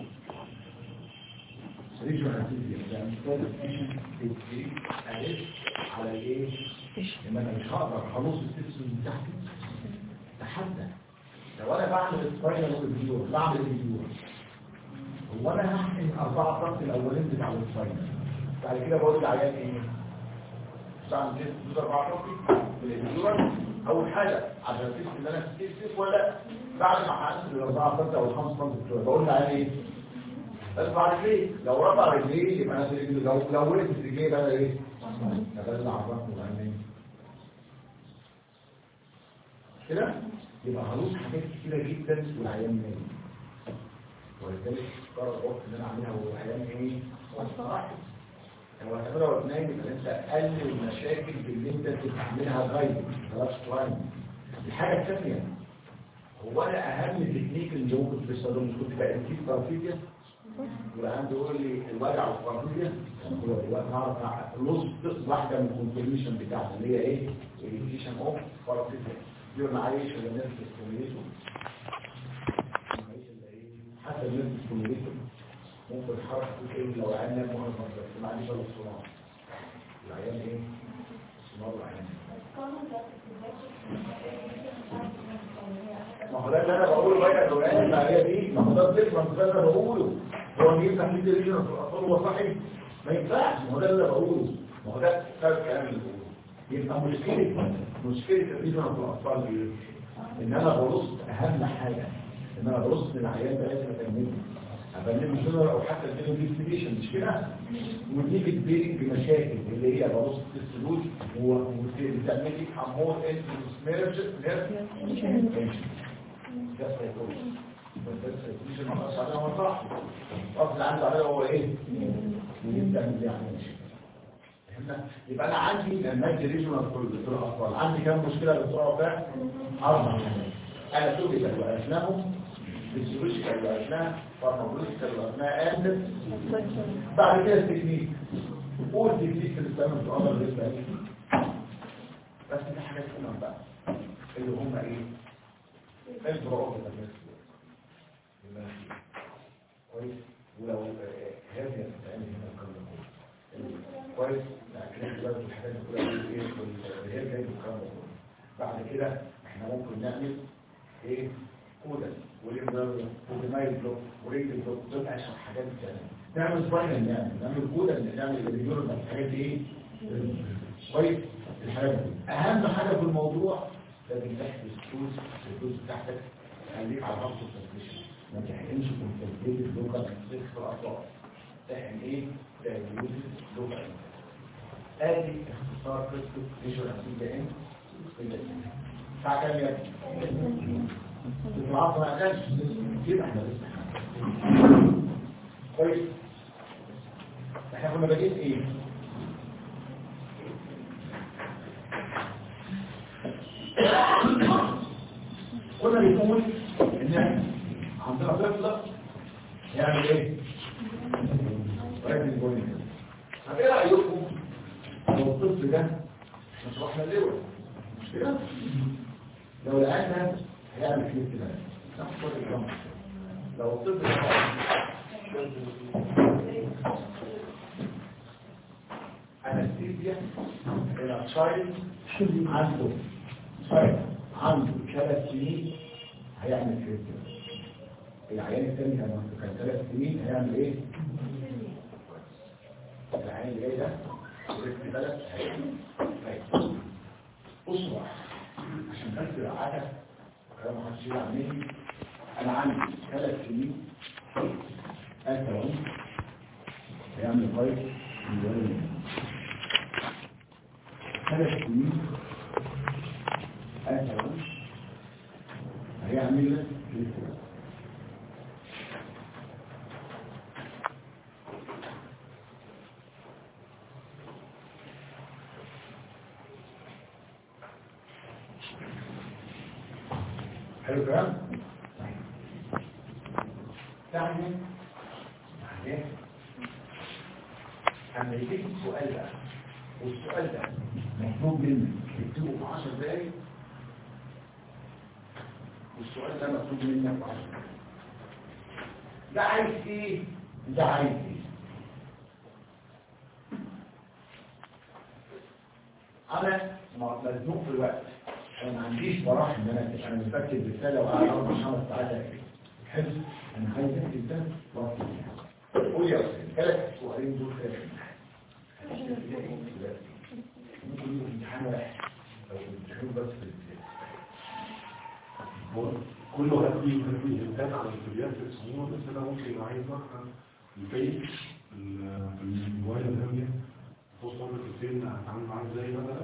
Speaker 1: ريجوال اكتيفيتي يعني تبتدي ألف على الايه؟ ان انا مش هقدر خلاص السيستم من تحت تحدى لو انا بعمل سباينال ريفيور بعمل ريفيور هو انا هحقن اربعه ضغط الاولين بتاع السباينال بعد كده بقول للعيان ايه؟ مش هعمل تيست دوز اربعه ضغط بالريفيور اول حاجه عشان تيست ان انا تيست ولا بعد ما حقنت الاربعه ضغط او الخمس ضغط بتوعي بقول للعيان ايه؟ ارفع رجليه لو رفع رجليه يبقى نازل رجليه لو لو وقفت رجليه بقى ايه؟ نزل على الرقم والعينين كده يبقى هنوص حاجات كتيرة جدا والعيان نايم ولذلك قرر الوقت اللي انا اعملها والعيان ايه؟ واحد لو هتعملها وقت نايم يبقى انت قلل المشاكل اللي انت بتعملها غير خلاص شويه الحاجه الثانيه هو انا اهم تكنيك اللي ممكن تستخدمه مش كنت بقى كيف بارفيديا والعيان بيقول لي الوجع والبارفيديا هو دلوقتي هعرف نص واحده من الكونفرميشن بتاعتي اللي هي ايه؟ الانفيشن اوف بارفيديا دي ما عايش ولا الناس بتستميته حتى الناس بتستميته ممكن حركة تقول لو عيان نام مهمة بس ما عنديش ولا الصناعة العيان ايه؟ الصناعة العيان ما هو ده اللي انا بقوله بقى لو العيان العيان دي ما هو ده الديفرنس ده اللي انا بقوله هو ان يفتح لي ريجن في الاطفال هو صحي ما ينفعش ما هو ده اللي بقوله ما هو ده ده الكلام اللي بقوله يبقى مشكلة مشكلة الريجن في الاطفال ايه؟ ان انا برص اهم حاجة ان انا برص العيان ده لازم اتنمه ابنيه سونر او حتى اديله ديستريبيوشن مش كده ونيجي بيرنج مشاكل اللي هي برص السلوك وبتعمل لك امور انت سميرج نيرف ده سيكولوجي بس ده سيكولوجي ما خلاص عليها هو صح اصل عنده عليها هو ايه ويبدا من يعني فهمنا يبقى انا عندي المادة ريجونال في الاطفال عندي كام مشكله بالصوره بتاع اربع انا سوري وعرفناهم فيزيولوجيكال وعرفناها فارماكولوجيكال وعرفناها اند بعد كده التكنيك قول تكنيك اللي بتعمل في الامر لسه بس في حاجات كمان بقى اللي هم ايه البروف كويس ولو هذه بتتعمل هنا الكلام ده كله كويس يعني كده دلوقتي الحاجات دي كلها ايه والهير جاي الكلام ده كله بعد كده احنا ممكن نعمل ايه كودا والإمدار والمايل بلوك وريد بلوك دول أشهر حاجات بتعمل نعمل سباينال نعمل نعمل كودا نعمل الريجور الحاجات دي ايه كويس الحاجات دي اهم حاجه في الموضوع لازم تحت الفلوس الفلوس بتاعتك خليك على ضغط التسليم ما تحقنش في التسليم اللغه الفكر في الاطراف تحقن ايه تجويز اللغه ادي اختصار قصه نيشر اسيد ان الساعه كام يا ابني؟ العصر ما كانش كده احنا لسه كويس احنا كنا بادئين ايه كنا بنقول ان احنا عندنا طفل يعمل ايه راجل بولي طب ايه رايكم لو الطفل ده مش رحنا الليل مش كده لو لقينا هيعمل فيه كده ناخد شويه الجمع لو الطفل ده انستيزيا الى تشايلد عنده تشايلد عنده ثلاث سنين هيعمل فيه كده العيان الثاني كان كان ثلاث سنين هيعمل ايه؟ العيان اللي جاي ده ست بلد هيعمل هيعمل. بصوا بقى، عشان بس العادة كلام محدش يزعل مني انا عندي ثلاث سنين ألف ونص هيعمل كويس من الولد ثلاث سنين ألف ونص هيعمل لسه حلو الكلام يعني يعني اما يجيك السؤال ده والسؤال ده مطلوب منك تكتبه في 10 دقايق والسؤال ده مطلوب منك في 10 دقايق ده عايز ايه ده عايز ايه انا مزنوق في الوقت انا ما عنديش براح ان انا انا مش بكتب رساله وقاعد اربع خمس ساعات اكتب حلو انا عايز اكتب ده واكتب ده قول يا استاذ ثلاث سؤالين دول ثلاث ممكن يبقى امتحان واحد لو امتحان بس في الامتحان
Speaker 8: كله هدي هدي هنتات على الكليات الصغيرة بس أنا ممكن يبقى عايز أقرأ البيت في الموبايل الهامية توصل لك هتعامل معاه ازاي مثلا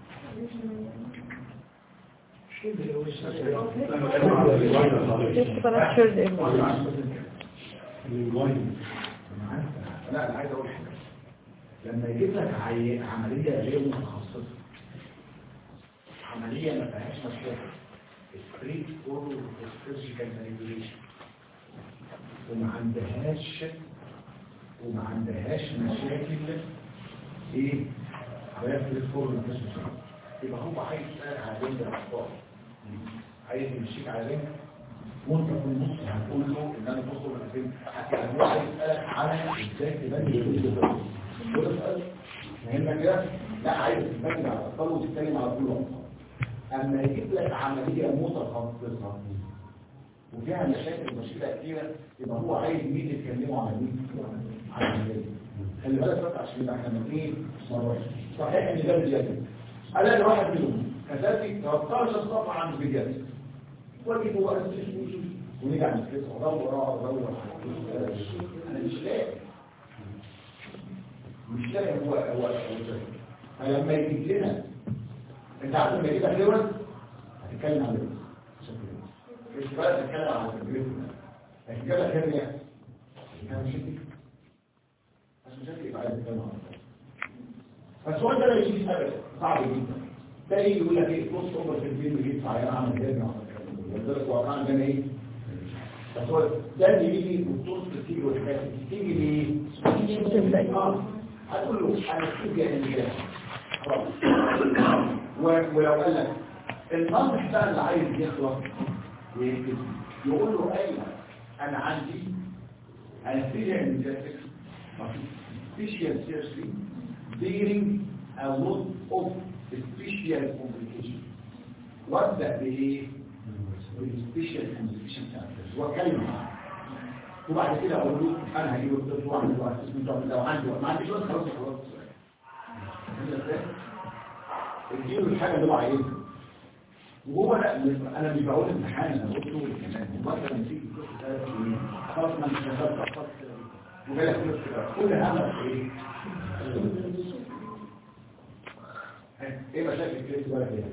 Speaker 2: لسه بلاش شرد ايه
Speaker 8: الموبايل
Speaker 1: لا انا عايز اقول حاجه لما يجيب لك عي- عمليه غير متخصصه عمليه ما فيهاش مشاكل ستريت فورورد سيرجيكال مانيبيوليشن وما عندهاش وما عندهاش مشاكل ايه عمليه ستريت فورورد ما فيهاش مشاكل يبقى هو عايز يسالك على بنت الاخبار عايز يمشيك على بنت وانت في النص هتقول له ان انا بخرج من الفيلم يعني هو عايز يسالك على ازاي تبني الفيلم ده هو ده السؤال فهمنا كده لا عايز تبني على الاطفال وتتكلم على كل الاطفال اما يجيب لك عمليه متخصصه وفيها مشاكل ومشكله كتيره يبقى هو عايز مين يتكلموا على مين على مين خلي بالك بس عشان يبقى احنا من ايه مرة. صحيح ان ده بجد الاقي واحد منهم كذلك 13 صفحه عن البيجات واجي هو ونرجع نتكلم ادور ادور انا مش لاقي مش لاقي هو هو هو فلما يجيب لنا انت عارف لما يجيب لك لوز هتتكلم عن لوز مش بقى تتكلم عن التجربه لكن جاب لك هرنيا كان مش بس مش هتبقى عايز تتكلم عن فالسؤال ده لا يجيش ابدا صعب جدا ده يجي يقول لك ايه بص اوفر في الفيلم يجيب عيان عمل هرنيا ولذلك واقعا ده ايه بس هو ده اللي يجي والطرق تيجي والحاجات دي. تيجي ليه؟ اه هتقول له انا كتير يعني كده خلاص و- ولو قال لك الناصح بقى اللي عايز يخلص ويكتب يقول له ايوه انا عندي انا في انجازك special surgery bearing a lot of special complications وابدا بايه؟ بالسبيشال كومبليكيشن واتكلم معاه وبعد كده اقول له انا هجيب الطفل واعمل له اسسمنت لو عندي ما عنديش وقت خلاص خلاص ازاي اديله الحاجه اللي هو عايزها وهو لا انا مش بقول امتحان انا بقول شغل كمان مثلا تيجي خلاص ما مش هشتغل خلاص كده وجالك فلوس كده كل همك ايه ايه مشاكل الكريس بقى كده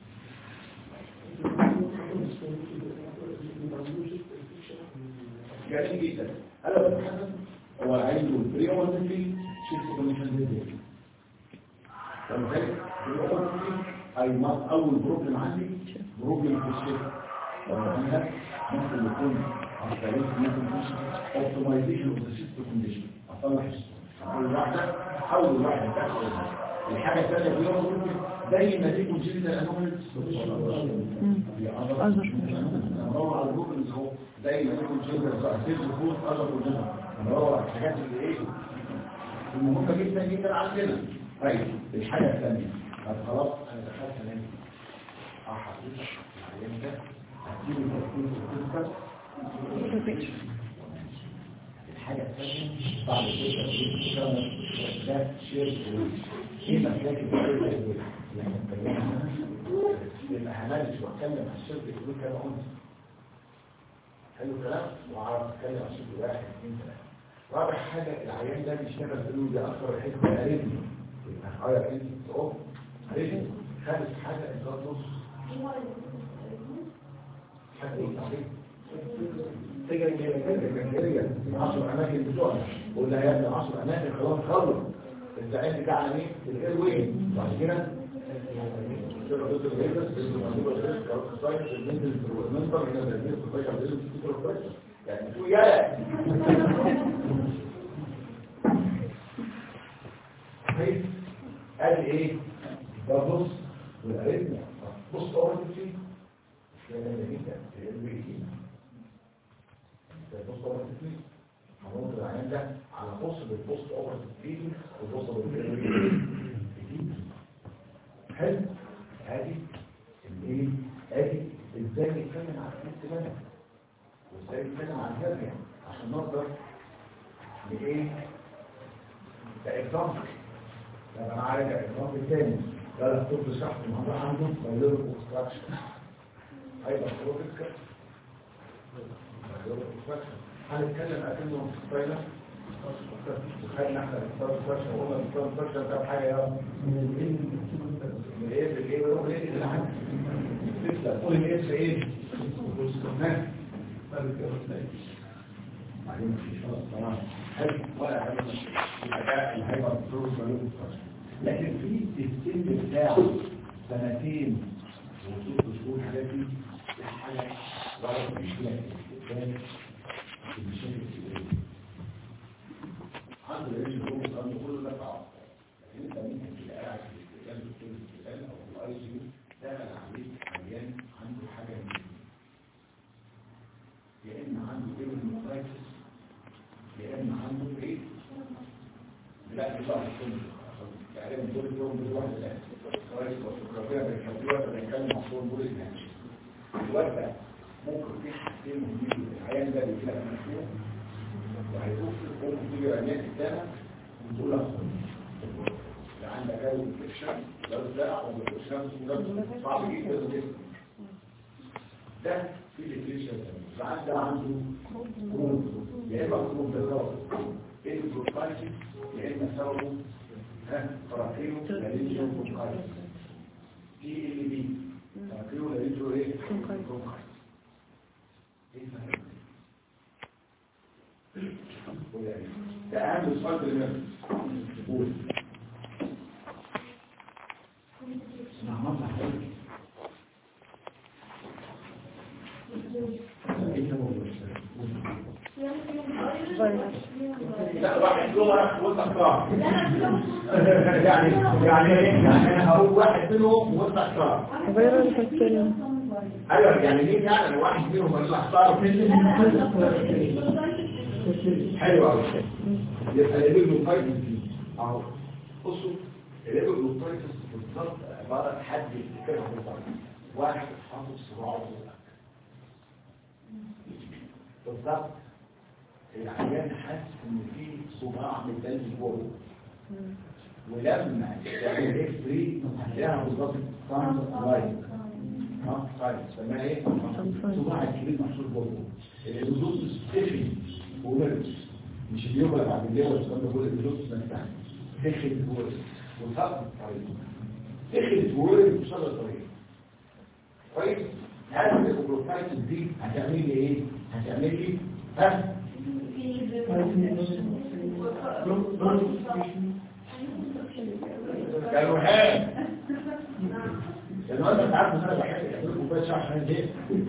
Speaker 1: جميل جدا انا بس حسن هو عنده البري هو في شيء كوميشن دي تمام اي ما اول بروبلم عندي بروبلم في الشيء ممكن يكون عن طريق ممكن اوبتمايزيشن اوف ذا سيستم كونديشن اصلح اول واحده اول واحده تحصل الحاجه الثانيه في يوم زي ما دي كونجينيتال انوماليز
Speaker 2: أزر
Speaker 1: ندور على البروبلمز اهو زي ما دي كونجينيتال سيلز فود اذر كونجينيتال ندور على الحاجات اللي ايه المهمه جدا جدا عندنا طيب الحاجه الثانيه طب خلاص انا دخلت انام اه حضرتك العيان ده هتجيب التركيز والقصه الحاجة الثانية بعد كده ده شير ايه مشاكل الشركة يعني اتكلمنا يبقى هنالش واتكلم عن الشركة يقول كده قلت حلو الكلام وعرف اتكلم عن شركة واحد اثنين ثلاثة رابع حاجة العيان ده بيشتغل بيقولوا دي أكثر حتة قريبني يبقى هغير انت تقوم قريبني خامس حاجة انت تبص حاجة ايه تعريف تجري 10 اماكن بتوعنا قلنا يا ابني 10 اماكن خلاص خلص انت عندك على مين الاير واي بعد كده يعني شو يا ادي ايه ده بص والاريثميا بص اول شيء ده جدا الاير البوست اوفر تكليف هنقول العيان ده على قصة البوست اوفر تكليف والبوست اوفر تكليف حلو ادي الايه ادي ازاي نتكلم عن الاستلام وازاي نتكلم عن الهرميا عشان نقدر لايه كاكزامبل لما انا عايز اكزامبل تاني ده الطب الشخصي النهارده عنده بايلوريك اوبستراكشن هيبقى بروتكت هنتكلم اكنه فاينل خلينا احنا نختار الفرشه وقلنا نختار الفرشه ده بحاجه يا من الايه بالايه ويروح ايه اللي عندك تسلم قول الايه في ايه بعدين مفيش خلاص تمام حلو ولا حاجه الحاجات اللي هيبقى بتروح لكن في السن بتاع سنتين وست شهور الحاجات دي دي حاجه غلط مش كده ذلك المشاكل الكبيرة عنده الرجل هو عنده كل ده صعب لكن انت ممكن تبقى قاعد في الاستقبال دكتور الاستقبال او في الاي سي يو دخل عليك عيان عنده حاجه من يا اما عنده ايرونوفايتس يا اما عنده ايه لا دي بقى تقريبا دول يوم دول واحد لا كويس ربنا بيخليها بنتكلم عن صور دول الناس الوقت ممكن في حاجتين مهمين العيان ده بيجي لك مشروع وهيشوف ممكن تيجي عينيك التانى وتقول لك لا عندك اول انفكشن لا بتاع ولا انفكشن صعب جدا جدا ده في الانفكشن العيان ده عنده كروب يا اما كروب بالظبط البروفايتس يا اما سببه ها فراكيو لارينجيو بروفايتس دي اللي بي فراكيو لارينجيو ايه بروفايتس ده أهم سؤال بالنسبة قول لا واحد لغة وانت اختار يعني يعني يعني انا هقول واحد منهم وانت اختار
Speaker 2: غير الفكرة
Speaker 1: ايوه يعني مين يعني واحد منهم اللي اختار حلو قوي يبقى الليبل فايتس دي اهو بصوا الليبل فايتس بالظبط عباره عن حد يفتكرها بالظبط واحد حاطط صباعه فوق بالظبط العيان حاسس ان في صباع متلج جوه ولما تعمل اكس 3 هتلاقيها بالظبط ساينس لاين ها ساينس اسمها ايه؟ صباع الكبير محصول برضه الهدوء تخن ومرض مش بيبقى بعد الليل والكلام ده كله الهدوء نفسها تخن ومرض وصلت الطريق تخن ومرض وصلت الطريق كويس هذه البروفايل دي هتعمل لي ايه؟ هتعمل لي ها؟ كالوهان لما انت عارف ان انا بحب اعمل كوبايه شاي عشان ايه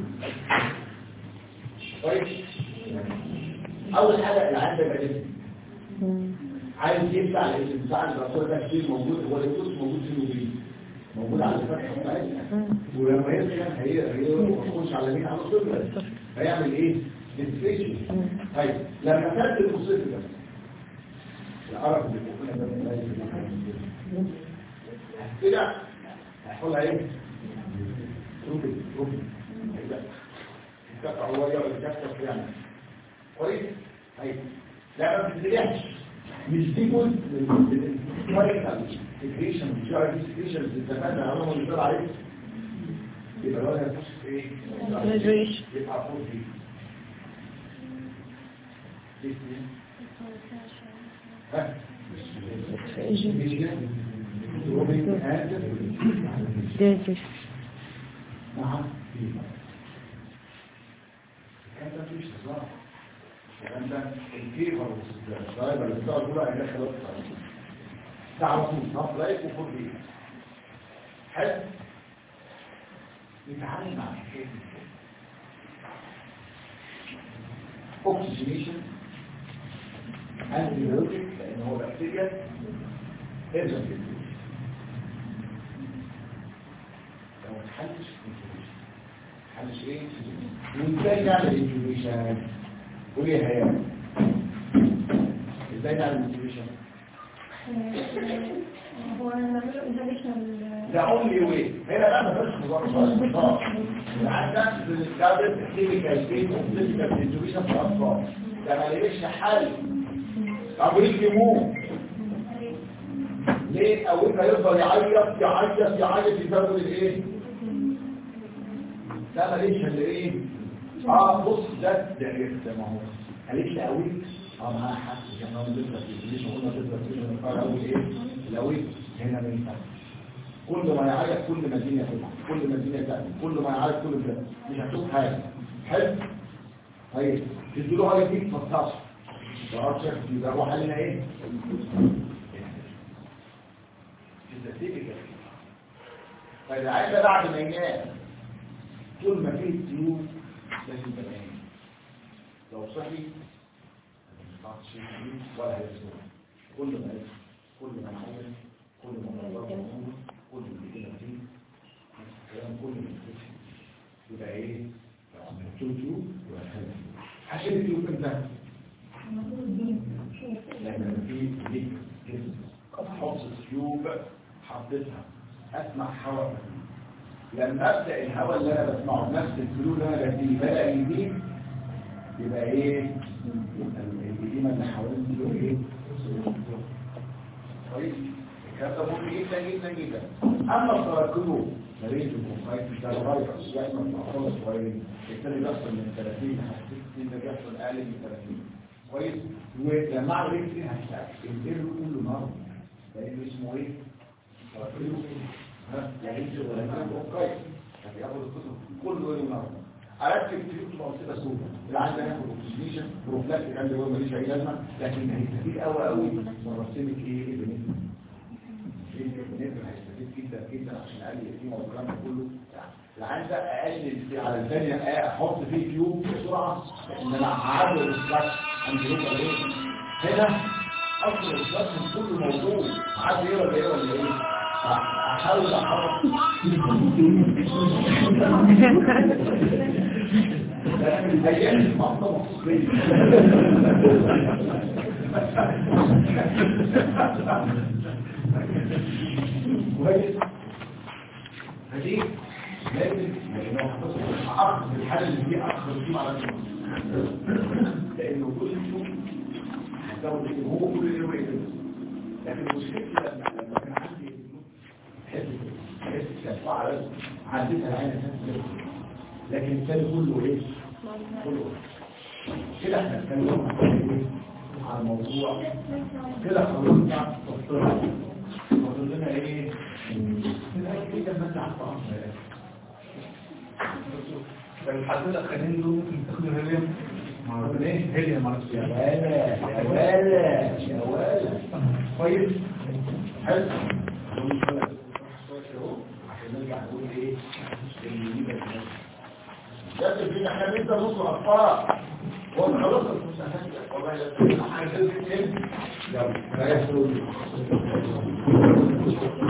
Speaker 1: كويس اول حاجه العيان ده يبقى جسم عايز يدفع لان بتاع الدكتور ده كتير موجود هو الفلوس موجود فيه وفيه موجود على الفتحه بتاعتنا ولما يسخن هي هي يخش على مين على الصفر هيعمل ايه؟ ديسفيشن طيب لما فات المصيبه ده العرب اللي بيقولنا ده من كده هيحصلها ايه؟ روبي روبي الكفة هو يقعد الكفة يعني كويس؟ طيب لا ما بتتريحش مش دي جزء من الكويسة الكريشن مش عارف الكريشن اللي اتفقنا عليهم اللي طلع عليه يبقى الوضع يخش في ايه؟
Speaker 7: مجريش
Speaker 1: يبقى فوق دي دي ها؟ مش كده؟ روبي آسف
Speaker 7: جاهز
Speaker 1: نعم الكلام ده مش هزار الكلام ده الكيفر والسلايبر اللي بتاع كلها هيدخل وقت تعرفوا نص لايك وفور دي حلو نتعامل مع الحكايه دي اوكسجينيشن انتيبيوتيك لان هو بكتيريا ارجع لو ما تحلش حلش ايه وازاي نعمل انتيبيوشن قولي يا هيام ازاي نعمل انتيبيوشن
Speaker 3: هو نعمله انترناشونال
Speaker 1: ده اونلي واي هنا بقى ما فيش مجرد عندك بنستخدم كيميكال بيت اوف فيزيكال انتيبيوشن في الاطفال ده ما ليش حل طب يجيبوه ليه او انت يفضل يعيط يعيط يعيط يزود الايه ده ماليش اللي ايه اه بص ده ده ده ما هو قالت لي قوي اه معاها حق كان هو بيطلع في الجيش وقلنا بيطلع في الجيش ونقرا قوي ايه القوي هنا ما ينفعش كل ما يعيط كل ما الدنيا تطلع كل ما الدنيا تقل كل ما يعيط كل ما مش هتشوف حاجه حلو طيب تديله هاي دي 15 وقعد شاف يبقى هو حلنا ايه النتيجه طيب عايز بعد ما ينام طول ما فيه الديون لازم تنام لو صحي ما تعطيش الديون ولا هيسمع كل ما يسمع كل ما يعمل كل ما الله يقول كل اللي كده فيه الكلام كله يتفتح يبقى ايه لو عملت تيوب يبقى خلف عشان التيوب امتى لما في ليك جسم حط التيوب حطيتها اسمع هواء لما ابدا الهواء اللي انا بسمعه نفس الفلو اللي انا بديه بدا يزيد يبقى ايه يبقى القيمه اللي حوالين دي ايه كويس الكلام ده مهم جدا جدا جدا اما التراكم مريض الكومبايت ده الفيروس يحصل في اطفال الصغيرين الثاني بيحصل من 30 لحد 60 ده بيحصل اقل من 30 كويس ولما اعمل ايه فيها الانترو كله نار لان اسمه ايه تراكم ها يعني انت ولا كويس هتاخد الكتب كله يوم نار اركب في تبقى مصيبه سوداء اللي عايز ياخد اوكسجينيشن بروفلاكتيك عندي هو ماليش اي لازمه لكن هيستفيد قوي قوي من رسمك ايه بنسبه بنسبه هيستفيد جدا جدا عشان اقلل القيمه والكلام ده كله العين ده اقلل على الثانيه احط فيه تيوب بسرعه ان انا اعدل السلاش عند يبقى ايه هنا اصل السلاش كله موجود عاد ايه ولا ايه ولا ايه احاول احرك ايام المعطى مخصوص كويس فدي لازم يعني لو هتصل اخذ الحاله اللي فيها اخذ دي على لانه كل يوم هتزود هو كل يوم لكن المشكله لما احطها على راسي عديتها العين اساسا لكن الثاني كله ايه كله كده احنا اتكلمنا عن ايه عن موضوع كده خلصنا تفصيل فاضل لنا ايه كده كده بس على الطعام
Speaker 4: الحالتين الاخرين دول ممكن تاخدوا هيليوم مع ايه هيليوم مع
Speaker 1: يا ولا يا ولا يا ولا كويس حلو عشان نرجع نقول ايه اللي دي ده تبين احنا بنبدا نص اطفال هو خلاص المساهمات والله لا احنا كده يلا